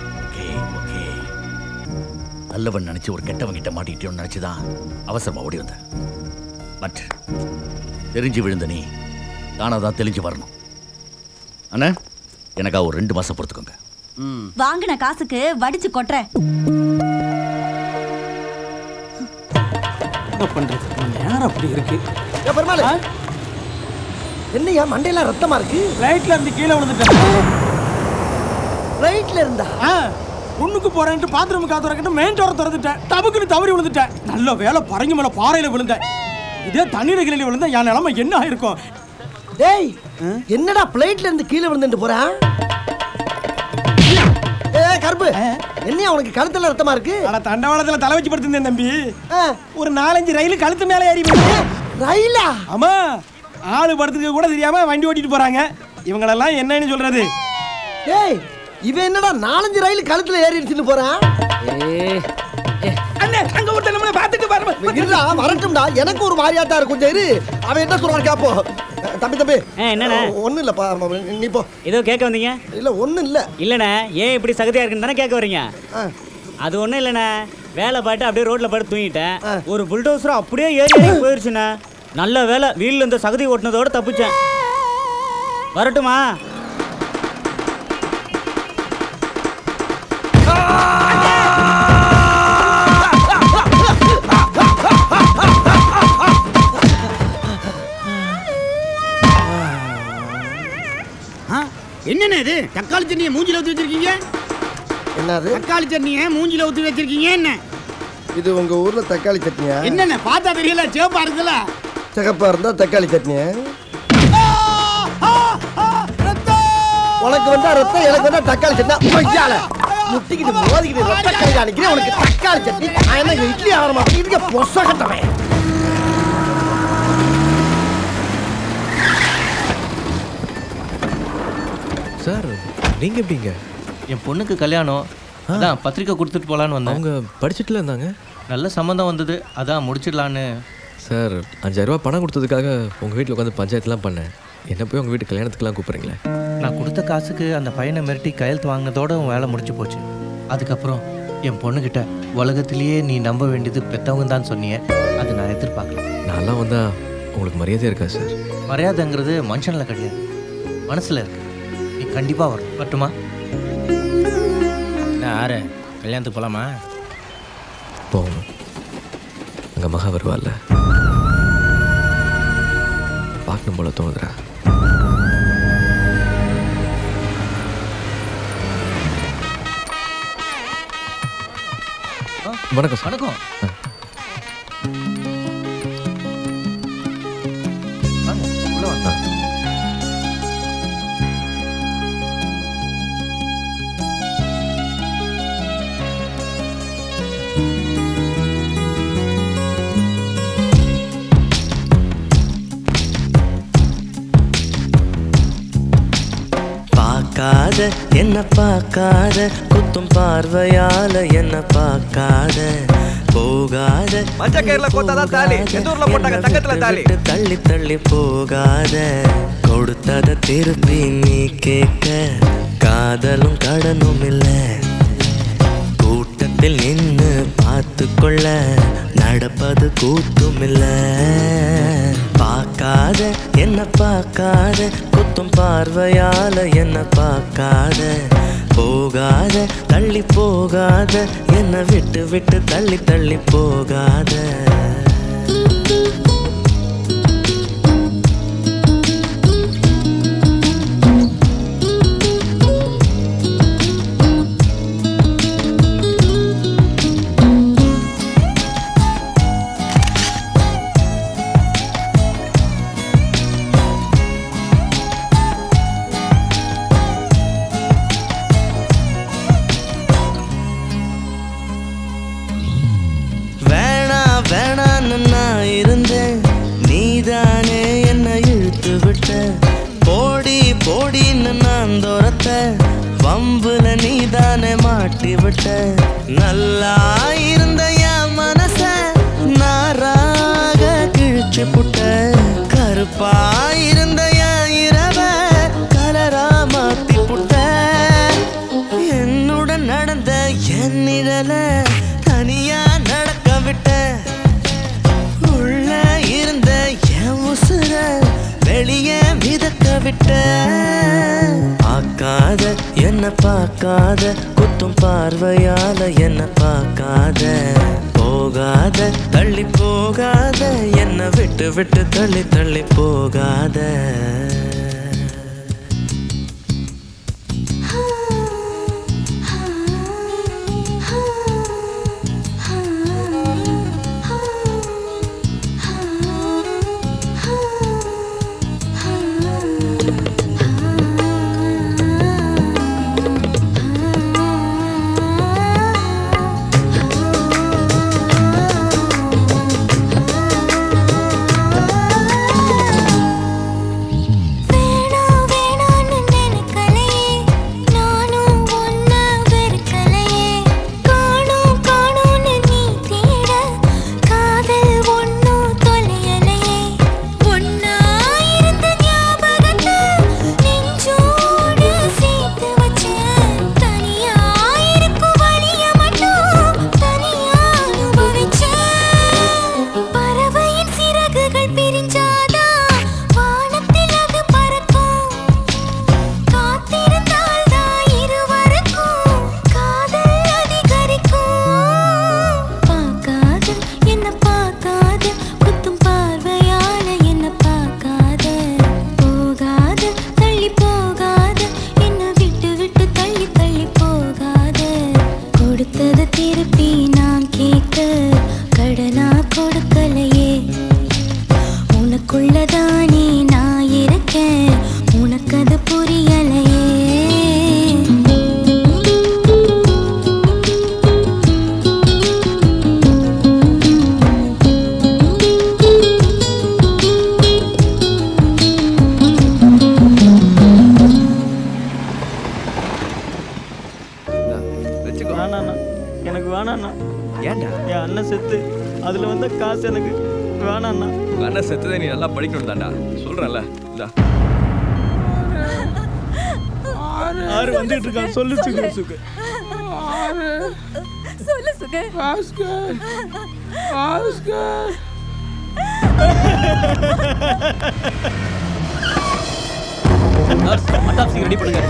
நல்லவன் நினைச்சு ஒரு கெட்டவன் கிட்ட மாட்டிக்கிட்டோம்னு நினைச்சுதான் அவசரமா ஓடி வந்தேன் பட் தெரிஞ்சு விழுந்த நீ தானா தான் தெளிஞ்சு வரணும் அண்ணா எனக்கா ஒரு ரெண்டு மாசம் பொறுத்துக்கோங்க வாங்கின காசுக்கு வடிச்சு கொட்டுறேன் என்ன பண்றது நேரம் அப்படி இருக்கு ஏ பெருமாள் என்னையா மண்டையெல்லாம் ரத்தமா இருக்கு ரைட்ல இருந்து கீழே விழுந்துட்டேன் ரைட்ல இருந்தா ஒண்ணுக்கு போறேன்ட்டு பாத்ரூம் காத்து வரக்கிட்டு மெயின் டோரை திறந்துட்டேன் டபுக்குன்னு தவறி விழுந்துட்டேன் நல்ல வேலை பரங்கி மேல பாறையில விழுந்தேன் இதே தண்ணீர் கிளி விழுந்தா என் நிலைமை என்ன ஆயிருக்கும் டேய் என்னடா பிளேட்ல இருந்து கீழே விழுந்துட்டு போறான் ஏ கருப்பு என்னையா உனக்கு கழுத்துல ரத்தமா இருக்கு அட தண்டவாளத்துல தலை வச்சு படுத்திருந்தேன் தம்பி ஒரு நாலஞ்சு ரயில் கழுத்து மேல ஏறி ரயிலா ஆமா ஆளு படுத்துக்க கூட தெரியாம வண்டி ஓட்டிட்டு போறாங்க இவங்களெல்லாம் என்னன்னு சொல்றது டேய் இவன் என்னடா நாலஞ்சு ரயில் கழுத்துல ஏறிடுச்சுன்னு போறான் அண்ணே அங்க ஒருத்தன் நம்மள பாத்துட்டு பாருங்க இருடா வரட்டும்டா எனக்கு ஒரு மாதிரியா தான் இருக்கும் கொஞ்சம் இரு அவன் என்ன சொல்றான் கேப்போ தம்பி தம்பி என்னண்ணே? ஒண்ணும் இல்லப்பா நீ போ ஏதோ கேட்க வந்தீங்க இல்ல ஒண்ணும் இல்ல இல்லண்ணே ஏன் இப்படி சகதியா இருக்குன்னு தானே கேட்க வரீங்க அது ஒண்ணும் இல்லண்ணே வேலை பாட்டு அப்படியே ரோட்ல படுத்து தூங்கிட்டேன் ஒரு புல்டோசர் அப்படியே ஏறி இறங்கி போயிருச்சுண்ணே நல்ல வேலை வீல்ல இந்த சகதி ஓட்டுனதோட தப்பிச்சேன் வரட்டுமா என்னண்ணே இது தக்காளி சட்னியை மூஞ்சில ஊத்தி வச்சிருக்கீங்க என்னது தக்காளி சட்னியை மூஞ்சில ஊத்தி வச்சிருக்கீங்க என்ன இது உங்க ஊர்ல தக்காளி சட்னியா என்னண்ணே பார்த்தா தெரியல சிவப்பா இருக்குல்ல சிகப்பா இருந்தா தக்காளி சட்னியா உனக்கு வந்தா ரத்தம் எனக்கு வந்தா தக்காளி சட்னி ஐயால முட்டிக்கிட்டு மோதிக்கிட்டு ரத்த கறி அடிக்கிறேன் உனக்கு தக்காளி சட்னி நான் என்ன இங்க இட்லி ஆகிற மாட்டேங்க பொச கட்டவன் சார் நீங்க எப்படிங்க என் பொண்ணுக்கு கல்யாணம் அதான் பத்திரிக்கை கொடுத்துட்டு போலான்னு வந்தேன் அவங்க படிச்சுட்டுல இருந்தாங்க நல்ல சம்மந்தம் வந்தது அதான் முடிச்சிடலான்னு சார் அஞ்சாயிரரூபா பணம் கொடுத்ததுக்காக உங்கள் வீட்டில் உட்காந்து பஞ்சாயத்துலாம் பண்ணேன் என்ன போய் உங்கள் வீட்டு கல்யாணத்துக்குலாம் கூப்பிட்றீங்களே நான் கொடுத்த காசுக்கு அந்த பையனை மிரட்டி கையெழுத்து வாங்கினதோட உன் வேலை முடிச்சு போச்சு அதுக்கப்புறம் என் பொண்ணுகிட்ட உலகத்திலேயே நீ நம்ப வேண்டியது பெத்தவங்க தான் சொன்னியே அது நான் எதிர்பார்க்கல நான்லாம் வந்தா உங்களுக்கு மரியாதை இருக்கா சார் மரியாதைங்கிறது மனுஷனில் கிடையாது மனசில் இருக்கு நீ கண்டிப்பாக வரணும் வரட்டுமா என்ன ஆறு கல்யாணத்துக்கு போலாமா போகணும் அங்கே மகா வருவாள்ல பார்க்கணும் போல தோணுதுடா வணக்கம் சார் வணக்கம் பார்க்காத என்ன பார்க்காத குத்தும் பார்வையால என்ன பார்க்காத போகாத மஞ்சள் கயிறுல கோத்தாதான் தாலி. எந்த ஊர்ல போட்டாங்க? தங்கத்துல தாலி. விட்டு தள்ளி தள்ளி போகாத கொடுத்தத திருப்பி நீ கேட்க காதலும் கடனும் இல்லை கூட்டத்தில் நின்னு பார்த்து கொள்ள நடப்பது கூத்தும் இல்ல பார்க்காத என்ன பார்க்காத குத்தும் பார்வையால என்ன பார்க்காத போகாத தள்ளி போகாத என்ன விட்டு விட்டு தள்ளி தள்ளி போகாத வேணா வேணான்னு நான் இருந்தேன் நீதானே என்ன இழுத்து விட்ட போடி போடின்னு நான் துரத்த வம்புல நீதானே மாட்டி விட்ட நல்லா இருந்த என் மனச நாராக கிழிச்சு புட்ட கருப்பா இருந்த என் இரவ கலரா மாத்தி புட்ட என்னுடன் நடந்த என் நிழல தனியா நடக்க விட்ட உள்ள இருந்த என் உசுர வெளியே மிதக்க விட்ட பார்க்காத என்ன பார்க்காத குத்தும் பார்வையால என்ன பார்க்காத போகாத தள்ளி போகாத என்ன விட்டு விட்டு தள்ளி தள்ளி போகாத வேணா வேணான்னு நினைக்கலையே நானும் ஒன்ன வெறுக்கலையே காணோம் காணோம்னு நீ தேட காதல் ஒன்னும் தொலையலையே ஒன்னா இருந்த ஞாபகத்தை நெஞ்சோடு சேர்த்து வச்சேன் தனியா இருக்கும் வழிய மட்டும் தனியா அனுபவிச்சேன் பறவையின் சிறகுகள் பிரிஞ்சாதான் வானத்தில் அது பறக்கும் காத்திருந்தால் தான் இருவருக்கும் காதல் அதிகரிக்கும் பார்க்காத என்ன பார்க்காத குத்தும் பார்வையால என்ன பார்க்காத போகாத தள்ளி போகாத என்ன விட்டு விட்டு தள்ளி தள்ளி போகாத கொடுத்தது திருப்பி நான் கேட்க கடனா கொடுக்கலையே உனக்குள்ளதானே நான் இருக்கேன் உனக்கு அது புரியலையே வேணாண்ணா எனக்கு வேணாண்ணா ஏன்டா என் அண்ணன் செத்து அதில் வந்த காசு எனக்கு வேணாண்ணா உங்க அண்ணன் செத்ததை நீ நல்லா படிக்கணும் தாண்டா சொல்றேன்ல இந்தா ஆறு வந்துட்டு இருக்கான் சொல்லு சுகு சுகு சொல்லு சுக Bhaskar Bhaskar nurse autopsy ready பண்ணுங்க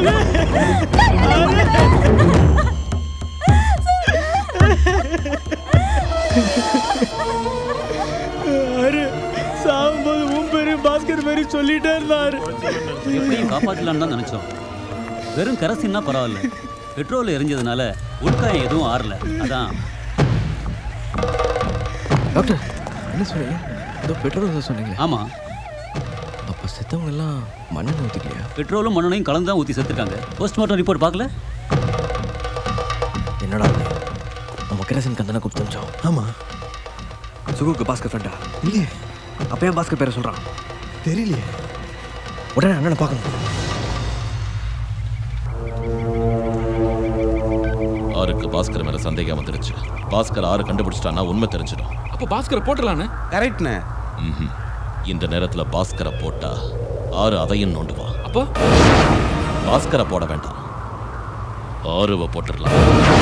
அரு சாகும்போது உன் பேரு பாஸ்கர் பேரு சொல்லிட்டே இருந்தாரு எப்படியும் காப்பாற்றலான்னு தான் நினைச்சோம் வெறும் கரசின்னா பரவாயில்ல பெட்ரோல் எரிஞ்சதுனால உட்காயம் எதுவும் ஆறல அதான் டாக்டர் என்ன சொன்னீங்க ஏதோ பெட்ரோல் சொன்னீங்க ஆமா அப்போ செத்தவங்க எல்லாம் மண்ணெண்ணெய் ஊற்றிக்கலையா பெட்ரோலும் மண்ணெண்ணையும் கலந்து தான் ஊற்றி செத்துருக்காங்க போஸ்ட்மார்ட்டம் ரிப்போர்ட் பார்க்கல என்னடா இது? நம்ம கிரசன் கந்தனை கூப்பிட்டு வச்சோம் ஆமா சுகுக்கு பாஸ்கர் ஃப்ரெண்டா இல்லையே அப்ப ஏன் பாஸ்கர் பேரை சொல்றான் தெரியலையே உடனே அண்ணனை பார்க்கணும் ஆறுக்கு பாஸ்கர் மேல சந்தேகம் வந்துடுச்சு பாஸ்கர் ஆறு கண்டுபிடிச்சிட்டான்னா உண்மை தெரிஞ்சிடும் அப்போ பாஸ்கரை போட்டுடலான்னு கரெக்ட்ண்ணே இந்த நேரத்துல பாஸ்கரை போட்டா ஆறு அதையும் நோண்டுவான் அப்போ பாஸ்கரை போட வேண்டாம் ஆறுவை போட்டுடலாம்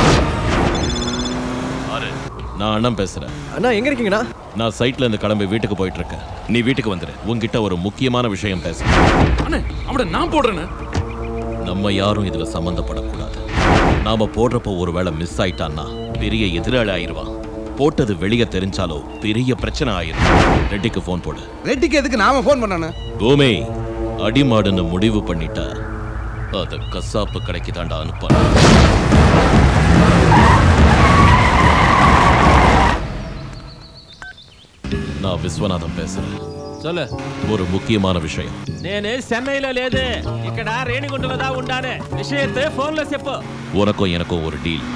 ஆறு நான் அண்ணன் பேசுறேன் அண்ணா எங்க இருக்கீங்கண்ணா நான் சைட்ல இருந்து கிளம்பி வீட்டுக்கு போயிட்டு இருக்கேன் நீ வீட்டுக்கு வந்துரு உன்கிட்ட ஒரு முக்கியமான விஷயம் பேச அண்ணே அவட நான் போடுறேன்னு நம்ம யாரும் இதுல சம்பந்தப்படக்கூடாது நாம போடுறப்போ ஒருவேளை மிஸ் ஆயிட்டான்னா பெரிய எதிராளி ஆயிருவான் போட்டது வெளியே தெரிஞ்சாலோ பெரிய பிரச்சனை ஆயிரும் ரெட்டிக்கு ஃபோன் போடு ரெட்டிக்கு எதுக்கு நாம ஃபோன் பண்ணானே பூமி அடிமாடுன்னு முடிவு பண்ணிட்டா அத கசாப்பு கடைக்கு தாண்டா அனுப்ப நான் விஸ்வநாதன் பேசுறேன் சொல்லு ஒரு முக்கியமான விஷயம் నేను చెన్నైలో లేదు ఇక్కడ రేణిగుంటలో ఉండానే విషయத்தை ఫోన్లో చెప్పు உனக்கும் எனக்கும் ஒரு டீல்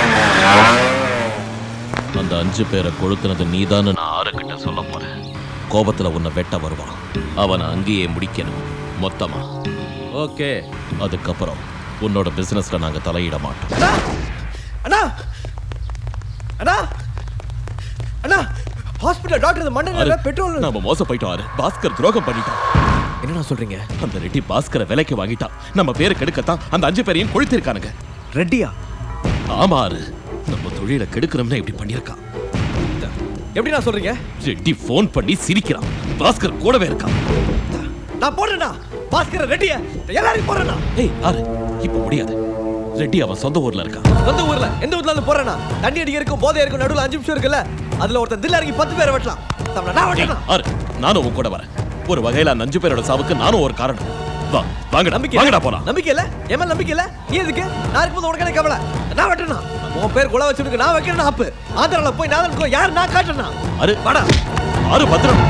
அந்த அஞ்சு பேரை கொளுத்துனது நீதான்னு நான் ஆறுகிட்ட சொல்ல போறேன் கோபத்துல உன்னை வெட்ட வருவான் அவனை அங்கேயே முடிக்கணும் மொத்தமா ஓகே அதுக்கப்புறம் உன்னோட பிசினஸ்ல நாங்க தலையிட மாட்டோம் அண்ணா அண்ணா அண்ணா ஹாஸ்பிடல் டாக்டர் இந்த மண்ணெண்ணெய்ல பெட்ரோல் நாம மோசம் போயிட்டோம் ஆறு பாஸ்கர் துரோகம் பண்ணிட்டான் என்னடா சொல்றீங்க அந்த ரெட்டி பாஸ்கரை விலைக்கு வாங்கிட்டான் நம்ம பேரை கெடுக்கத்தான் அந்த அஞ்சு பேரையும் கொளுத்திருக்கானுங்க ரெட்டியா ஆமா ஆறு நம்ம தொழிலை கெடுக்கணும்னு இப்படி பண்ணியிருக்கான் எப்படி நான் சொல்றீங்க ரெட்டி ஃபோன் பண்ணி சிரிக்கிறான் பாஸ்கர் கூடவே இருக்கான் நான் போடுறேண்ணா பாஸ்கர் ரெட்டிய எல்லாரையும் போடுறேண்ணா ஏய் ஆறு இப்ப முடியாது ரெட்டி அவன் சொந்த ஊர்ல இருக்கான் சொந்த ஊர்ல எந்த ஊர்ல இருந்து போறேண்ணா தண்ணி அடிக்க இருக்கும் போதை இருக்கும் நடுவுல அஞ்சு நிமிஷம் இருக்குல்ல அதுல ஒருத்தன் தில்ல இறங்கி பத்து பேரை வெட்டலாம் தமிழா, நான் வெட்டலாம் ஆறு நானும் உன் கூட வரேன் ஒரு வகையில அந்த அஞ்சு பேரோட சாவுக்கு நானும் ஒரு காரணம் வா வாங்கடா நம்பிக்கை வாங்கடா இல்ல? போலாம் நம்பிக்கை இல்ல என் மேல நம்பிக்கை இல்ல நீ எதுக்கு நான் இருக்கும்போது உனக்கு என்ன கவலை நான் வெட்டனா உன் பேர் குல வச்சுருக்கு நான் வைக்கிறேன் ஆப்பு ஆந்திரால போய் நான் இருக்கோம் யார் நான் காட்டுறேனா அரு வாடா ஆறு பத்திரம்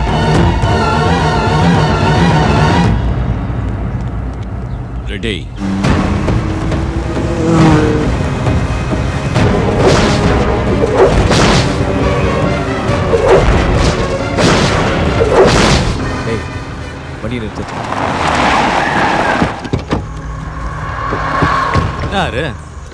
ரெடி ஏய் வண்டி நிறுத்து யாரு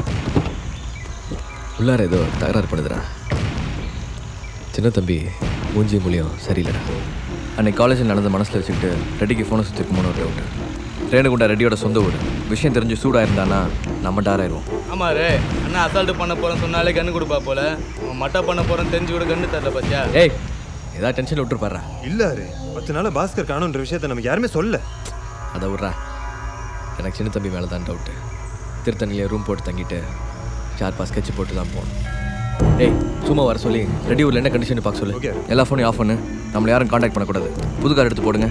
உள்ளார ஏதோ தகராறு பண்ணுதுடா சின்ன தம்பி மூஞ்சி மூலியம் சரியில்லைடா அன்னைக்கு காலேஜில் நடந்த மனசில் வச்சுக்கிட்டு ரெட்டிக்கு ஃபோனை சுற்றிருக்குமோன்னு ஒரு டவுட் ரேணுகுண்டா ரெட்டியோட சொந்த ஊர் விஷயம் தெரிஞ்சு சூடாக இருந்தானா நம்ம டாராயிருவோம் ஆமா ரே அண்ணா அசால்ட் பண்ண போறேன்னு சொன்னாலே கண்ணு கொடுப்பா போல அவன் மட்டை பண்ண போறேன்னு தெரிஞ்சு கூட கண்ணு தரல பாத்தியா ஏய் ஏதாவது டென்ஷன் விட்டுருப்பாரா இல்ல அரே பத்து நாள் பாஸ்கர் காணுன்ற விஷயத்த நமக்கு யாருமே சொல்ல அதை விட்றா எனக்கு சின்ன தம்பி மேலே தான் டவுட்டு திருத்தணிலே ரூம் போட்டு தங்கிட்டு சார் பாஸ் ஸ்கெட்ச் போட்டு தான் போகணும் ஏய் சும்மா வர சொல்லி ரெடி ஊரில் என்ன கண்டிஷன் பார்க்க சொல்லு எல்லா ஃபோனையும் ஆஃப் பண்ணு நம்மளை யாரும் காண்டாக்ட் பண்ணக்கூடாது புது கார் எடுத்து போடுங்க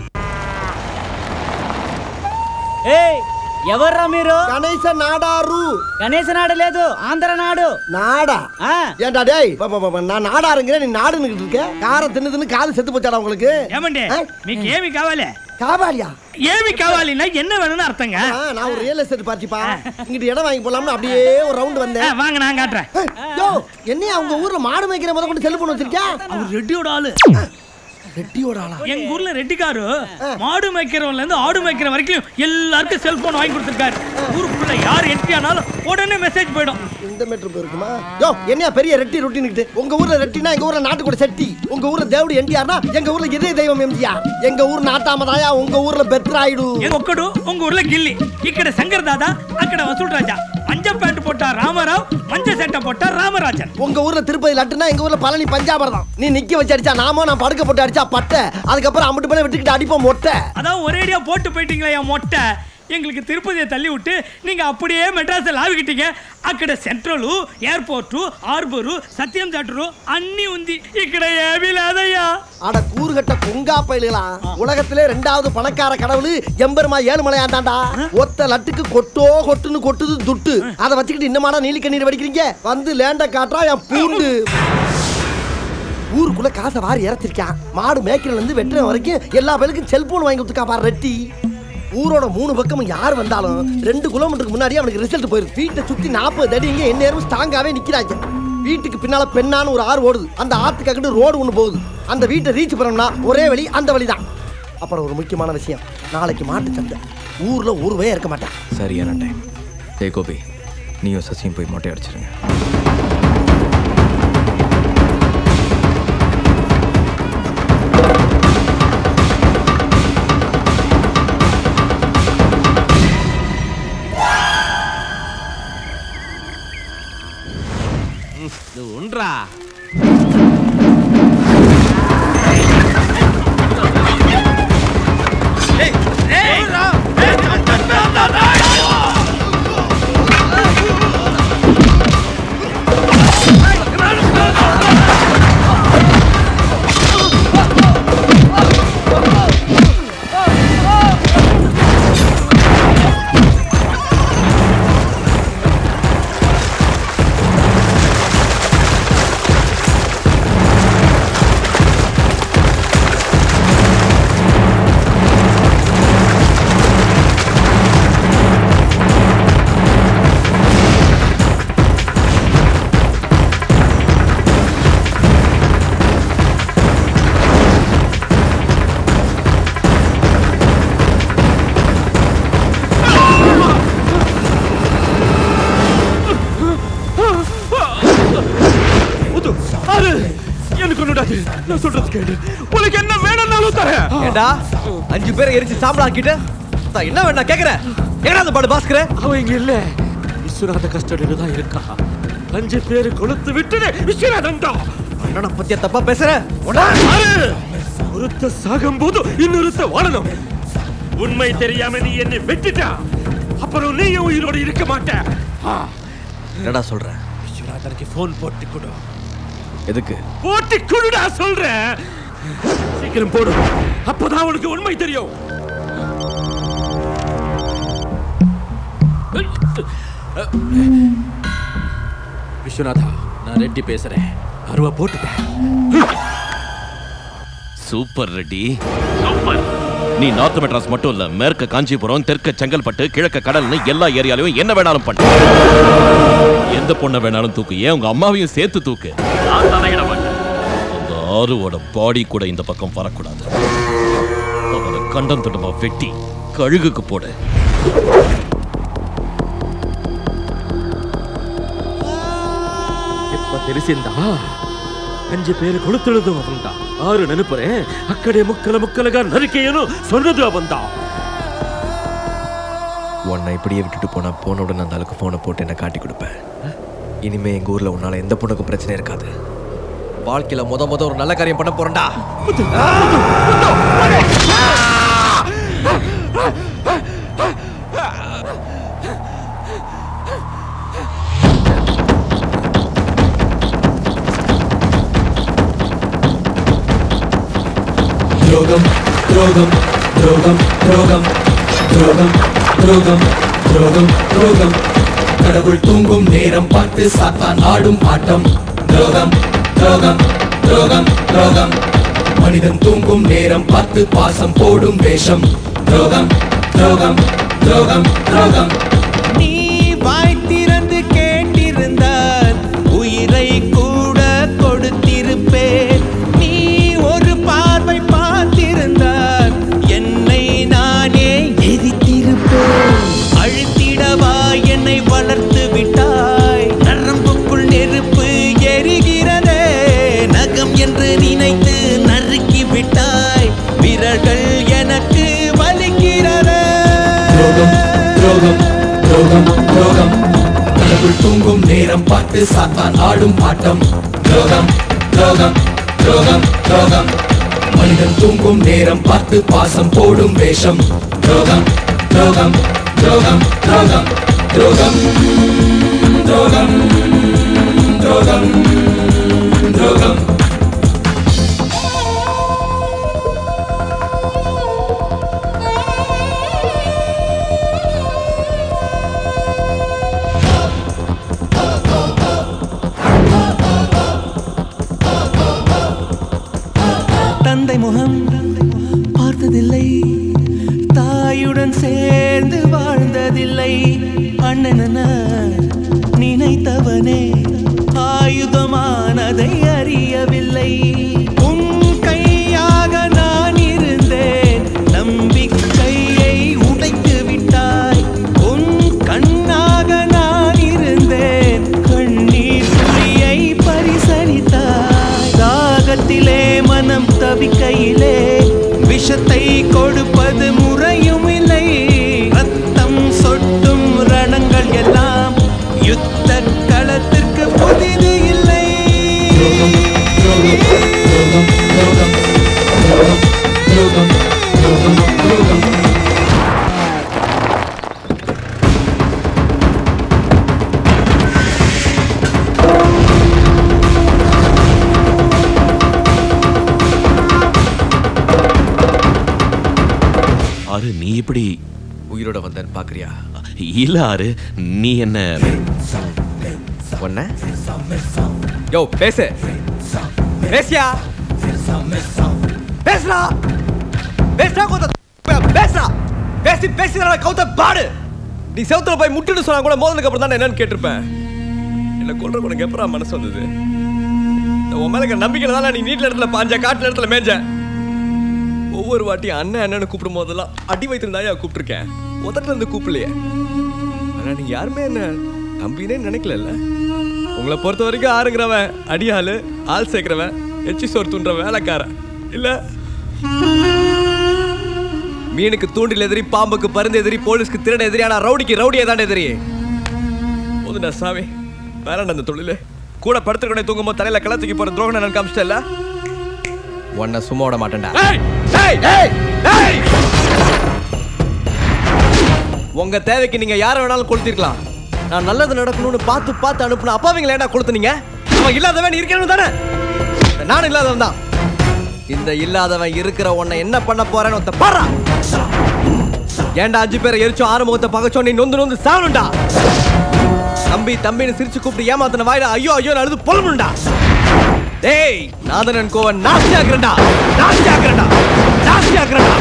ఏయ్ ఎవర్రా మీరు గణేశ నాడారు గణేశ నాడు లేదు ఆంధ్ర నాడు நாடா ஏன்டா டேய் ப- ப- ப- நான் நாடாருங்கிற நீ நாடுன்னுகிட்டு இருக்க காரை தின்னு தின்னு காது செத்து போச்சாடா உங்களுக்கு ఏమండి మీకు ఏమి కావాలి காவாலியா ఏమి కావాలినా என்ன வேணும்னு అర్థంగా ஆ, நான் ஒரு ரியல் எஸ்டேட் பார்ட்டிப்பா இங்கிட்டு இடம் வாங்கி போலாம்னு அப்படியே ஒரு ரவுண்ட் வந்தேன் வாங்க நான் காட்டுறேன் யோ என்னைய அவங்க ஊர்ல மாடு மேய்க்கிற முத கொண்டு செல்போன் வச்சிருக்கியா அவர் ரெட்டியோட ஆளு ரெட்டியோட ஆளா எங்க ஊர்ல ரெட்டிக்காரு மாடு மேய்க்கிறவன்ல இருந்து ஆடு மேய்க்கிற வரைக்கும் எல்லாருக்கும் செல்போன் வாங்கி கொடுத்துருக்காரு ஊருக்குள்ள யார் என்ட்ரி ஆனாலும் உடனே மெசேஜ் போயிடும் இந்த மீட்டர் போயிருக்குமா யோ என்னையா பெரிய ரெட்டி ரொட்டின்னுக்கிட்டு உங்க ஊர்ல ரெட்டினா எங்க ஊர்ல நாட்டுக்கூட செட்டி உங்க ஊர்ல தேவடி என்டிஆர்னா எங்க ஊர்ல இதய தெய்வம் எம்ஜிஆர் எங்க ஊர் நாட்டாமதாயா உங்க ஊர்ல பெத்ராயிடு ఒక్కడు ఒంగ ఊర్లో గిల్లి ఇక్కడ శంకర్ దాదా అక్కడ వసూల్ రాజా పంజాబ్ ప్యాంట్ పొట్ట రామ ராமராவ் மஞ்ச சட்டை போட்ட ராமராஜன் உங்க ஊர்ல திருப்பதி லட்டுனா எங்க ஊர்ல பழனி பஞ்சாபரம் நீ நிக்க வச்சு அடிச்சா நாம நான் படுக்க போட்டு அடிச்சா பட்டை அதுக்கப்புறம் அம்பிட்டு மேல விட்டுக்கிட்டு அடிப்போம் மொட்டை அதான் ஒரேடியா போட்டு போயிட்டீங்களே என் மொட்டை எங்களுக்கு திருப்பதியை தள்ளி விட்டு நீங்க அப்படியே மெட்ராஸை லாவிக்கிட்டீங்க అక్కడ central airport harbour Sathyam theatre అన్ని ఉంది ఇక్కడ ఏమీ లేదయ్యా அட கூறுகட்ட பொங்கா பயிலுகளா உலகத்திலே ரெண்டாவது பணக்கார கடவுள் எம்பெருமா ஏழுமலையாண்டாண்டா ஒத்த லட்டுக்கு கொட்டோ கொட்டுன்னு கொட்டுது துட்டு அதை வச்சுக்கிட்டு இன்னமாடா நீலி கண்ணீர் வடிக்கிறீங்க வந்து லேண்ட காட்டுறா என் பூண்டு ஊருக்குள்ள காசை வாரி இறச்சிருக்கான் மாடு மேய்க்கிறதுல இருந்து வெட்டுற வரைக்கும் எல்லா பேருக்கும் செல்போன் வாங்கி கொடுத்துருக்கா பாரு ரெட்டி ஊரோட மூணு பக்கமும் யார் வந்தாலும் ரெண்டு கிலோமீட்டருக்கு முன்னாடி அவனுக்கு ரிசல்ட் போயிருக்கு வீட்டை சுத்தி நாற்பது அடி இங்க என்ன நேரம் ஸ்ட்ராங்காவே நிக்கிறாங்க வீட்டுக்கு பின்னால பெண்ணான்னு ஒரு ஆறு ஓடுது அந்த ஆத்துக்கு அங்கிட்டு ரோடு ஒன்று போகுது அந்த வீட்டை ரீச் பண்ணோம்னா ஒரே வழி அந்த வழி தான் அப்புறம் ஒரு முக்கியமான விஷயம் நாளைக்கு மாட்டு சந்தை ஊர்ல ஒருவே இருக்க மாட்டேன் சரியான டைம் டே கோபி நீயும் சசியும் போய் மொட்டை அடிச்சிருங்க இது ஒன்றா முத்து ஆறு எனக்கு ஒண்ணுடாது நான் சொல்றது கேடு உனக்கு என்ன வேணும்னாலும் தரேன் ஏண்டா அஞ்சு பேரை எரிச்சு சாம்பலாக்கிட்டு தான் என்ன வேணா கேக்குறேன் ஏடா அந்த பாடு பாஸ்கர அவ இங்க இல்ல விஸ்வநாத கஸ்டடியில தான் இருக்கா அஞ்சு பேரு கொளுத்து விட்டுடு விஸ்வநாதன் தான் அண்ணனை பத்தியா தப்பா பேசுற ஒருத்த சாகும் போது இன்னொருத்த வாழணும் உண்மை தெரியாம நீ என்னை வெட்டிட்டா அப்புறம் நீயும் உயிரோடு இருக்க மாட்ட ஆ, என்னடா சொல்ற விஸ்வநாதனுக்கு போன் போட்டு கொடு எதுக்கு போட்டு கொடுடா சொல்றேன் சீக்கிரம் போடு அப்பதான் உனக்கு உண்மை தெரியும் விஸ்வநாதா நான் ரெட்டி பேசுறேன் அருவா போட்டுட்டேன் சூப்பர் ரெட்டி நீ நார்த் மெட்ராஸ் மட்டும் இல்ல மேற்கு காஞ்சிபுரம் தெற்கு செங்கல்பட்டு கிழக்கு கடல்னு எல்லா ஏரியாலையும் என்ன வேணாலும் பண்ணு எந்த பொண்ணை வேணாலும் தூக்கு ஏன் உங்க அம்மாவையும் சேர்த்து தூக்கு அந்த ஆறுவோட பாடி கூட இந்த பக்கம் வரக்கூடாது அவனை கண்டம் துண்டமா வெட்டி கழுகுக்கு போடு இப்ப தெரிசிந்தா அஞ்சு பேரு కొడుతున్నದು ಅವಂದ ಆರು ನೆನಪರೆ ಅಕ್ಕಡೆ ಮುಕ್ಕಲ ಮುಕ್ಕಲಗ ನರಿಕೆಯನು சொன்னது அவன்தான் உன்னை இப்படியே விட்டுட்டு போனா போன உடனே அந்த ஆளுக்கு ஃபோனை போட்டு என்ன காட்டி கொடுப்பேன் இனிமே எங்க ஊர்ல உன்னால எந்த பொண்ணுக்கும் பிரச்சனை இருக்காது வாழ்க்கையில முத முத ஒரு நல்ல காரியம் பண்ண போறேன்டா துரோகம் துரோகம் துரோகம் துரோகம் துரோகம் துரோகம் துரோகம் துரோகம் கடவுள் தூங்கும் நேரம் பார்த்து சாத்தான் ஆடும் ஆட்டம் துரோகம் துரோகம் துரோகம் துரோகம் மனிதன் தூங்கும் நேரம் பார்த்து பாசம் போடும் வேஷம் துரோகம் துரோகம் துரோகம் துரோகம் நீ வாய் திறந்து கேட்டிருந்தால் உயிரை கூட கொடுத்திருப்பேன் நீ ஒரு பார்வை பார்த்திருந்தால் என்னை நானே எரித்திருப்பேன் அழுத்திடவா என்னை வளர்த்து விட்டாய் நரம்புக்குள் நெருப்பு எரிகிறதே நகம் என்று நினைத்து நறுக்கி விட்டாய் விரல்கள் எனக்கு வலிக்கிறதே துரோகம் துரோகம் மனிதன் தூங்கும் நேரம் பார்த்து சாத்தான் ஆடும் ஆட்டம் துரோகம் துரோகம் துரோகம் துரோகம் மனிதன் தூங்கும் நேரம் பார்த்து பாசம் போடும் வேஷம் துரோகம் துரோகம் துரோகம் துரோகம் துரோகம் துரோகம் துரோகம் துரோகம் தந்தை முகம் பார்த்ததில்லை தாயுடன் சேர்ந்து வாழ்ந்ததில்லை அண்ணன் என நினைத்தவனே ஆயுதமானதை அறியவில்லை உன் கையாக நான் இருந்தேன் நம்பிக்கையை உடைத்து விட்டாய் உன் கண்ணாக நான் இருந்தேன் கண்ணீர் துளியை பரிசளித்தாய் தாகத்திலே மனம் தவிக்கையிலே விஷத்தை கொடுப்பது முறையும் இல்லை ரத்தம் சொட்டும் ரணங்கள் எல்லாம் யுத்த களத்திற்கு புதிது இல்லை துரோகம் துரோகம் துரோகம் ஆறு நீ இப்படி உயிரோட வந்தேன்னு பாக்குறியா இல்ல ஆறு நீ என்ன ஒன்ன யோ பேசு பேசியா பேசுறா பேசுறா கௌதம் பேசுறா பேசி பேசி கௌத பாடு நீ செவுத்துல போய் முட்டுன்னு சொன்னா கூட மோதலுக்கு அப்புறம் தான் என்னன்னு கேட்டிருப்பேன் என்ன கொல்ற உனக்கு எப்படா மனசு வந்தது இந்த உன் மேல இருக்கிற நம்பிக்கையில தான் நீ நீட்ல இடத்துல பாஞ்ச காட்டுல இடத்துல மேஞ்ச ஒவ்வொரு வாட்டியும் அண்ணன் அண்ணன்னு கூப்பிடும் போதெல்லாம் அடி வைத்திருந்தாயா கூப்பிட்டுருக்கேன் உதட்டுல இருந்து கூப்பிடலையே ஆனா நீங்க யாருமே என்ன நம்பினே நினைக்கல உங்களை பொறுத்த வரைக்கும் ஆறுங்கிறவன் அடியாளு ஆள் சேர்க்கிறவன் எச்சி சோறு தூண்டுற வேலைக்காரன் இல்ல மீனுக்கு தூண்டில் எதிரி பாம்புக்கு பருந்து எதிரி போலீஸ்க்கு திருட எதிரி ஆனா ரவுடிக்கு ரவுடியே தான் எதிரி போதுண்டா சாமி வேறண்டா அந்த தொழிலு கூட படுத்துக்கூட தூங்கும்போது தலையில களத்துக்கு போற துரோகம் நான் காமிச்சிட்டல உன்னை சும்மா விட மாட்டேன்டா ஏய், ஏய், ஏய்! உங்க தேவைக்கு நீங்க யாரை வேணாலும் கொளுத்திருக்கலாம் நான் நல்லது நடக்கணும்னு பார்த்து பார்த்து அனுப்புன அப்பாவிங்கள ஏன்டா கொளுத்துனீங்க அவன் இல்லாதவன் இருக்கணும் தானே நானும் இல்லாதவன் தான் இந்த இல்லாதவன் இருக்கிற உன்னை என்ன பண்ண போறேன்னு ஒருத்த பாரா ஏன்டா அஞ்சு பேரை எரிச்சோம் ஆறு முகத்தை பகச்சோம் நீ நொந்து நொந்து சாவணும்டா தம்பி தம்பின்னு சிரிச்சு கூப்பிட்டு ஏமாத்தின வாயில ஐயோ ஐயோ அழுது பொலமுண்டா டேய் நாதனன் கோவன் நாஸ்தி ஆக்குறேன்டா நாஸ்தி ஆக்குறேன்டா நாஸ்தி ஆக்குறேன்டா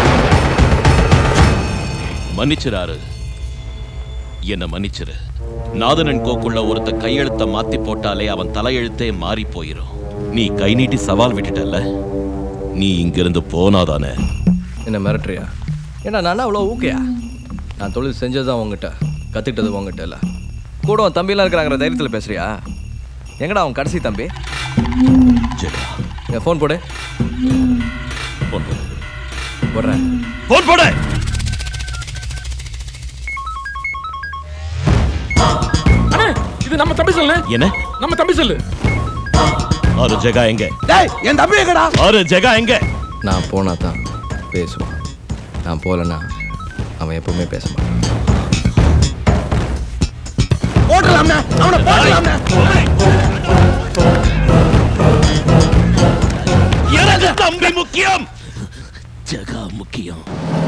மன்னிச்சிராரு என்ன மன்னிச்சிரு நாதனன் கோக்குள்ள ஒருத்த கையெழுத்த மாத்தி போட்டாலே அவன் தலையெழுத்தே மாறி போயிரும் நீ கை நீட்டி சவால் விட்டுட்டல்ல நீ இங்கிருந்து போனாதானே என்ன மிரட்டுறியா ஏன்னா நான் அவ்வளோ ஊக்கையா நான் தொழில் செஞ்சது தான் உங்ககிட்ட கற்றுக்கிட்டது உங்ககிட்ட இல்லை கூட உன் தம்பிலாம் இருக்கிறாங்கிற தைரியத்தில் பேசுறியா எங்கடா அவன் கடைசி தம்பி என் ஃபோன் போடு ஃபோன் போடு போடுறேன் ஃபோன் போடு அண்ணே இது நம்ம தம்பி சொல்லு என்ன நம்ம தம்பி சொல்லு ஆறு ஜெகா எங்க டேய் என் தம்பி எங்கடா ஆறு ஜெகா எங்க நான் போனா தான் பேசுவான் நான் போகலன்னா அவன் எப்பவுமே பேச மாட்டான் போட்டுடலாம்ண்ணே அவனை போட்டுடலாம்ண்ணே எனக்கு தம்பி முக்கியம் ஜெகா முக்கியம்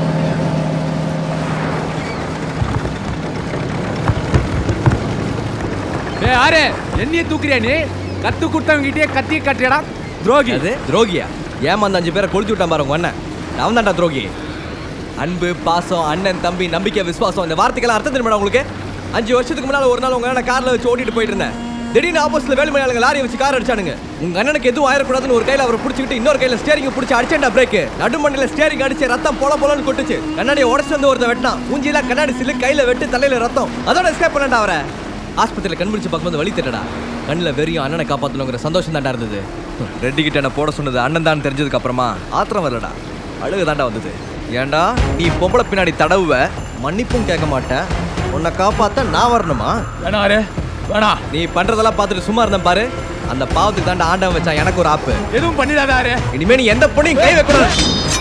ஏய் ஆரே என்னைய தூக்குறியா நீ கத்து கொடுத்தவங்கிட்டே கத்தி கட்டியடா துரோகி அது துரோகியா ஏமாந்த அஞ்சு பேரை கொளுத்தி விட்டான் பாரு உங்க அண்ணன் அவன் தான்டா துரோகி அன்பு பாசம் அண்ணன் தம்பி நம்பிக்கை விசுவாசம் இந்த வார்த்தைக்கெல்லாம் அர்த்தம் தெரியுமா உங்களுக்கு அஞ்சு வருஷத்துக்கு முன்னால ஒரு நாள் உங்க அண்ணன் கார்ல வச்சு ஓட்டிட்டு போயிட்டு இருந்தேன் திடீர்னு ஆப்போசிட்ல வேலுமணி ஆளுங்க லாரியை வச்சு கார் அடிச்சானுங்க உங்க அண்ணனுக்கு எதுவும் ஆயிடக்கூடாதுன்னு ஒரு கையில அவரை பிடிச்சிக்கிட்டு இன்னொரு கையில ஸ்டேரிங் பிடிச்சி அடிச்சேன்டா பிரேக் நடுமண்டில ஸ்டேரிங் அடிச்சு ரத்தம் போல போலன்னு கொட்டுச்சு கண்ணாடியை உடச்சு வந்து ஒருத்த வெட்டினான் மூஞ்சில கண்ணாடி சில்லு கையில வெட்டு தலையில ரத்தம் அதோட எஸ்கேப் பண்ணடா அவரை ஆஸ்பத்திரியில் கண்பிடிச்சு பார்க்கும்போது வழி திட்டடா கண்ணில் வெறியும் அண்ணனை காப்பாற்றணுங்கிற சந்தோஷம் தாண்டா இருந்தது ரெட்டி கிட்ட என்ன போட சொன்னது அண்ணன் தான் தெரிஞ்சதுக்கு அப்புறமா ஆத்திரம் வரலடா அழுகு தாண்டா வந்தது ஏன்டா நீ பொம்பளை பின்னாடி தடவுவ மன்னிப்பும் கேட்க மாட்டேன் உன்னை காப்பாத்த நான் வரணுமா வேணா ஆரே வேணா நீ பண்றதெல்லாம் பார்த்துட்டு சும்மா இருந்தேன் பாரு அந்த பாவத்துக்கு தாண்டா ஆண்டவன் வச்சான் எனக்கு ஒரு ஆப்பு எதுவும் பண்ணிடாத ஆறு இனிமே நீ எந்த பொண்ணையும் கை வைக்கூடாது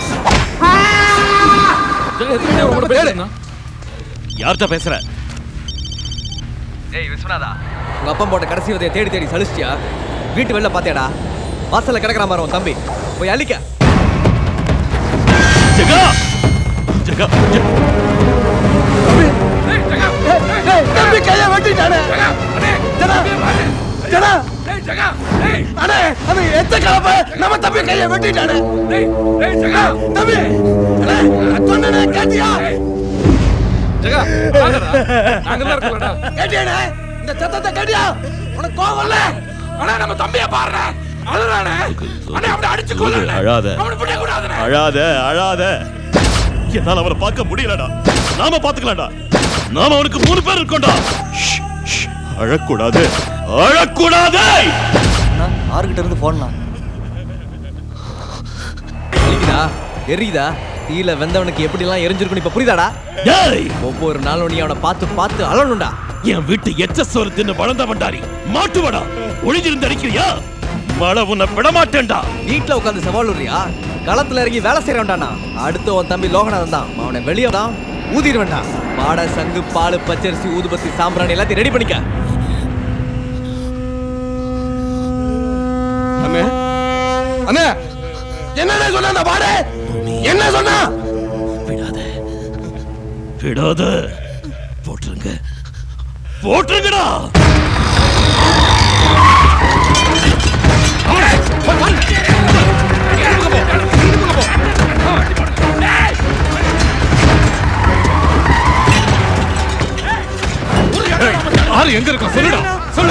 யார்கிட்ட பேசுற ஏய் விஸ்வநாதா உங்க அப்பா போட்ட கடைசி விதையை தேடி தேடி சலிச்சிட்டியா வீட்டு வெளில பாத்தியாடா வாசல்ல கிடக்குற மாதிரி உன் தம்பி போய் அழிக்க ஜெகா ஜெகா தம்பி கையை வெட்டிட்டானே ஜனா ஜனா அண்ணே அது எத்த கலப்ப நம்ம தம்பி கையை வெட்டிட்டானே தம்பி அண்ணே சொன்னனே கேட்டியா ஜெகா நாங்க இருக்கலடா கேட்டியானே இந்த சத்தத்தை கேட்டியா உனக்கு கோவம் இல்ல அண்ணா நம்ம தம்பிய பாருடா அழுறானே அண்ணே அப்படி அடிச்சு கொல்லல அழாத அவனை பிடிக்க கூடாதுனே அழாத அழாத என்னால அவரை பார்க்க முடியலடா நாம பாத்துக்கலாம்டா நாம அவனுக்கு மூணு பேர் இருக்கோம்டா ஷ், ஷ், அழக்கூடாது அழக்கூடாது ஆறுகிட்ட இருந்து போடலாம் எரியுதா எரியுதா தீல வெந்தவனுக்கு எப்படிலாம் எரிஞ்சிருக்கும் இப்ப புரியுதாடா ஒவ்வொரு நாளும் நீ அவனை பார்த்து பார்த்து அழணும்டா என் வீட்டு எச்ச சோறு தின்னு வளர்ந்த வண்டாரி மாட்டுவடா ஒளிஞ்சிருந்து அடிக்கிறியா மழை உன்னை விட மாட்டேன்டா வீட்டுல உட்காந்து சவால் விடுறியா களத்துல இறங்கி வேலை செய்யறான்டானா அடுத்து உன் தம்பி லோகநாதன் தான் அவனை வெளியே தான் ஊதிடுவேன்டா பாட சங்கு பால் பச்சரிசி ஊதுபத்தி சாம்பிராணி எல்லாத்தையும் ரெடி பண்ணிக்க அண்ணே அண்ணே என்னண்ணே சொன்ன அந்த பாடு என்ன சொன்னா விடாத போட்டுருங்க போட்டுருங்கடா ஆறு எங்க இருக்கோம் சொல்லுடா சொல்லு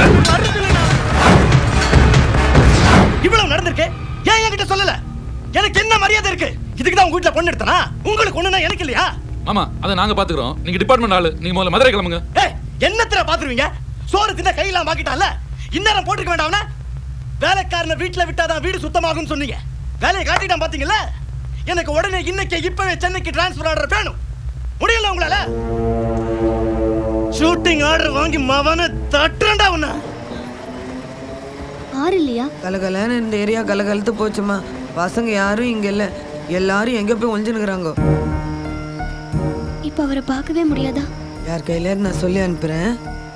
இவ்வளவு நடந்திருக்கு ஏன் என்கிட்ட சொல்லல எனக்கு என்ன மரியாதை இருக்கு இதுக்கு தான் உங்க வீட்டுல பொண்ணு எடுத்தனா உங்களுக்கு ஒண்ணுனா எனக்கு இல்லையா ஆமா அதை நாங்க பாத்துக்கிறோம் நீங்க டிபார்ட்மெண்ட் ஆளு நீங்க முதல்ல மதுரை கிளம்புங்க ஏய் என்னத்துல பாத்துருவீங்க சோறு தின்ன கையெல்லாம் மாக்கிட்டான்ல இந்நேரம் போட்டுக்க வேண்டாம் அவன வேலைக்காரனை வீட்டுல விட்டாதான் வீடு சுத்தமாகும்னு சொன்னீங்க வேலையை காட்டிட்டான் பாத்தீங்கல்ல எனக்கு உடனே இன்னைக்கு இப்பவே சென்னைக்கு டிரான்ஸ்ஃபர் ஆர்டர் வேணும் முடியல உங்களால ஷூட்டிங் ஆர்டர் வாங்கி மவன தட்டுறா உன்ன ஆறு இல்லையா கலகலன்னு இந்த ஏரியா கலகலத்து போச்சுமா பசங்க யாரும் இங்க இல்ல எல்லாரும் எங்க போய் ஒளிஞ்சுனுக்குறாங்க இப்போ அவரை பார்க்கவே முடியாதா யார் கையில நான் சொல்லி அனுப்புறேன்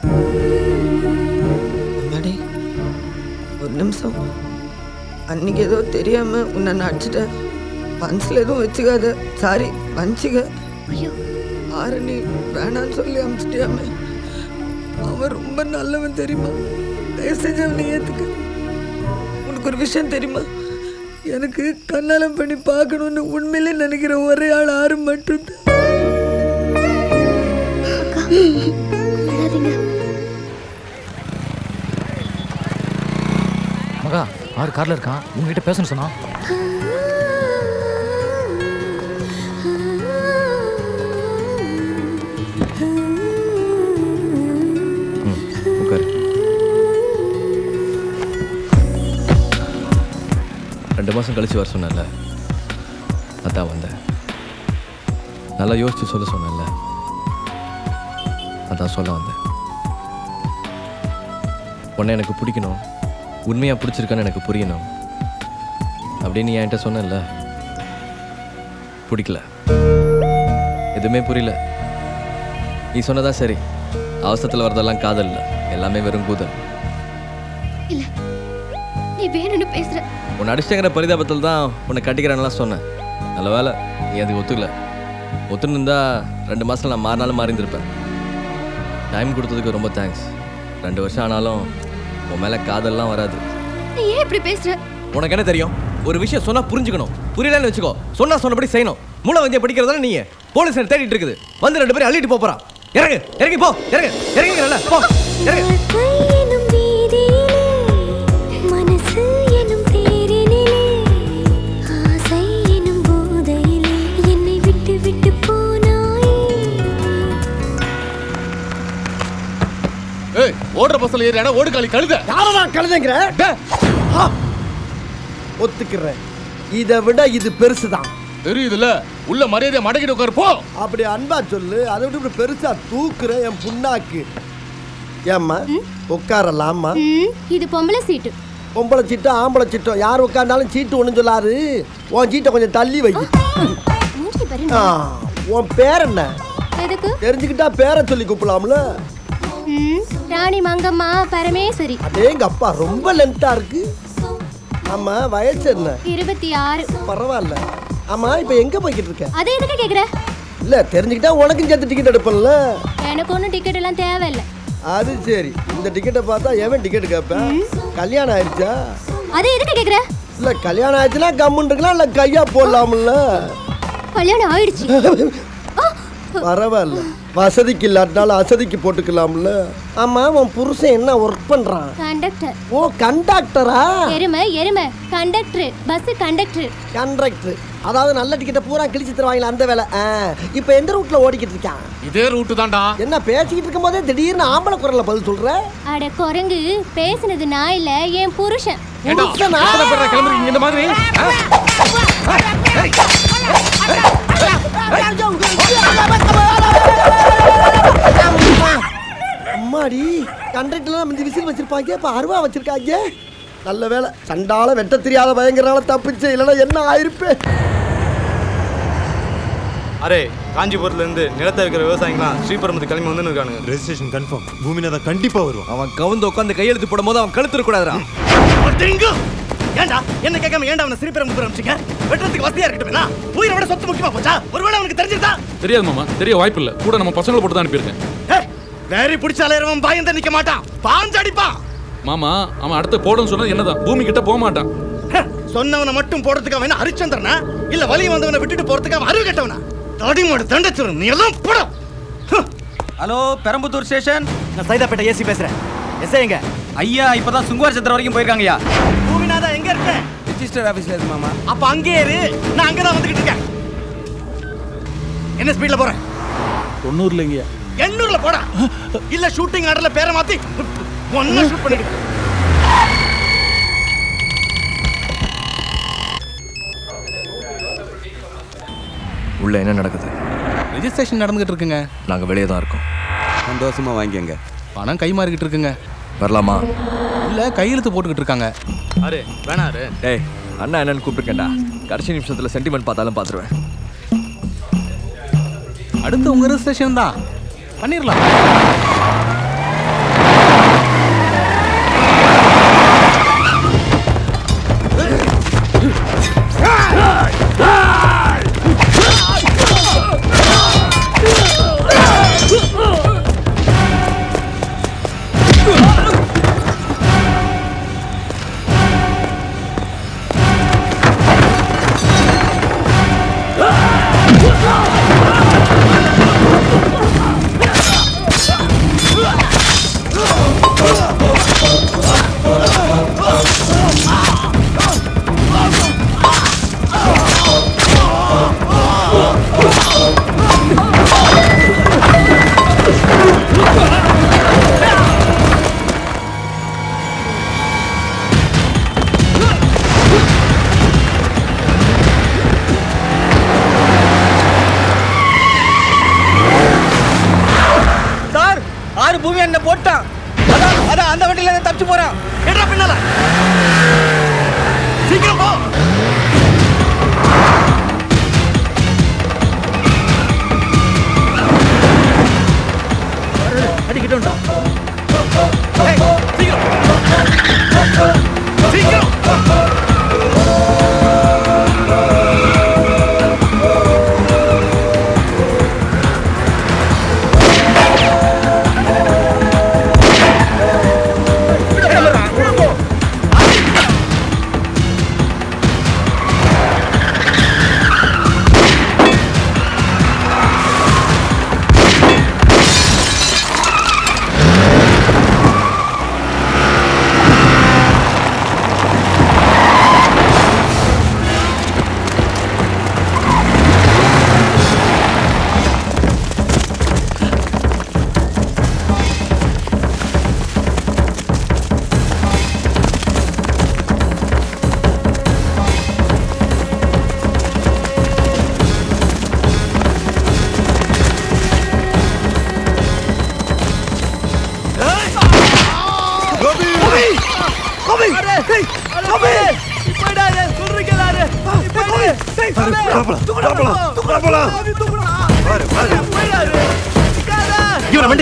அம்மாடி ஒரு நிமிஷம் அன்னைக்கு ஏதோ தெரியாம உன்னை நான் அடிச்சிட்டேன் மனசுல எதுவும் வச்சுக்காத சாரி மன்னிச்சுக்க ஐயோ ஆறு நீ வேணான்னு சொல்லி அனுப்பிச்சிட்டியாமே அவன் ரொம்ப நல்லவன் தெரியுமா தயவு செஞ்சு அவனை ஏத்துக்க உனக்கு ஒரு விஷயம் தெரியுமா எனக்கு கண்ணாலம் பண்ணி பார்க்கணும்னு உண்மையிலே நினைக்கிற ஒரே ஆள் ஆறு மட்டும்தான் அழாதீங்க மகா ஆறு கார்ல இருக்கான் உங்ககிட்ட பேசணும் சொன்னா உட்காரு ரெண்டு மாசம் கழிச்சு வர சொன்னேன்ல அதான் வந்தேன் நல்லா யோசிச்சு சொல்ல சொன்னேன்ல அதான் சொல்ல வந்தேன் உன்னை எனக்கு பிடிக்கணும் உண்மையாக பிடிச்சிருக்கான்னு எனக்கு புரியணும் அப்படின்னு நீ என்கிட்ட சொன்னல பிடிக்கல எதுவுமே புரியல நீ சொன்னதா சரி அவசரத்தில் வரதெல்லாம் காதல் இல்லை எல்லாமே வெறும் கூதல் இல்ல நீ வேணும்னு பேசுற உன்னை அடிச்சிட்டங்கிற பரிதாபத்தில் தான் உன்னை கட்டிக்கிறேன்லாம் சொன்னேன் நல்ல வேலை நீ அதுக்கு ஒத்துக்கல ஒத்துன்னு இருந்தா ரெண்டு மாதம் நான் மாறினாலும் மாறிந்திருப்பேன் டைம் கொடுத்ததுக்கு ரொம்ப தேங்க்ஸ் ரெண்டு வருஷம் ஆனாலும் உன் மேலே காதல்லாம் வராது நீ ஏன் இப்படி பேசுற உனக்கு என்ன தெரியும் ஒரு விஷயம் சொன்னா புரிஞ்சுக்கணும் புரியலன்னு வச்சுக்கோ சொன்னா சொன்னபடி செய்யணும் மூளை வந்தியை படிக்கிறதால நீ போலீஸ் என்ன தேடிட்டு இருக்குது வந்து ரெண்டு பேரும் அள்ளிட்டு போப் போறான் இறங்கு இறங்கி போ இறங்கு இறங்குங்கல்ல போ இறங்கு எனும் வீதியிலே மனசு எனும் தேரினிலே ஆசை எனும் போதையிலே என்னை விட்டு விட்டு போனாயே ஏய் ஓடுற பஸ்ல ஏறியாடா ஓடு காலி கழுத யாரதான் கழுதைங்கிற ஆ! ஒத்துக்கிறேன் இதை விட இது பெருசுதான் தெரியுதுல உள்ள மரியாதையை மடக்கிட்டு உட்காரு போ அப்படி அன்பா சொல்லு அதை விட்டு இப்படி பெருசா தூக்குற என் புண்ணாக்கு ஏம்மா உட்காரலாம்மா ம், இது பொம்பளை சீட்டு பொம்பளை சீட்டோ ஆம்பளை சீட்டோ யார் உட்கார்ந்தாலும் சீட்டு ஒன்றும் சொல்லாது உன் சீட்டை கொஞ்சம் தள்ளி வை மூஞ்சி பாரு ஆ, உன் பேர் என்ன எதுக்கு தெரிஞ்சுக்கிட்டா பேரை சொல்லி கூப்பிடலாம்ல ம், ராணி மங்கம்மா பரமேஸ்வரி அதேங்க அப்பா ரொம்ப லென்த்தா இருக்கு ஆமா வயசு என்ன இருபத்தி ஆறு பரவாயில்ல ஆமா இப்போ எங்க போய்கிட்டு இருக்க அது எதுக்கு கேக்குற இல்ல தெரிஞ்சுக்கிட்டா உனக்கும் சேர்த்து டிக்கெட் எடுப்பேன்ல எனக்கு ஒன்றும் டிக்கெட் எல்லாம் தேவையில்லை அது சரி இந்த டிக்கெட்டை பார்த்தா எவன் டிக்கெட் கேட்பேன் கல்யாணம் ஆயிடுச்சா அது எதுக்கு கேக்குற இல்ல கல்யாணம் ஆயிடுச்சுன்னா கம்முன்னு இருக்கலாம் இல்ல கையா போடலாம்ல கல்யாணம் ஆயிடுச்சு பரவாயில்ல வசதிக்கு இல்லாட்டினாலும் அசதிக்கு போட்டுக்கலாம்ல ஆமா உன் புருஷன் என்ன ஒர்க் பண்றான் கண்டக்டர் ஓ கண்டக்டரா எருமை எருமை கண்டக்டர் பஸ் கண்டக்டர் கண்டக்டர் அதாவது நல்ல டிக்கெட்டை பூரா கிழிச்சு தருவாங்களா அந்த வேலை ஆ, இப்போ எந்த ரூட்ல ஓடிக்கிட்டு இருக்கான் இதே ரூட்டு தான்டா என்ன பேசிக்கிட்டு இருக்கும்போதே திடீர்னு ஆம்பளை குரல்ல பதில் சொல்ற அட குரங்கு பேசுனது நான் இல்ல என் புருஷன் ஏண்டா, புருஷனா? எத்தனை பேர்டா கிளம்புறீங்க இந்த மாதிரி ஆ? அம்மாடி கண்டக்டர்லாம் இந்த விசில் வச்சிருப்பாங்க இப்ப அருவா வச்சிருக்காங்க நல்ல வேலை சண்டால வெட்ட தெரியாத பயங்கரால தப்பிச்சு இல்லைன்னா என்ன ஆயிருப்பேன் அரே காஞ்சிபுரத்துல இருந்து நிலத்தை வைக்கிற விவசாயிங்களாம் ஸ்ரீபெரும்புத்து கிளம்பி வந்து இருக்கானுங்க ரெஜிஸ்ட்ரேஷன் கன்ஃபார்ம் பூமிநாதன் கண்டிப்பா வருவான் அவன் கவுந்து உட்காந்து கையெழுத்து போடும்போது அவன் கழுத்து கூடாதுடா ஏண்டா என்ன கேட்காம ஏன்டா அவனை சிரிப்பேரம் முக்கிற அமிச்சிங்க வெட்டுறதுக்கு வசதியா இருக்கட்டும்னா உயிரை விட சொத்து முக்கியமா போச்சா ஒருவேளை அவனுக்கு தெரிஞ்சிருந்தா தெரியாது மாமா தெரிய வாய்ப்பு இல்ல கூட நம்ம பசங்களை போட்டு தான் அனுப்பியிருக்கேன் வேறி பிடிச்ச அலையறவன் பயந்து நிக்க மாட்டான் பாஞ்சு அடிப்பான் மாமா அவன் அடுத்து போடுன்னு சொன்னது என்னதான் பூமி கிட்ட போக மாட்டான் சொன்னவனை மட்டும் போடுறதுக்கு அவன் என்ன ஹரிச்சந்திரனா இல்ல வலி வந்தவனை விட்டுட்டு போறதுக்கு அவன் அறிவு கட்டவனா தடிமாடு தண்டச்சுரன் நீ எல்லாம் போடும் ஹலோ பெரம்புத்தூர் ஸ்டேஷன் நான் சைதாப்பேட்டை ஏசி பேசுறேன் எஸ்ஐ எங்க ஐயா இப்பதான் சுங்குவார் சத்திரம் வரைக்கும் போயிருக்காங்கய்யா பூமிநாதா எங்க இருக்க ரிஜிஸ்டர் ஆபீஸ்ல இருக்கு மாமா அப்ப அங்கே இரு நான் அங்கதான் வந்துகிட்டு இருக்கேன் என்ன ஸ்பீட்ல போறேன் தொண்ணூறுலங்கய்யா எண்ணூர்ல போடா இல்ல ஷூட்டிங் ஆர்டர்ல பேரை மாத்தி ஒன்னும் ஷூட் பண்ணிடு உள்ள என்ன நடக்குது ரெஜிஸ்ட்ரேஷன் நடந்துகிட்டு இருக்குங்க நாங்க வெளியே தான் இருக்கோம் சந்தோஷமா வாங்கிக்கங்க பணம் கை மாறிக்கிட்டு இருக்குங்க வரலாமா இல்ல கையெழுத்து போட்டுக்கிட்டு இருக்காங்க அரே வேணா அரே டேய் அண்ணா என்னன்னு கூப்பிட்டுருக்கேன்டா கடைசி நிமிஷத்துல சென்டிமெண்ட் பார்த்தாலும் பார்த்துருவேன் அடுத்து உங்க ரெஜிஸ்ட்ரேஷன் தான் பண்ணிடலாம் சார் ஆறு பூமி என்ன போட்டான் அதான் அதான் அந்த வண்டியில இருந்து தப்பிச்சு போறான் ஏடா பின்னால சீக்கிரம் போ அடிக்கிட்டு வந்துட்டான் சீக்கிரம்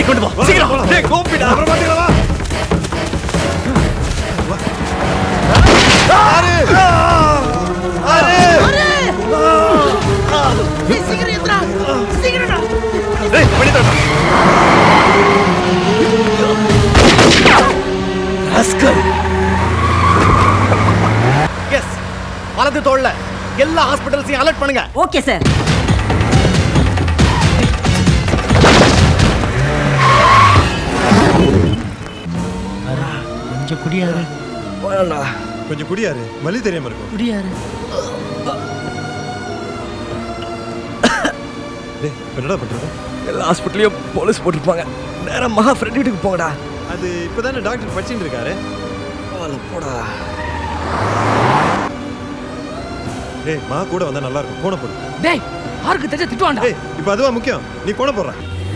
கொண்டு போ சீக்கிரம் டேய் கோம்பிடா அப்புறம் பாத்துக்கலாம் சீக்கிரம் எத்தனா சீக்கிரம் டேய் பண்ணிடா ராஸ்கல் எஸ் வலது தோள்ல எல்லா ஹாஸ்பிடல்ஸையும் அலர்ட் பண்ணுங்க ஓகே சார் கொஞ்சம் குடியாரு கொஞ்சம் குடியாரு வலி தெரியாம இருக்கும் குடியாரு டேய் இப்ப என்னடா பண்றது எல்லா ஹாஸ்பிட்டலையும் போலீஸ் போட்டிருப்பாங்க நேரம் மகா ஃப்ரெண்ட் வீட்டுக்கு போங்கடா அது இப்பதானே டாக்டர் படிச்சுட்டு இருக்காரு போடா டேய் மா கூட வந்தா நல்லா இருக்கும் போன போடு டேய் ஆருக்கு தெரிஞ்ச திட்டுவாண்டா டேய் இப்போ அதுவா முக்கியம் நீ போன போடுற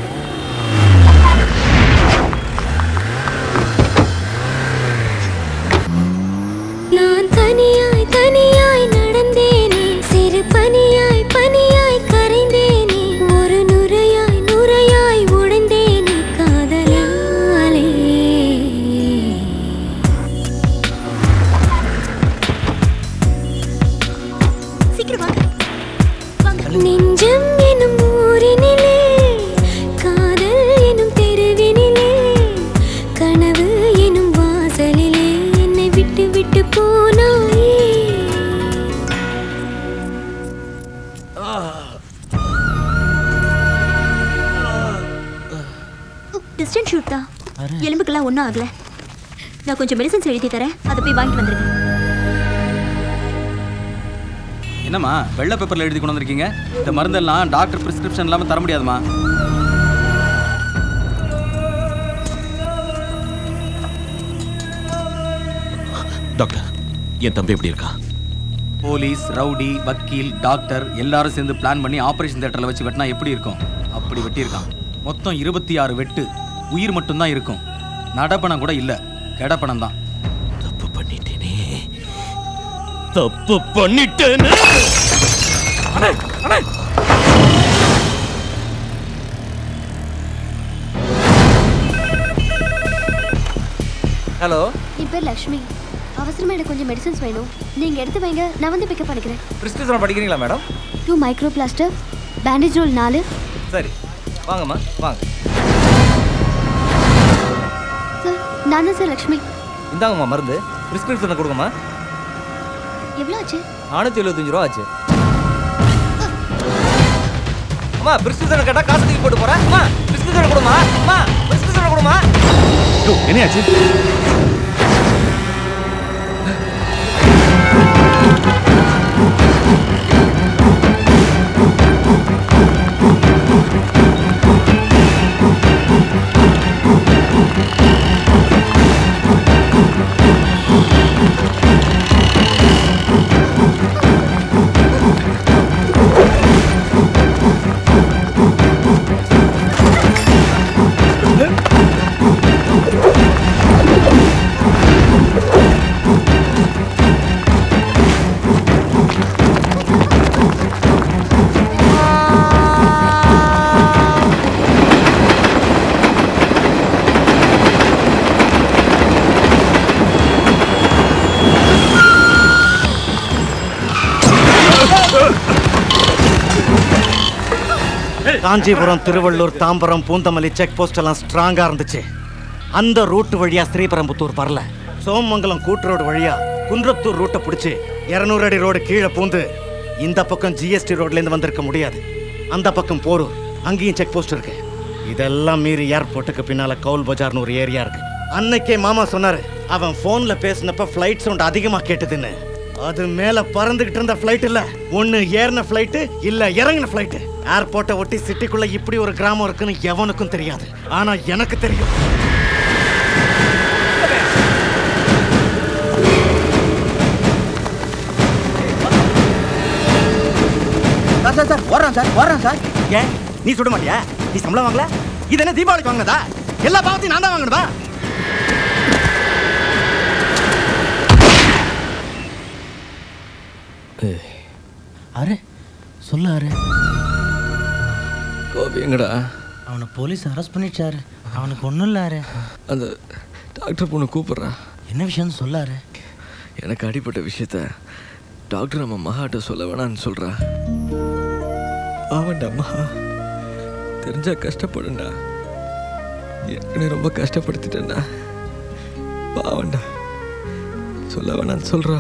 நான் தனியாய் தனியாய் நடந்தேனே சிறு பனியாய் பனியாய் கரைந்தேனே ஒரு நுரையாய் நுரையாய் உடைந்தேனே காதலாலே நெஞ்சம் எனும் ஊரினிலே காதல் எனும் தெருவினிலே கனவு எனும் வாசலிலே என்னை விட்டு விட்டு போனாயே டிஸ்டன்ஸ் ஷூட் தான் எலும்புக்கெல்லாம் ஒன்றும் ஆகல நான் கொஞ்சம் மெடிசன்ஸ் எழுதி தரேன் அதை போய் வாங்கிட்டு வந்துருங்க என்னம்மா வெள்ளை பேப்பர்ல எழுதி கொண்டு வந்திருக்கீங்க இந்த மருந்தெல்லாம் டாக்டர் பிரிஸ்கிரிப்ஷன் இல்லாம தர முடியாதுமா டாக்டர் என் தம்பி எப்படி இருக்கா போலீஸ் ரவுடி வக்கீல் டாக்டர் எல்லாரும் சேர்ந்து பிளான் பண்ணி ஆபரேஷன் தியேட்டர்ல வச்சு வெட்டினா எப்படி இருக்கும் அப்படி வெட்டியிருக்கான் மொத்தம் இருபத்தி ஆறு வெட்டு உயிர் மட்டும்தான் இருக்கும் நடப்பணம் கூட இல்ல கெடப்பணம் தான் தப்பு பண்ணிட்டேனே தப்பு பண்ணிட்டேனே ஹலோ என் பேர் லக்ஷ்மி அவசரமா எனக்கு கொஞ்சம் மெடிசன்ஸ் வேணும் நீங்க எடுத்து வைங்க நான் வந்து பிக்கப் பண்ணிக்கிறேன் பிரிஸ்கிரிப்ஷன் படிக்கிறீங்களா madam two micro plaster bandage roll நாலு சரி வாங்கம்மா வாங்க சார் நான் தான் சார் லக்ஷ்மி இந்தாங்கம்மா மருந்து பிரிஸ்கிரிப்ஷனை கொடுங்கம்மா எவ்வளோ ஆச்சு நானூற்றி எழுபத்தஞ்சு ரூபா ஆச்சு அம்மா பிரிஸ்கிரிப்ஷனை கேட்டால் காசு தூக்கி போட்டு போகிறேன் அம்மா பிரிஸ்கிரிப்ஷனை கொடுமா அம்மா பிரிஸ்கிரிப்ஷனை கொடுமா என்னையாச்சு காஞ்சிபுரம் திருவள்ளூர் தாம்பரம் பூந்தமல்லி செக் போஸ்ட் எல்லாம் ஸ்ட்ராங்கா இருந்துச்சு அந்த ரூட் வழியா ஸ்ரீபெரும்புத்தூர் வரல சோமங்கலம் கூட்டு ரோடு வழியா குன்றத்தூர் ரூட்டை பிடிச்சு இருநூறு அடி ரோடு கீழே பூந்து இந்த பக்கம் ஜிஎஸ்டி ரோட்ல இருந்து வந்திருக்க முடியாது அந்த பக்கம் போரூர் அங்கேயும் செக் போஸ்ட் இருக்கு இதெல்லாம் மீறி ஏர்போர்ட்டுக்கு பின்னால கவுல் பஜார்னு ஒரு ஏரியா இருக்கு அன்னைக்கே மாமா சொன்னாரு அவன் போன்ல பேசினப்ப ஃப்ளைட் சவுண்ட் அதிகமா கேட்டதுன்னு அது மேல பறந்துகிட்டு இருந்த ஃப்ளைட் இல்ல ஒண்ணு ஏறின ஃப்ளைட் இல்ல இறங்கின ஃப்ளைட் ஏர்போர்ட்டை ஒட்டி சிட்டிக்குள்ள இப்படி ஒரு கிராமம் இருக்குன்னு எவனுக்கும் தெரியாது ஆனா எனக்கு தெரியும் சார் சார் சார் ஓடுறான் சார் ஓடுறான் சார் ஏன் நீ சுட மாட்டியா நீ சம்பளம் வாங்கல இது என்ன தீபாவளிக்கு வாங்கினதா எல்லா பாவத்தையும் நான் தான் வாங்கணுமா அரே சொல்லு அரே கோபி எங்கடா அவனை போலீஸ் அரெஸ்ட் பண்ணிடுச்சாரு அவனுக்கு ஒன்றும் இல்லாரு அந்த டாக்டர் பொண்ணு கூப்பிட்றா என்ன விஷயம்னு சொல்லாரு எனக்கு அடிப்பட்ட விஷயத்த டாக்டர் நம்ம மகாட்ட சொல்ல வேணாம்னு சொல்றா ஆமாண்டா மகா தெரிஞ்சா கஷ்டப்படுண்டா ஏற்கனவே ரொம்ப கஷ்டப்படுத்திட்டேன்டா பாவண்டா சொல்ல வேணாம்னு சொல்றா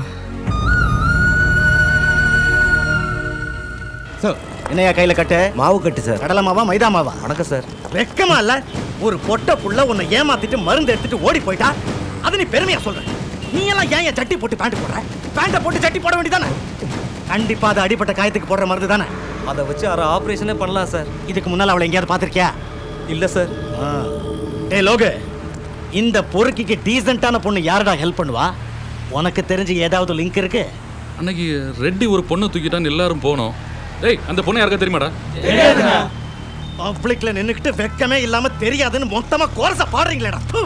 சார் என்னையா கையில கட்டு மாவு கட்டு சார் கடலை மாவா மைதா மாவா வணக்கம் சார் வெக்கமா இல்ல ஒரு பொட்ட புள்ள உன்னை ஏமாத்திட்டு மருந்து எடுத்துட்டு ஓடி போயிட்டா அது நீ பெருமையா சொல்ற நீ எல்லாம் ஏன் ஏன் சட்டி போட்டு பேண்ட் போடுற பேண்ட போட்டு சட்டி போட வேண்டியதானே கண்டிப்பா அது அடிப்பட்ட காயத்துக்கு போடுற மருந்து தானே அதை வச்சு அரை ஆப்ரேஷனே பண்ணலாம் சார் இதுக்கு முன்னால அவளை எங்கேயாவது பாத்திருக்கியா இல்ல சார் டே லோகு இந்த பொறுக்கிக்கு டீசென்ட்டான பொண்ணு யாருடா ஹெல்ப் பண்ணுவா உனக்கு தெரிஞ்சு ஏதாவது லிங்க் இருக்கு அன்னைக்கு ரெட்டி ஒரு பொண்ணை தூக்கிட்டான்னு எல்லாரும் போனோம் டேய் அந்த பொண்ணு யாருக்கா தெரியுமாடா பப்ளிக்ல நின்னுக்கிட்டு வெக்கமே இல்லாம தெரியாதுன்னு மொத்தமா கோரச பாடுறீங்களேடா ப்பு.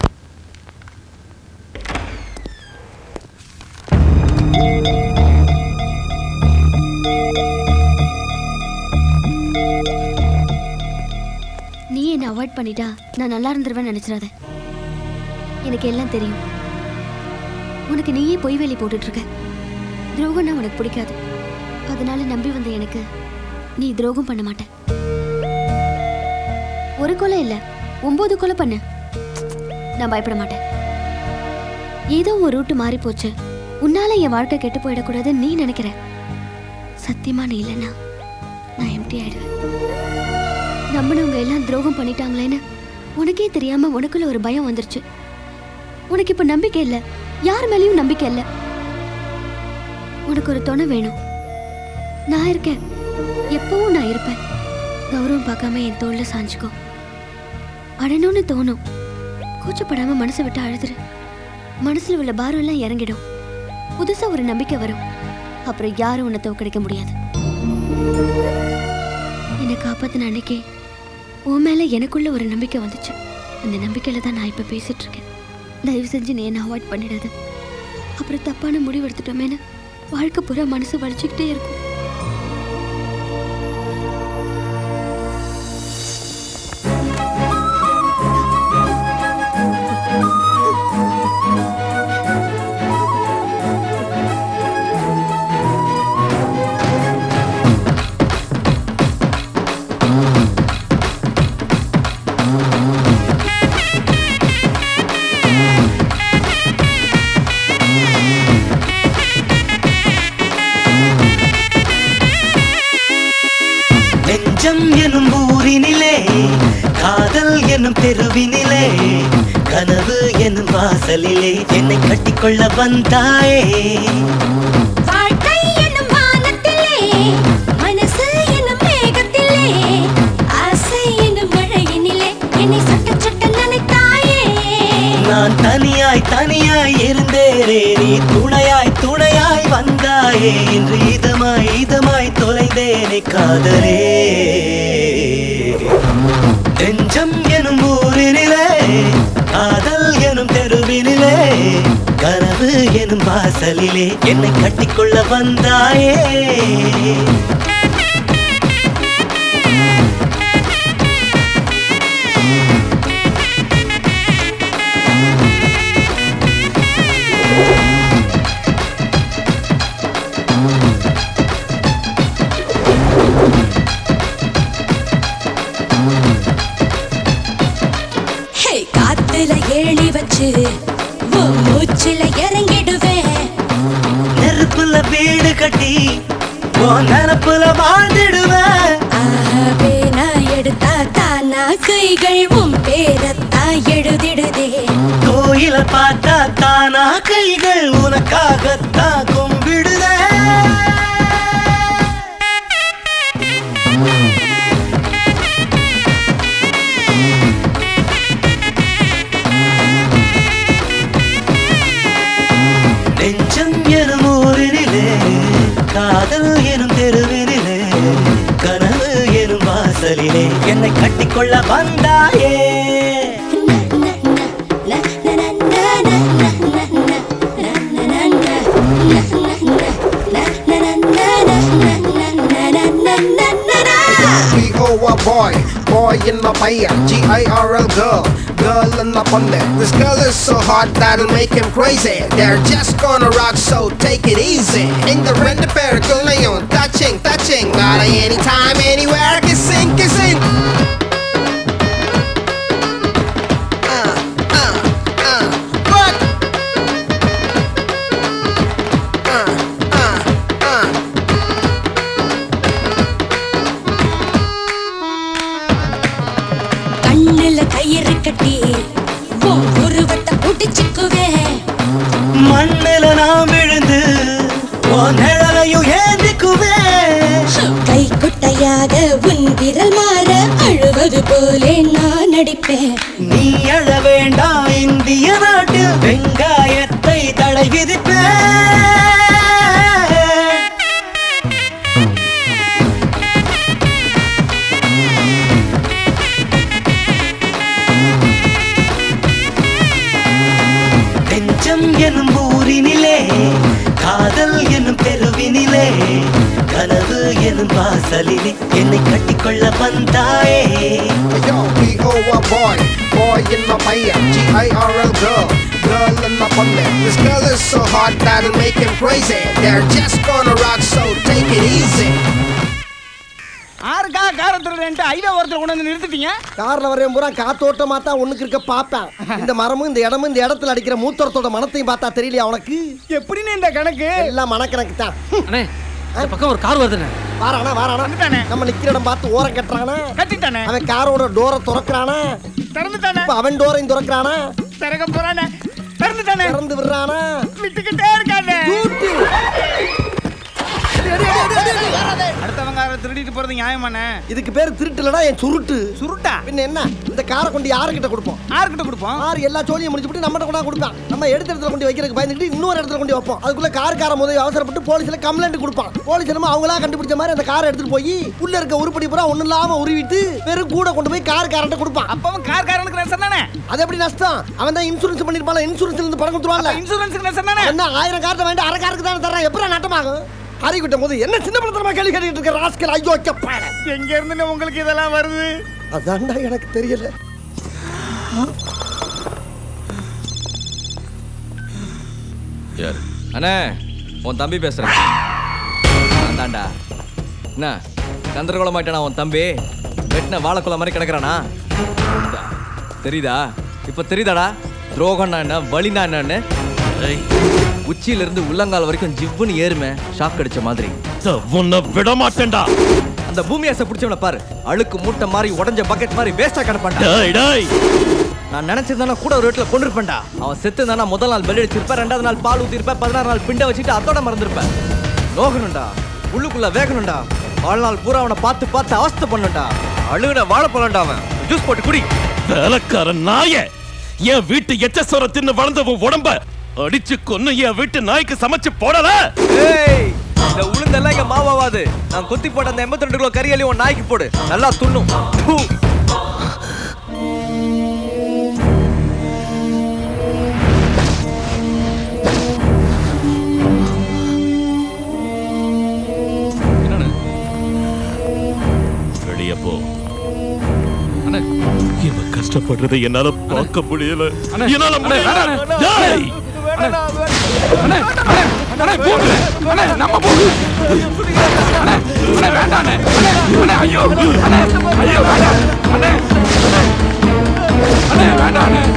நீ என்னை அவாய்ட் பண்ணிட்டா நான் நல்லா இருந்துருவேன்னு நினைச்சிடாத எனக்கு எல்லாம் தெரியும் உனக்கு நீயே பொய் வேலி போட்டுட்டு இருக்க துரோகம்னா உனக்கு பிடிக்காது அதனால நம்பி வந்த எனக்கு நீ துரோகம் பண்ண மாட்ட ஒரு கொலை இல்ல ஒன்பது கொலை பண்ணு நான் பயப்பட மாட்டேன் ஏதோ ஒரு ரூட்டு மாறி போச்சு உன்னால என் வாழ்க்கை கெட்டு போயிடக்கூடாதுன்னு நீ நினைக்கிற சத்தியமா நீ இல்லைன்னா நான் எம்டி ஆயிடுவேன் நம்பினவங்க எல்லாம் துரோகம் பண்ணிட்டாங்களேன்னு உனக்கே தெரியாம உனக்குள்ள ஒரு பயம் வந்துருச்சு உனக்கு இப்ப நம்பிக்கை இல்ல யார் மேலயும் நம்பிக்கை இல்ல உனக்கு ஒரு துணை வேணும் நான் இருக்கேன் எப்பவும் நான் இருப்பேன் கௌரவம் பார்க்காம என் தோல்ல சாஞ்சுக்கோ அழணும்னு தோணும் கூச்சப்படாம மனசை விட்டு அழுதுரு மனசுல உள்ள பாரம் எல்லாம் இறங்கிடும் புதுசா ஒரு நம்பிக்கை வரும் அப்புறம் யாரும் உன்னை தோக்கடிக்க முடியாது என்னை காப்பாத்தின அன்னைக்கே உன் மேல எனக்குள்ள ஒரு நம்பிக்கை வந்துச்சு அந்த நம்பிக்கையில தான் நான் இப்ப பேசிட்டு இருக்கேன் தயவு செஞ்சு நீ என்ன அவாய்ட் பண்ணிடாத அப்புறம் தப்பான முடிவு எடுத்துட்டோமேனு வாழ்க்கை பூரா மனசு வலிச்சுக்கிட்டே இருக்கும் நெஞ்சம் எனும் ஊரினிலே காதல் எனும் தெருவினிலே கனவு எனும் வாசலிலே என்னை கட்டிக்கொள்ள வந்தாயே வாழ்க்கை என்னும் வானத்திலே மனசு என்னும் மேகத்திலே ஆசை என்னும் மழையினிலே என்னை சொட்ட சொட்ட நினைத்தாயே நான் தனியாய் தனியாய் இருந்தேனே நீ துணையாய் துணையாய் வந்தாயே இன்று இதமாய் இதமாய் தொலைந்தேனே காதலே நெஞ்சம் எனும் ஊரினிலே காதல் எனும் தெருவினிலே கனவு எனும் வாசலிலே என்னை கட்டிக்கொள்ள வந்தாயே ஹே காத்துல ஏழி வச்சு உன் மூச்சுல இறங்கிடுவேன் நெருப்புல வீடு கட்டி உன் நினப்புல வாழ்ந்துடுவேன் ஆஹாவே நான் எடுத்தா தானா கைகள் உன் பேரத்தான் எழுதிடுதே கோயில பார்த்தா தானா கைகள் உனக்காகத்தான் கும்பிடுதே நெஞ்சம் எனும் ஊரினிலே காதல் எனும் தெருவினிலே கனவு எனும் வாசலிலே என்னை கட்டிக்கொள்ள வந்தாயே B.O. a boy, boy in the பையன் G-I-R-L girl girl என்ன பொண்ணு This girl is so hot that'll make him crazy They're just gonna rock so take it easy இந்த ரெண்டு பேருக்குள்ளையும் touching touching Got a anytime anywhere kissing kissing Uh, uh, uh, what? Uh, uh, uh. கண்ணுல கயிறு கட்டி உன் உருவத்தை புடிச்சுக்குவே மண்ணில நான் விழுந்து உன் நிழலையும் ஏந்திக்குவே கை குட்டையாக உன் விரல் மாற அழுவது போலே நான் நடிப்பேன் நீ அழ வேண்டாம் இந்திய நாட்டில் வெங்காயத்தை தடை விதிப்பேன் நெஞ்சம் எனும் ஊரினிலே காதல் எனும் தெருவினிலே கனவு எனும் வாசலிலே என்னை கட்டிக்கொள்ள வந்தாயே Yo, B-O-A boy, boy in my பையன் G-I-R-L girl, girl in my பொண்ணு This girl is so hot that'll make him crazy They're just gonna rock so take it easy யாருக்கா காரத்துறேன்ட்டு ஹைவே ஓரத்தில் கொண்டு வந்து நிறுத்திட்டீங்க கார்ல வரேன் பூரா காத்தோட்டமா தான் ஒண்ணுக்கு இருக்க பாப்பேன் இந்த மரமும் இந்த இடமும் இந்த இடத்துல அடிக்கிற மூத்தரத்தோட மனத்தையும் பார்த்தா தெரியலையா உனக்கு எப்படின்னு இந்த கணக்கு எல்லாம் மனக்கணக்கு தான் அண்ணே இந்த பக்கம் ஒரு கார் வருதுண்ணே வாரானா வாரானா நம்ம நிக்கிற இடம் பார்த்து ஓரம் கட்டுறானா கட்டிட்டானே அவன் காரோட டோரை திறக்கிறானா திறந்துட்டானே இப்ப அவன் டோரையும் திறக்கிறானா திறக்க போறானே திறந்துட்டானே திறந்து விடுறானா விட்டுக்கிட்டே இருக்கானே அடுத்தவங்க யாரை திருடிட்டு போறது நியாயமானே இதுக்கு பேர் திருட்டுலடா என் சுருட்டு சுருட்டா பின்ன என்ன இந்த காரை கொண்டு யாருக்கிட்ட கொடுப்போம் யாருக்கிட்ட கொடுப்போம் கார் எல்லா சோழியும் முடிச்சுட்டு நம்மகிட்ட கொண்டா கொடுப்பான் நம்ம எடுத்த இடத்துல கொண்டு வைக்கிறதுக்கு பயந்துட்டு இன்னொரு இடத்துல கொண்டு வைப்போம் அதுக்குள்ள கார்கார முதல் அவசரப்பட்டு போலீஸ்ல கம்ப்ளைண்ட் கொடுப்பான் போலீஸ் என்னமோ அவங்களா கண்டுபிடிச்ச மாதிரி அந்த காரை எடுத்துட்டு போய் உள்ள இருக்க உருப்படி பூரா ஒண்ணு இல்லாம உருவிட்டு வெறும் கூட கொண்டு போய் கார் காரன்ட்ட கொடுப்பான் அப்பவும் கார்காரனுக்கு நஷ்டம் தானே அது எப்படி நஷ்டம் அவன் தான் இன்சூரன்ஸ் பண்ணிருப்பான் இன்சூரன்ஸ்ல இருந்து பணம் கொடுத்துருவாங்க இன்சூரன்ஸுக்கு நஷ்டம் தானே என்ன ஆயிரம் கார்ட்ட வேண்டாம் அரை காருக்கு தானே தர்றான் எப்படி நட்டமாகும் அறிவிட்ட போது என்ன சின்ன பிள்ளை கேள்வி கேட்டுட்டு இருக்க ராஸ்கல் ஐயோ கப்பாட எங்க இருந்து உங்களுக்கு இதெல்லாம் வருது அதான்டா எனக்கு தெரியல யார் அண்ணே உன் தம்பி பேசுறேன் நான் தான்டா என்ன கந்தரகோலம் ஆயிட்டானா உன் தம்பி வெட்டின வாழைக்குள்ள மாதிரி கிடக்குறானா இந்தா, தெரியுதா இப்ப தெரியுதாடா துரோகம்னா என்ன வலினா என்னன்னு ஏய், உச்சியில இருந்து உள்ளங்கால் வரைக்கும் ஜிவ்வுன்னு ஏறுமே ஷாக் அடிச்ச மாதிரி உன்னை விட மாட்டேன்டா அந்த பூமி ஆசை பிடிச்சவன பாரு அழுக்கு மூட்டை மாதிரி உடஞ்ச பக்கெட் மாதிரி வேஸ்டா கிடப்பான்டா டேய், டேய். நான் நினைச்சிருந்தானா கூட ஒரு வீட்டுல கொண்டு இருப்பேன்டா அவன் செத்து இருந்தானா முதல் நாள் பெல் அடிச்சிருப்பேன் ரெண்டாவது நாள் பால் ஊத்திருப்பேன் பதினாறு நாள் பிண்ட வச்சுட்டு அதோட மறந்துருப்பேன் நோகணும்டா உள்ளுக்குள்ள வேகணும்டா வாழ்நாள் பூரா அவனை பார்த்து பார்த்து அவஸ்தை பண்ணுண்டா அழுகுன வாழைப்பழம்டா அவன் ஜூஸ் போட்டு குடி வேலைக்காரன் நாய என் வீட்டு எச்சசோர தின்னு வளர்ந்த உன் உடம்ப அடிச்சு கொன்னு என் வீட்டு நாய்க்கு சமைச்சு போடல ஏய் இந்த உளுந்தெல்லாம் இங்க மாவாவாது நான் குத்தி போட்ட அந்த எண்பத்தி ரெண்டு கிலோ கறியாலையும் உன் நாய்க்கு போடு நல்லா துண்ணும் ஹூ. வெளியே போ இவன் கஷ்டப்படுறதை என்னால பார்க்க முடியல என்னால முடியல டேய்! அண்ணே போங்க அண்ணே நம்ம போங்க அண்ணே அண்ணே வேண்டாம் அண்ணே அண்ணே ஐயோ அண்ணே ஐயோ வேண்டாம் அண்ணே அண்ணே வேண்டாம் அண்ணே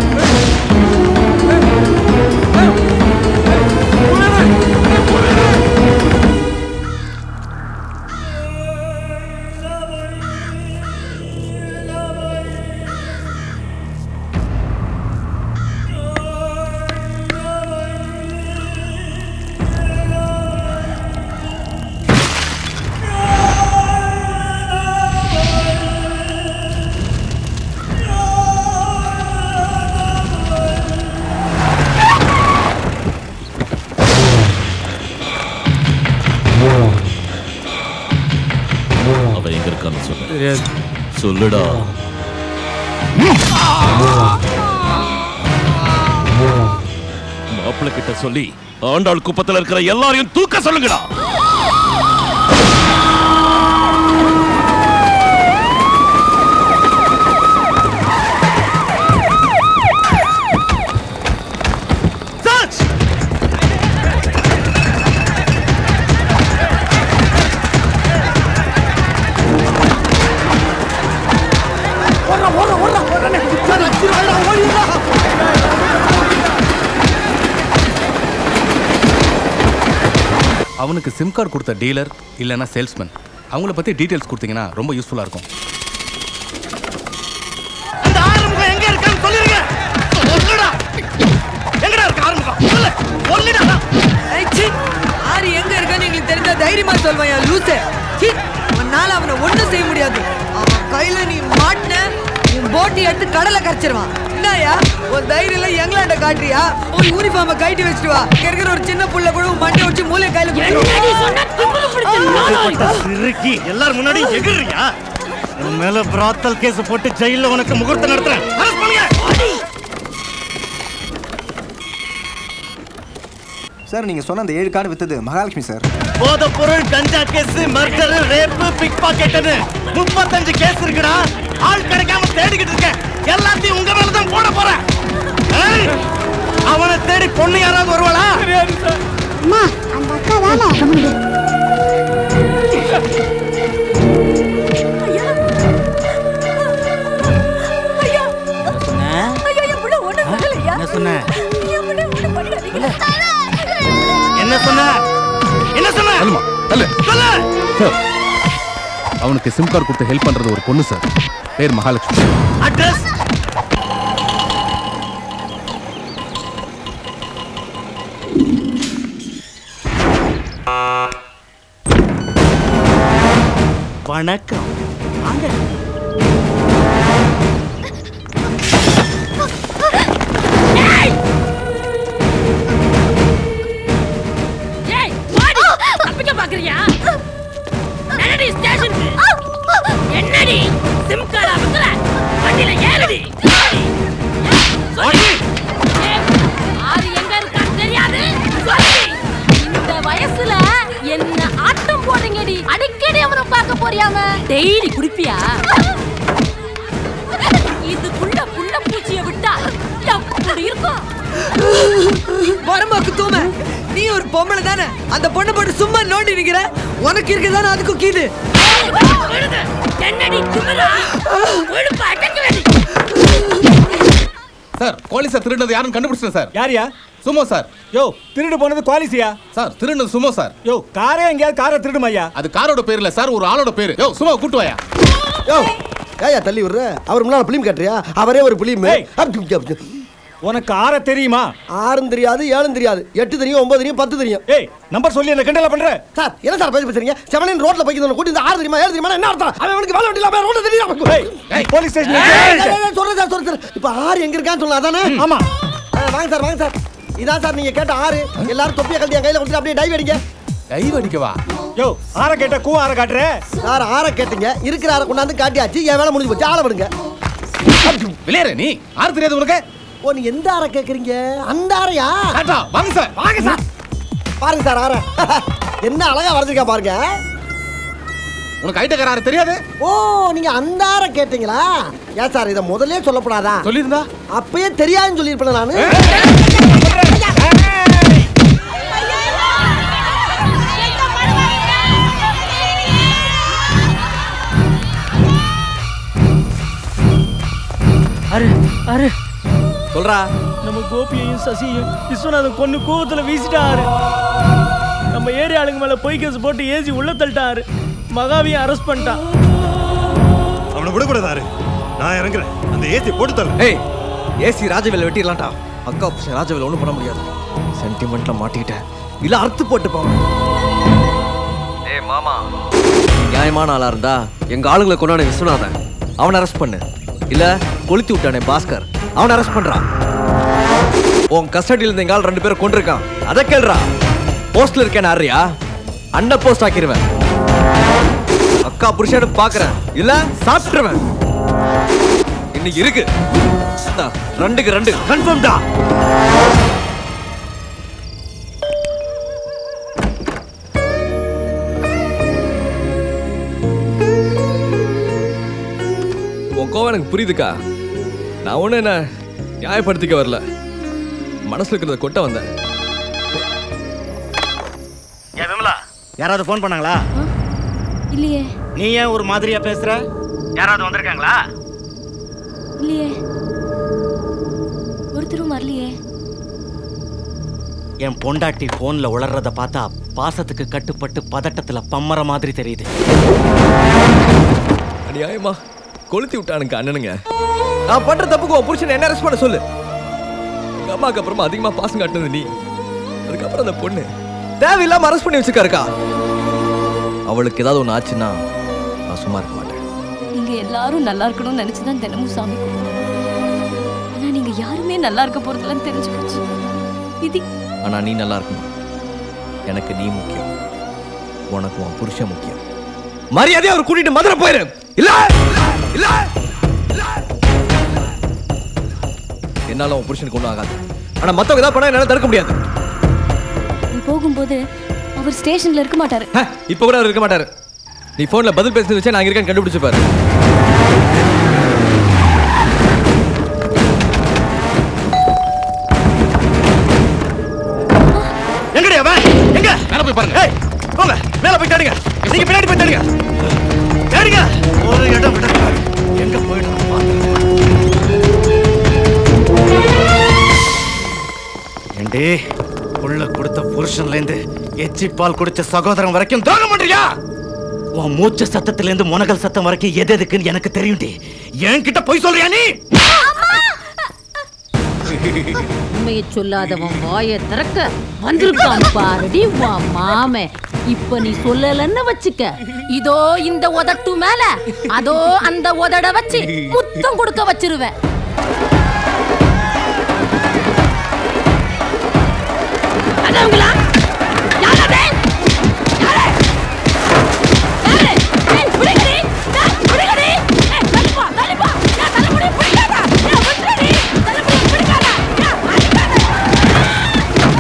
அவன் எங்க இருக்கான்னு சொல்லு சொல்லுடா மாப்பிள்ளை கிட்ட சொல்லி ஆண்டாள் குப்பத்துல இருக்கிற எல்லாரையும் தூக்க சொல்லுங்கடா அவனுக்கு சிம் கார்டு கொடுத்த டீலர் இல்லைன்னா சேல்ஸ்மேன் அவங்கள பற்றி டீட்டெயில்ஸ் கொடுத்தீங்கன்னா ரொம்ப யூஸ்ஃபுல்லாக இருக்கும் அந்த ஆறுமுகம் எங்க இருக்கான்னு சொல்லிருங்க சொல்லுடா எங்கடா இருக்கு ஆறுமுகம் சொல்லு சொல்லுடா ஏய், சீ. ஆறு எங்க இருக்கான்னு எங்களுக்கு தெரிஞ்சா தைரியமா சொல்வேன் லூசு சீ, உன்னால அவனை ஒண்ணும் செய்ய முடியாது அவன் கையில நீ மாட்டின உன் போட்டி எடுத்து கடலை கரைச்சிருவான் என்னயா உன் தைரியம்ல எங்களாண்ட காட்டுறியா உன் யூனிஃபார்மை கழட்டி வச்சுட்டு வா இங்க இருக்கிற ஒரு சின்ன புள்ள கூட உன் மண்டை வச்சு மூளை கையில இப்படிப்பட்ட சிறுக்கி எல்லாரும் முன்னாடி எகிறியா உன் மேல பிராத்தல் கேஸ் போட்டு ஜெயில உனக்கு முகூர்த்தம் நடத்துறேன் Arrest பண்ணுங்க. சார் நீங்க சொன்ன அந்த ஏழு கார்டு வித்தது மகாலட்சுமி சார் போதைப் பொருள் கஞ்சா கேஸ் மர்டர் ரேப் பிக் பாக்கெட்னு முப்பத்தஞ்சு கேஸ் இருக்குடா ஆள் கிடைக்காம தேடிக்கிட்டு இருக்கேன் எல்லாத்தையும் உங்க மேல தான் போட போறேன் ஏய், அவனை தேடி பொண்ணு யாராவது வருவாளா அம்மா அந்த அக்கா தானே என்ன சொன்ன என்ன சொன்ன என்ன சொன்ன தள்ளுமா தள்ளு சொல்லு சார் அவனுக்கு சிம் கார்டு கொடுத்து ஹெல்ப் பண்ணுறது ஒரு பொண்ணு சார் பேர் மகாலட்சுமி அட்ரஸ் வணக்கம் வாங்க ஏய் ஓடி தப்பிக்க பாக்குறியா என்னடி ஸ்டேஷன் என்னடி சிம் கார்டு அவங்கள வண்டியில ஏறடி ஓடி ஆறு எங்க இருக்கான்னு தெரியாது சொல்லி இந்த வயசுல என்ன ஆட்டம் போடுங்கடி அடிக்கடி அவனை பார்க்க போறியாம டெய்லி குடிப்பியா இதுக்குள்ள புள்ள பூச்சிய விட்டா எப்படி இருக்கும் வரமாக்கு தூம நீ ஒரு பொம்பளை தானே அந்த பொண்ணை போட்டு சும்மா நோண்டி நிக்கிற உனக்கு இருக்குதானே அதுக்கும் கீது என்னடி திமிரா கொழுப்பு அடக்குவேன் சார் போலீஸை திருடுனது யாருன்னு கண்டுபிடிச்சேன் சார் யாரியா சுமோ சார் யோ திருடு போனது குவாலிசியா சார் திருடுனது சுமோ சார் யோ காரே எங்கேயாவது காரை திருடுமையா அது காரோட பேர் இல்ல சார் ஒரு ஆளோட பேரு யோ சும்மா கூட்டு வாயா யோ ஏயா தள்ளி விடுற அவர் முன்னால பிலிம் கட்டுறியா அவரே ஒரு பிலிம் உனக்கு ஆற தெரியுமா ஆறும் தெரியாது ஏழும் தெரியாது எட்டு தெரியும் ஒன்பது தெரியும் பத்து தெரியும் ஏய் நம்பர் சொல்லி என்ன கிண்டல பண்ற சார் என்ன சார் பேசி பேசுறீங்க செவனின் ரோட்ல போய்க்கு கூட்டி இந்த ஆறு தெரியுமா ஏழு தெரியுமா என்ன அர்த்தம் அவன் அவனுக்கு வேலை வெட்டில ரோட்ல தெரியும் போலீஸ் ஸ்டேஷன் சொல்றேன் சார் சொல்றேன் சார் இப்ப ஆறு எங்க இருக்கான்னு சொல்லலாம் அதானே ஆமா ஆ, வாங்க சார் வாங்க சார் இதான் சார் நீங்க கேட்ட ஆறு எல்லாரும் தொப்பியை கழட்டி என் கையில கொடுத்துட்டு அப்படியே டைவ் அடிங்க டைவ் அடிக்கவா யோ ஆற கேட்ட கூ ஆற காட்டுற சார் ஆற கேட்டீங்க இருக்கிற ஆற கொண்டாந்து காட்டியாச்சு என் வேலை முடிஞ்சு போச்சு ஆள விடுங்க விளையாடு நீ ஆறு தெரியாது உனக்கு ஓ நீ எந்த ஆற கேக்குறீங்க அந்த ஆறையா ஆட்டா, வாங்க சார் வாங்க சார் பாருங்க சார் ஆற என்ன அழகா வரைஞ்சிருக்கா பாருங்க உனக்கு ஐட்டக்கார ஆறு தெரியாது ஓ நீங்க அந்த ஆற கேட்டீங்களா ஏன் சார் இதை முதல்ல சொல்லப்படாதா சொல்லியிருந்தா அப்பயே தெரியாதுன்னு சொல்லியிருப்பேன் நானு அரு அரு சொல்றா நம்ம கோபியையும் சசியையும் விஸ்வநாதன் கொண்டு கோவத்துல வீசிட்டாரு நம்ம ஏரியா ஆளுங்க மேல பொய் கேஸ் போட்டு ஏசி உள்ள தள்ளிட்டாரு மகாவியும் அரெஸ்ட் பண்ணிட்டான் அவனை விடக்கூடாதாரு நான் இறங்குறேன் அந்த ஏசி போட்டு தரேன் ஏய் ஏசி ராஜவேல வெட்டிடலாம்டா அக்கா புருஷன் ராஜவேல ஒன்றும் பண்ண முடியாது சென்டிமெண்ட்ல மாட்டிக்கிட்டேன் இல்ல அறுத்து போட்டு போவேன் ஏய் மாமா நியாயமான ஆளா இருந்தா எங்க ஆளுங்களை கொண்டாட விஸ்வநாதன் அவனை அரெஸ்ட் பண்ணு இல்ல கொளுத்தி விட்டானே பாஸ்கர் அவனை அரெஸ்ட் பண்றான் உன் கஸ்டடியில் இருந்த எங்க ஆள் ரெண்டு பேரும் கொண்டிருக்கான் அதை கேள்றா போஸ்ட்ல இருக்கேன் ஆறியா அண்ட போஸ்ட் ஆக்கிடுவேன் அக்கா புருஷனு பாக்குறேன் இல்ல சாப்பிட்டுருவேன் இன்னைக்கு இருக்கு இந்தா, ரெண்டுக்கு ரெண்டு கன்ஃபார்ம் தான் உன் கோவம் எனக்கு புரியுதுக்கா நான் ஒண்ணு என்ன நியாயப்படுத்திக்க வரல மனசுல இருக்கிறத கொட்ட வந்தேன் ஏன் விமலா யாராவது ஃபோன் பண்ணாங்களா இல்லையே நீ ஏன் ஒரு மாதிரியா பேசுற யாராவது வந்திருக்காங்களா இல்லையே ஒருத்தரும் வரலையே என் பொண்டாட்டி ஃபோன்ல உளறத பார்த்தா பாசத்துக்கு கட்டுப்பட்டு பதட்டத்துல பம்மற மாதிரி தெரியுது அநியாயமா கொளுத்தி விட்டானுங்க அண்ணனுங்க நான் பண்ற தப்புக்கு உன் புருஷன் என்ன அரெஸ்ட் பண்ண சொல்லு எங்க அம்மாக்கு அப்புறமா அதிகமா பாசம் காட்டுனது நீ அதுக்கப்புறம் அந்த பொண்ணு தேவையில்லாம அரெஸ்ட் பண்ணி வச்சிருக்காருக்கா அவளுக்கு ஏதாவது ஒன்று ஆச்சுன்னா நான் சும்மா இருக்க மாட்டேன் நீங்க எல்லாரும் நல்லா இருக்கணும்னு நினைச்சுதான் தினமும் சாமி கும்பிடுவோம். ஆனா நீங்க யாருமே நல்லா இருக்க போறதுலாம் தெரிஞ்சு போச்சு விதி ஆனா நீ நல்லா இருக்கணும் எனக்கு நீ முக்கியம் உனக்கு உன் புருஷன் முக்கியம் மரியாதையா அவர் கூட்டிட்டு மதுரை போயிரு இல்ல இல்ல என்னால உன் புருஷனுக்கு ஒன்றும் ஆகாது ஆனா மத்தவங்க ஏதாவது பண்ணா என்னால தடுக்க முடியாது நீ போகும்போது அவர் ஸ்டேஷன்ல இருக்க மாட்டாரு இப்ப கூட அவர் இருக்க மாட்டாரு நீ போன்ல பதில் பேசுறது வச்சு நான் இருக்கேன்னு கண்டுபிடிச்சு பாரு எங்கடி அவன் எங்க மேல போய் பாருங்க ஏய் போங்க மேல போய் தேடுங்க நீங்க பின்னாடி போய் தேடுங்க தேடுங்க ஒரு இடம் விட எங்க போயிட்டு ஏண்டி உள்ள கொடுத்த புருஷன்ல இருந்து எச்சி பால் குடிச்ச சகோதரன் வரைக்கும் துரோகம் பண்றியா உன் மூச்சு சத்தத்துல இருந்து முனகல் சத்தம் வரைக்கும் எது எதுக்குன்னு எனக்கு தெரியும்டி என்கிட்ட போய் சொல்றியா நீ உண்மையை சொல்லாதவன் வாயை திறக்க வந்திருக்கான் பாருடி உன் மாமே இப்ப நீ சொல்லலன்னு வச்சுக்க இதோ இந்த உதட்டு மேல அதோ அந்த உதட வச்சு முத்தம் கொடுக்க வச்சிருவேன் அடவுங்களா? யார் அது? யாரு? யாரு? ஏய், விடுங்கடி. ஏய், விடுங்கடி. ஏய், தள்ளிப்போ, தள்ளிப்போ. ஏய், தலைமுடி பிடிக்காத. ஏய், விட்டுடி. தலைமுடி பிடிக்காத. ஏய், அடிக்காத.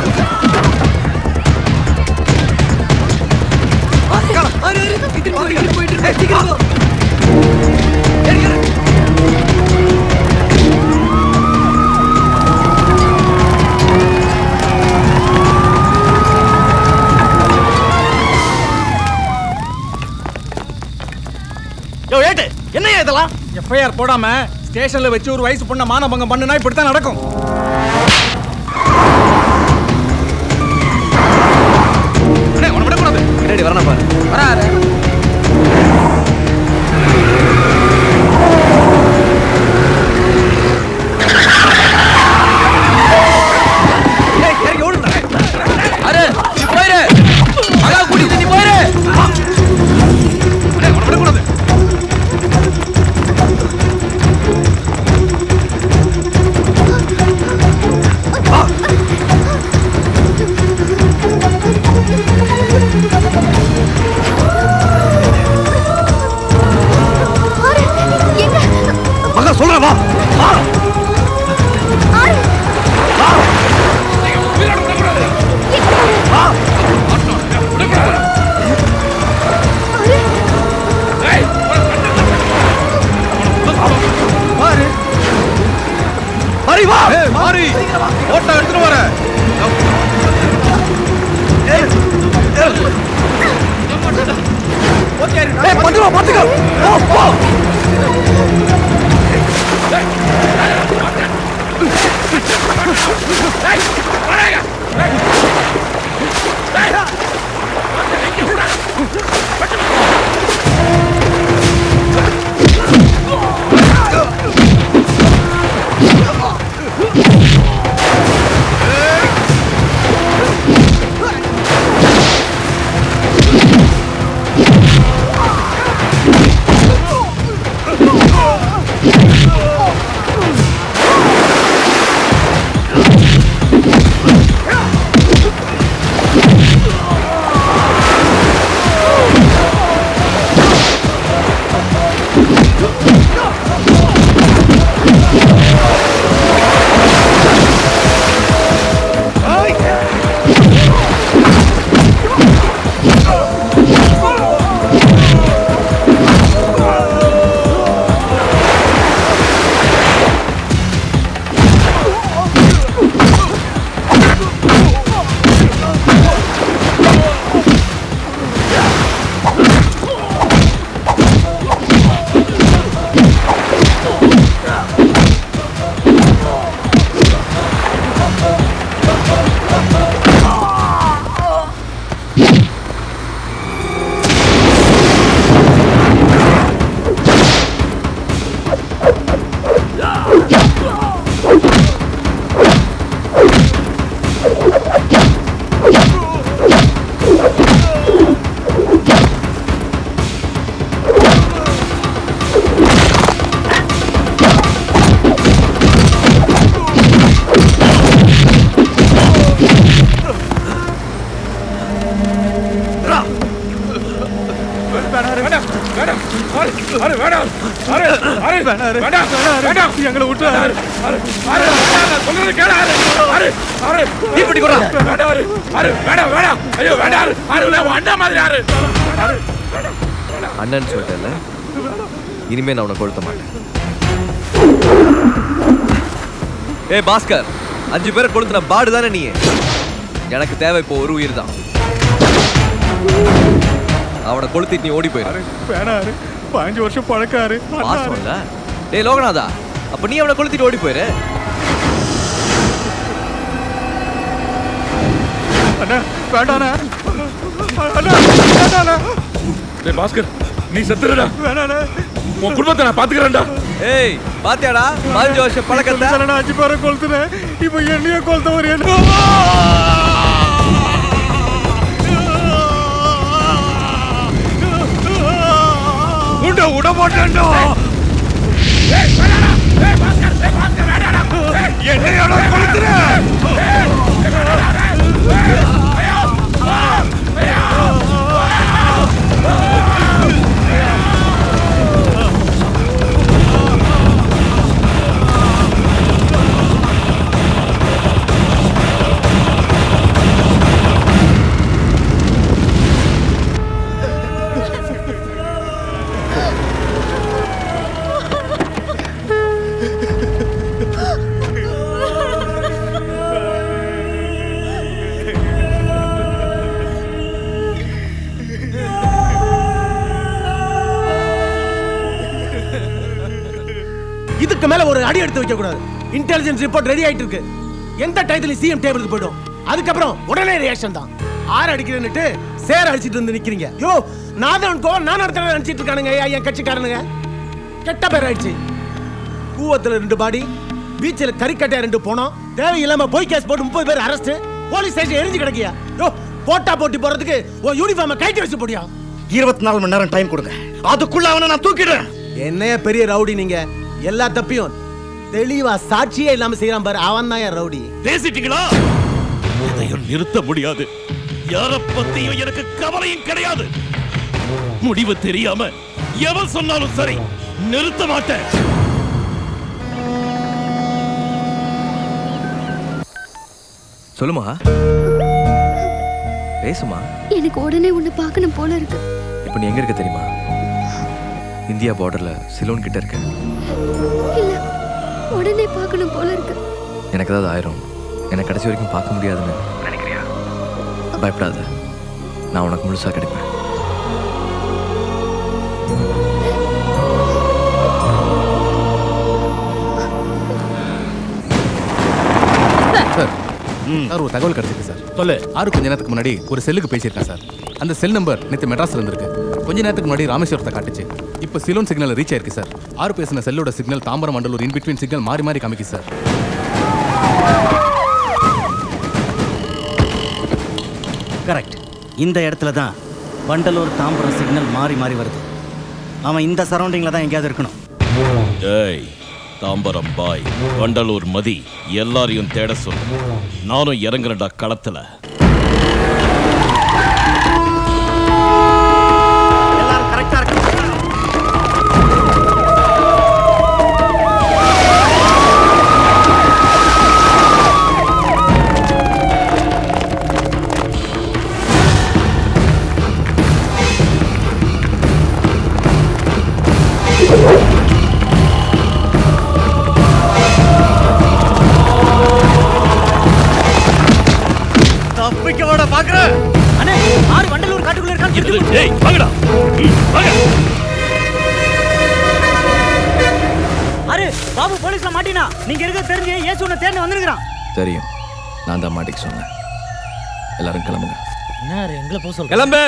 யோ ஏட்டு என்னையா இதெல்லாம் எஃப்ஐஆர் போடாம ஸ்டேஷன்ல வச்சு ஒரு வயசு பொண்ணை மானபங்கம் பண்ணுனா இப்படித்தான் நடக்கும் பின்னாடி வரணும் பாரு வராரு ஏய், இறங்கி ஓடுடா. அரு, நீ போயிரு. மகா கூட்டிட்டு நீ போயிரு. அடே, உன்னை விடக்கூடாது. எங்களை விட்டு சொல்றது கேளு இப்படி கூட வேண்டாம் அரு அரு வேண்டாம் வேண்டாம் ஐயோ வேண்டாம் அரு அரு உன் அண்ணா மாதிரி யாரு அண்ணன் சொல்லிட்டேன்ல இனிமே நான் உனக்கு கொளுத்த மாட்டேன் ஏய் பாஸ்கர் அஞ்சு பேரை கொளுத்துன பாடு தானே நீ எனக்கு தேவை இப்போ ஒரு உயிர் தான் அவனை கொளுத்திட்டு நீ ஓடி போயிரு வேணாரு பதினஞ்சு வருஷம் பழக்காரு பாசம் இல்ல டேய் லோகநாதா அப்ப நீ அவனை கொளுத்திட்டு ஓடி போயிரு அண்ணா வேண்டாண்ணா அண்ணா வேண்டாண்ணா டேய் பாஸ்கர் நீ செத்துறடா வேணாண்ணா உன் குடும்பத்தை நான் பாத்துக்கிறேன்டா ஏய் பாத்தியாடா பதினஞ்சு வருஷம் பழக்கத்தை நான் அஞ்சு பேரை கொளுத்துனேன் இப்போ என்னைய கொளுத்த ஒரு என்ன உண்ட விட மாட்டேன்டா என்னையோட கொளுத்துற இதுக்கு மேல ஒரு அடி எடுத்து வைக்க கூடாது இன்டெலிஜென்ஸ் ரிப்போர்ட் ரெடி ஆயிட்டு இருக்கு எந்த டயத்துல சிஎம் டேபிளுக்கு போயிடும் அதுக்கப்புறம் உடனே ரியாக்ஷன் தான் ஆறு அடிக்கிறேன்னுட்டு சேர அடிச்சிட்டு வந்து நிக்கிறீங்க யோ நான் தான் கோ நான் நடத்துறேன் நினைச்சிட்டு இருக்கானுங்க ஐயா, என் கட்சிக்காரனுங்க கெட்ட பேர் ஆயிடுச்சு கூவத்துல ரெண்டு பாடி பீச்சில் கறிக்கட்டையா ரெண்டு போனோம் தேவையில்லாம போய் கேஸ் போட்டு முப்பது பேர் அரெஸ்ட் போலீஸ் ஸ்டேஷன் எரிஞ்சு கிடக்கியா யோ போட்டா போட்டி போறதுக்கு உன் யூனிஃபார்மை கைட்டு வச்சு போடியா இருபத்தி நாலு மணி நேரம் டைம் கொடுங்க அதுக்குள்ள அவனை நான் தூக்கிடுறேன் என்னைய பெரிய ரவுடி நீங்க எல்லா தப்பையும் தெளிவா சாட்சியே இல்லாம செய்யறான் பாரு அவன் தான் என் ரவுடி பேசிட்டீங்களா எதையும் நிறுத்த முடியாது யார பத்தியும் எனக்கு கவலையும் கிடையாது முடிவு தெரியாம எவன் சொன்னாலும் சரி நிறுத்த மாட்டேன் சொல்லுமா பேசுமா எனக்கு உடனே உன்னை பார்க்கணும் போல இருக்கு இப்போ நீ எங்க இருக்க தெரியுமா இந்தியா பார்டர்ல சிலோன் கிட்ட இருக்க இல்ல உடனே பார்க்கணும் போல இருக்கு எனக்கு ஏதாவது ஆயிரும் எனக்கு கடைசி வரைக்கும் பார்க்க முடியாதுன்னு நினைக்கிறியா பயப்படாத நான் உனக்கு முழுசா கிடைப்பேன் சார் சார் ஒரு தகவல் கிடைச்சிருக்கு சார் சொல்லு ஆறு கொஞ்ச நேரத்துக்கு முன்னாடி ஒரு செல்லுக்கு பேசியிருக்கேன் சார் அந்த செல் நம்பர் நேற்று மெட்ராஸ்ல இருந்திருக்கு கொஞ்ச நேரத்துக்கு முன்னாடி ராமேஸ்வரத்தை காட்டுச்சு இப்போ சிலோன் சிக்னல் ரீச் ஆயிருக்கு சார் ஆறு பேசின செல்லோட signal Tambaram Mandalur in between signal மாறி மாறி காமிக்கு சார் கரெக்ட் இந்த இடத்துல தான் வண்டலூர் தாம்பரம் சிக்னல் மாறி மாறி வருது அவன் இந்த சரௌண்டிங்கில் தான் எங்கேயாவது இருக்கணும் டேய் தாம்பரம் பாய் வண்டலூர் மதி எல்லாரையும் தேட சொல்லு நானும் இறங்குறேன்டா களத்துல தப்பிக்க வாடா பாக்குறேன் அண்ணே ஆறு வண்டலூர் காட்டுக்குள்ள இருக்கான்னு டேய் வாங்கடா வாங்க அரு பாபு போலீஸ்ல மாட்டினா நீங்க இருக்க தெரிஞ்சு ஏசு உன்னை தேடி வந்துருக்கான் தெரியும் நான் தான் மாட்டிக்க சொன்னேன் எல்லாரும் கிளம்புங்க என்ன எங்களை போக சொல்ற கிளம்பு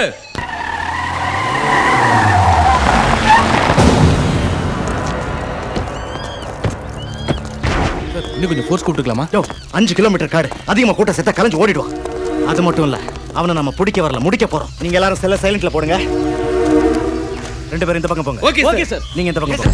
இன்னும் கொஞ்சம் ஃபோர்ஸ் கூப்பிட்டுக்கலாமா யோ அஞ்சு கிலோமீட்டர் காடு அதிகமாக கூட்டம் செத்த கலைஞ்சு ஓடிடுவான் அது மட்டும் இல்ல அவனை நம்ம பிடிக்க வரல முடிக்க போறோம் நீங்க எல்லாரும் செல்ல சைலண்ட்ல போடுங்க ரெண்டு பேரும் இந்த பக்கம் போங்க Okay, sir. Okay, sir. நீங்க இந்த பக்கம் போங்க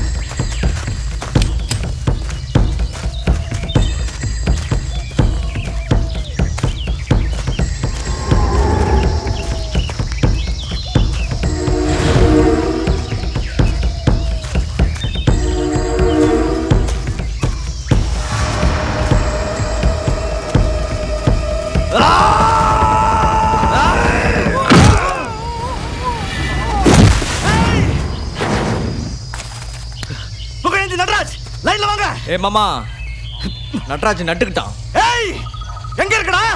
புகழேந்தி நடராஜ் லைன்ல வாங்க ஏ மாமா நட்ராஜ் நட்டுக்கிட்டான் ஏய் எங்க இருக்கடா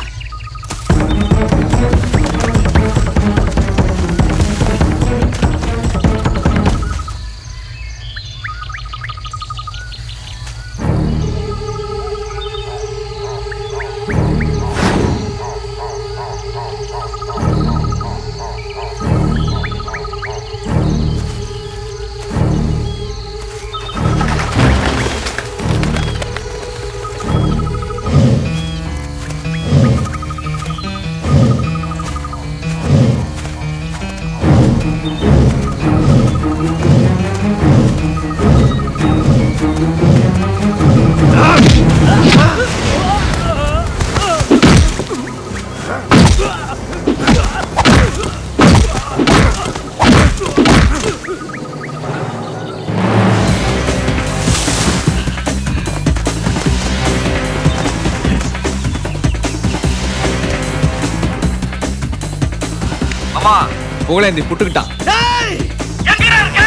மாமா புகழேந்தி புட்டுக்கிட்டான் ஏய் எங்கடா இருக்க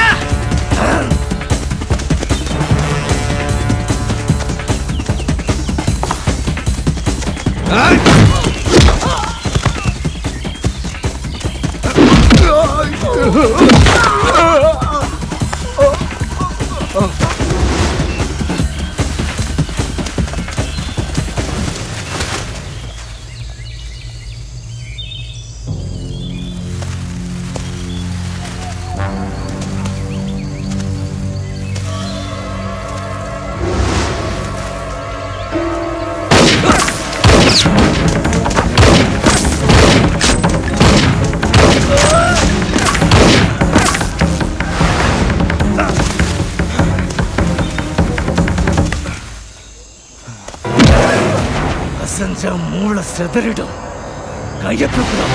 அசஞ்ச மூளை செதறிடும் கைய தூக்குறோம்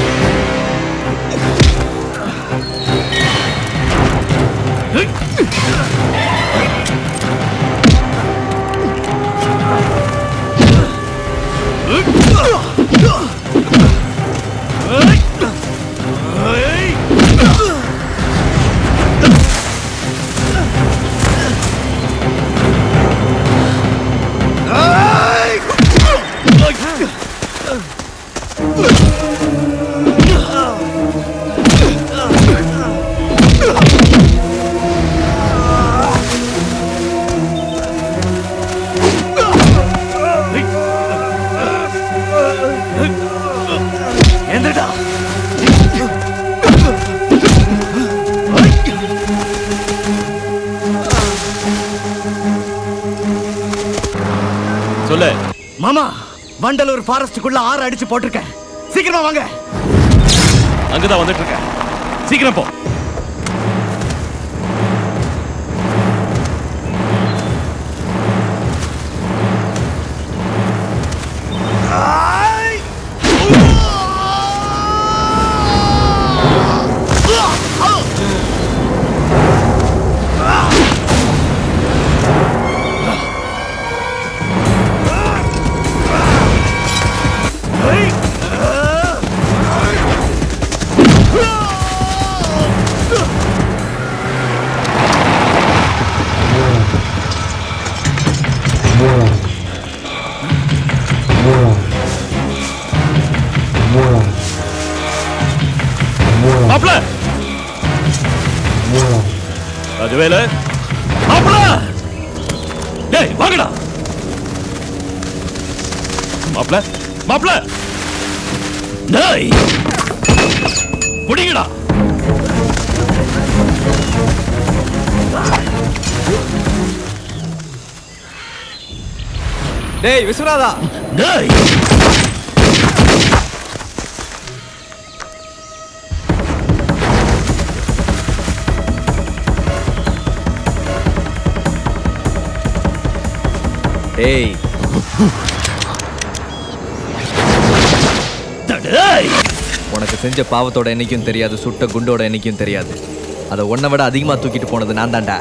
எந்திரடா சொல்லு மாமா வண்டலூர் ஃபாரஸ்டுக்குள்ள ஆறு அடிச்சு போட்டிருக்கேன் சீக்கிரமா வாங்க அங்கதான் வந்துட்டு இருக்கேன் சீக்கிரம் போ மாப்ள அதுவேல மாப்ள டேய் வாங்கடா மாப்ள மாப்ள டேய் புடிங்கடா டேய் விஸ்வநாதா டேய் டேய் டேய் உனக்கு செஞ்ச பாவத்தோட என்னைக்கும் தெரியாது சுட்ட குண்டோட என்னைக்கும் தெரியாது அதை உன்னை விட அதிகமா தூக்கிட்டு போனது நான் தான்டா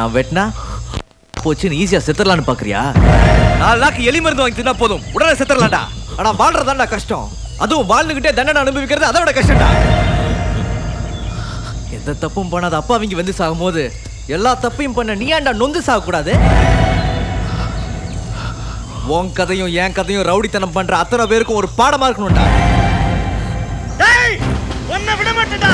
நான் வெட்டினா போச்சுன்னு ஈஸியா செத்துடலான்னு பாக்குறியா நாலு நாக்கு எலி மருந்து வாங்கி தின்னா போதும் உடனே செத்துடலாம்டா ஆனா வாழ்றதாண்டா கஷ்டம் அதுவும் வாழ்ந்துகிட்டே தண்டனை அனுபவிக்கிறது அதை விட கஷ்டம்டா எந்த தப்பும் பண்ணாத அப்பா அவங்க வந்து சாகும்போது எல்லா தப்பையும் பண்ண நீ ஏன்டா நொந்து சாகக்கூடாது உன் கதையும் என் கதையும் ரவுடித்தனம் பண்ற அத்தனை பேருக்கும் ஒரு பாடமா இருக்கணும்டா உன்னை விட மாட்டேடா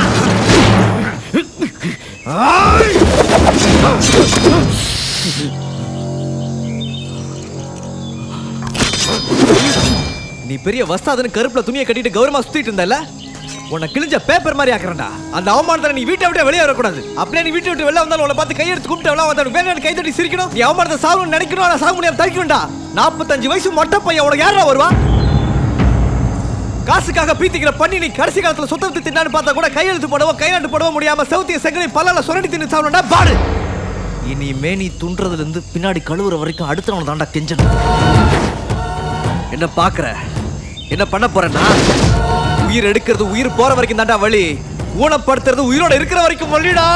நீ பெரிய வஸ்தாதுன்னு கருப்புல துணியை கட்டிட்டு கௌரவமா சுத்திட்டு இருந்தல உன்னை கிழிஞ்ச பேப்பர் மாதிரி ஆக்குறேன்டா அந்த அவமானத்தை நீ வீட்டை விட்டு வெளியே வரக்கூடாது அப்படியே நீ வீட்டை விட்டு வெளில வந்தாலும் உன்னை பார்த்து கையெடுத்து கூப்பிட்டு வெளில வந்தாலும் வேணும் கை தட்டி சிரிக்கணும் நீ அவமானத்தை சாகணும்னு நினைக்கணும் ஆனா சாக முடியாம தவிக்கணும்டா நாற்பத்தஞ்சு வயசு மொட்டை பையன் உனக்கு யாரா வருவா காசுக்காக பீத்திக்கிற பண்ணி நீ கடைசி காலத்துல சொத்தை வித்து தின்னான்னு பார்த்தா கூட கையெழுத்து போடவோ கைநாட்டு போடவோ முடியாம சவுத்திய செங்கலை பல்லால சுரண்டி தின்னு சாப்பிடா பாடு இனிமே நீ துன்றதுல இருந்து பின்னாடி கழுவுற வரைக்கும் அடுத்தவன தாண்டா கெஞ்சணும் என்ன பாக்குற என்ன பண்ண போறேன்னா உயிர் எடுக்கிறது உயிர் போற வரைக்கும் தாண்டா வழி ஊனப்படுத்துறது உயிரோட இருக்கிற வரைக்கும் வழிடா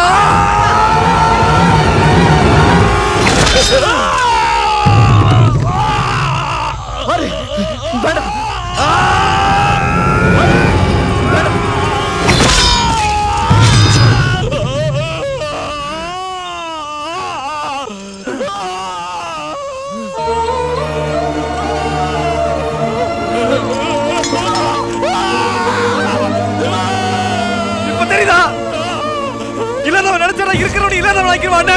இப்ப தெரியுதா இல்லாதவன் நினைச்சா இருக்கிறவன் இல்லாதவன் ஆக்கிடுவான்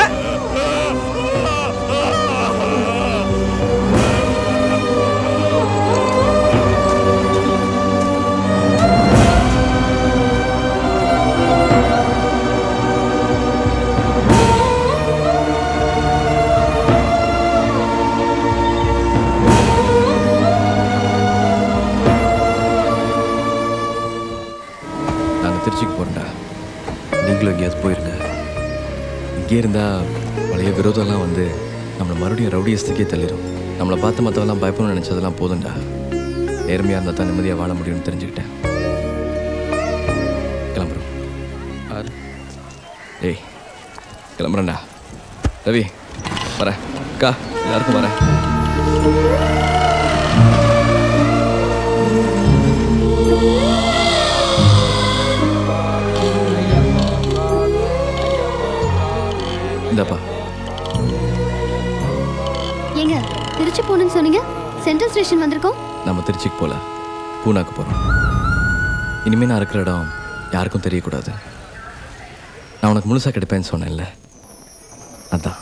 நாங்கள் திருச்சிக்கு போகிறோம்டா நீங்களும் எங்கேயாவது போயிருங்க இங்கே இருந்தால் பழைய விரோதம்லாம் வந்து நம்மளை மறுபடியும் ரவுடியஸ்துக்கே தள்ளிடும் நம்மளை பார்த்து மற்றவெல்லாம் பயப்படணும்னு நினச்சதெல்லாம் போதும்டா நேர்மையாக இருந்தால் தான் நிம்மதியாக வாழ முடியும்னு தெரிஞ்சுக்கிட்டேன் கிளம்புறோம் ஆறு ஏய் கிளம்புறேன்டா ரவி வரேன் அக்கா எல்லாருக்கும் வரேன் இந்தப்பா ஏங்க திருச்சி போகணும்னு சொன்னீங்க சென்ட்ரல் ஸ்டேஷன் வந்திருக்கோம் நம்ம திருச்சிக்கு போகல பூனாக்கு போகிறோம் இனிமேல் நான் இருக்கிற இடம் யாருக்கும் தெரியக்கூடாது நான் உனக்கு முழுசாக கிடைப்பேன்னு சொன்னேன்ல அதான்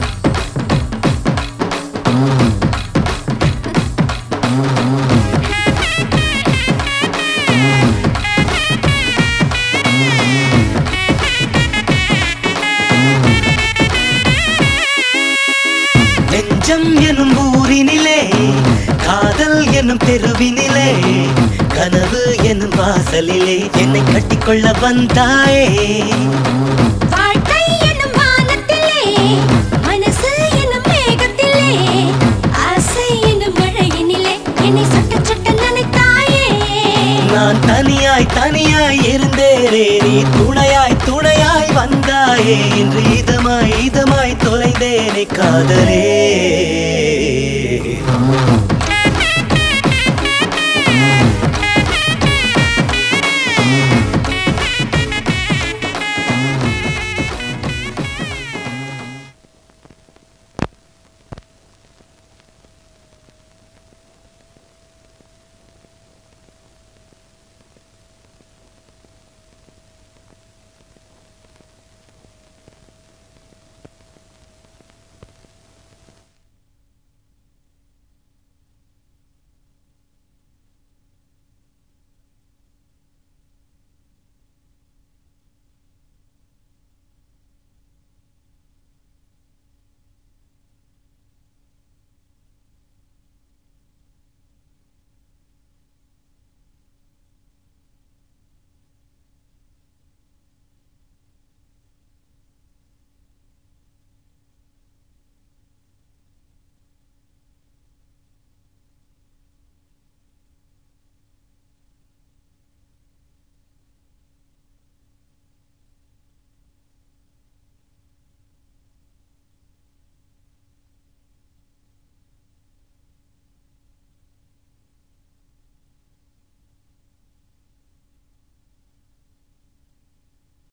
நெஞ்சம் எனும் ஊரினிலே காதல் எனும் தெருவினிலே கனவு எனும் வாசலிலே என்னை கட்டிக்கொள்ள வந்தாயே வாழ்க்கை என்னும் வானத்திலே மனசு என்னும் மேகத்திலே ஆசை என்னும் மழையினிலே என்னை சொட்ட சொட்ட நினைத்தாயே நான் தனியாய் தனியாய் இருந்தேனே நீ துணையாய் துணையாய் வந்தாயே இன்று இதமாய் இதமாய் தொலைந்தேனே காதலே